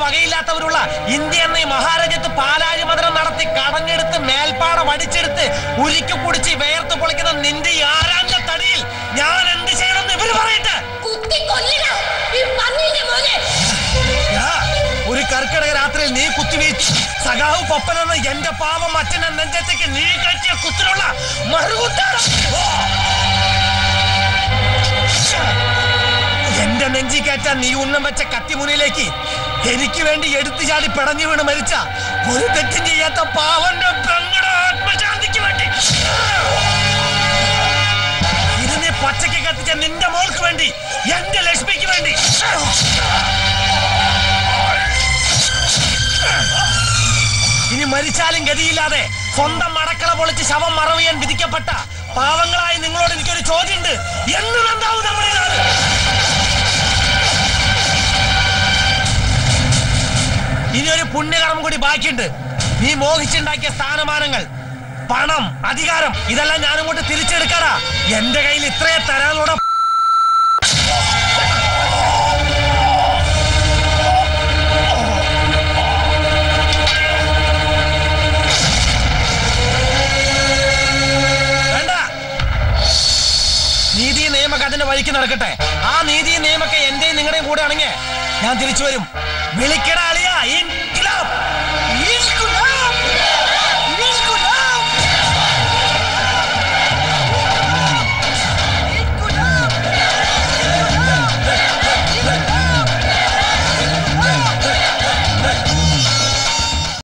വകയില്ലാത്തവരുള്ള ഇന്ത്യ എന്ന ഈ മഹാരാജ്യത്ത് പാലാഴി മധുരം നടത്തി കടഞ്ഞെടുത്ത് മേൽപ്പാടം അടിച്ചെടുത്ത് ഉരുക്കി കുടിച്ച് വേർത്ത് പൊളിക്കുന്ന നിന്റെ ഈ ആരാന്റെ തടിയിൽ ഞാൻ എന്ത് ചെയ്യണമെന്ന് ഇവര് പറയട്ടെ എടാ, ഒരു കർക്കിടക രാത്രിയിൽ നീ കുത്തിവീഴ്ച സഖാവ് പപ്പനെന്ന് എന്റെ പാവം അച്ഛനെ നെഞ്ചത്തേക്ക് നീ കെട്ടിയ കുത്തിനുള്ള മറുകുത്താണ് എന്റെ നെഞ്ചി കയറ്റാൻ നീ ഉന്നം വെച്ച കത്തിമുനയിലേക്ക് എനിക്ക് വേണ്ടി എടുത്തു ചാടി പിടഞ്ഞു വീണ് മരിച്ച ഒരു തെറ്റും ചെയ്യാത്ത പാവന്റെ പെങ്ങളുടെ ആത്മശാന്തിക്ക് വേണ്ടി ഇത് നീ പച്ചയ്ക്ക് കത്തിച്ച നിന്റെ മോൾക്ക് വേണ്ടി എന്റെ ലക്ഷ്മിക്ക് വേണ്ടി ഇനി മരിച്ചാലും ഗതിയില്ലാതെ സ്വന്തം മടക്കള പൊളിച്ച് ശവം മറവിയാൻ വിധിക്കപ്പെട്ട പാവങ്ങളായി നിങ്ങളോട് എനിക്കൊരു ചോദ്യമുണ്ട് എന്ന് നന്നാവും നമ്മുടെ നാട് ഇനി ഒരു പുണ്യകർമ്മം കൂടി ബാക്കിയുണ്ട് നീ മോഹിച്ചുണ്ടാക്കിയ സ്ഥാനമാനങ്ങൾ പണം അധികാരം ഇതെല്ലാം ഞാനങ്ങോട്ട് തിരിച്ചെടുക്കാടാ എന്റെ കയ്യിൽ ഇത്രയെ തരാനുള്ള വേണ്ട നീതി നിയമൊക്കെ അതിന്റെ വഴിക്ക് നടക്കട്ടെ ആ നീതി നിയമൊക്കെ എന്റെയും നിങ്ങളുടെയും കൂടെ ആണെങ്കിൽ ഞാൻ തിരിച്ചു വരും വിളിക്കട അളിയ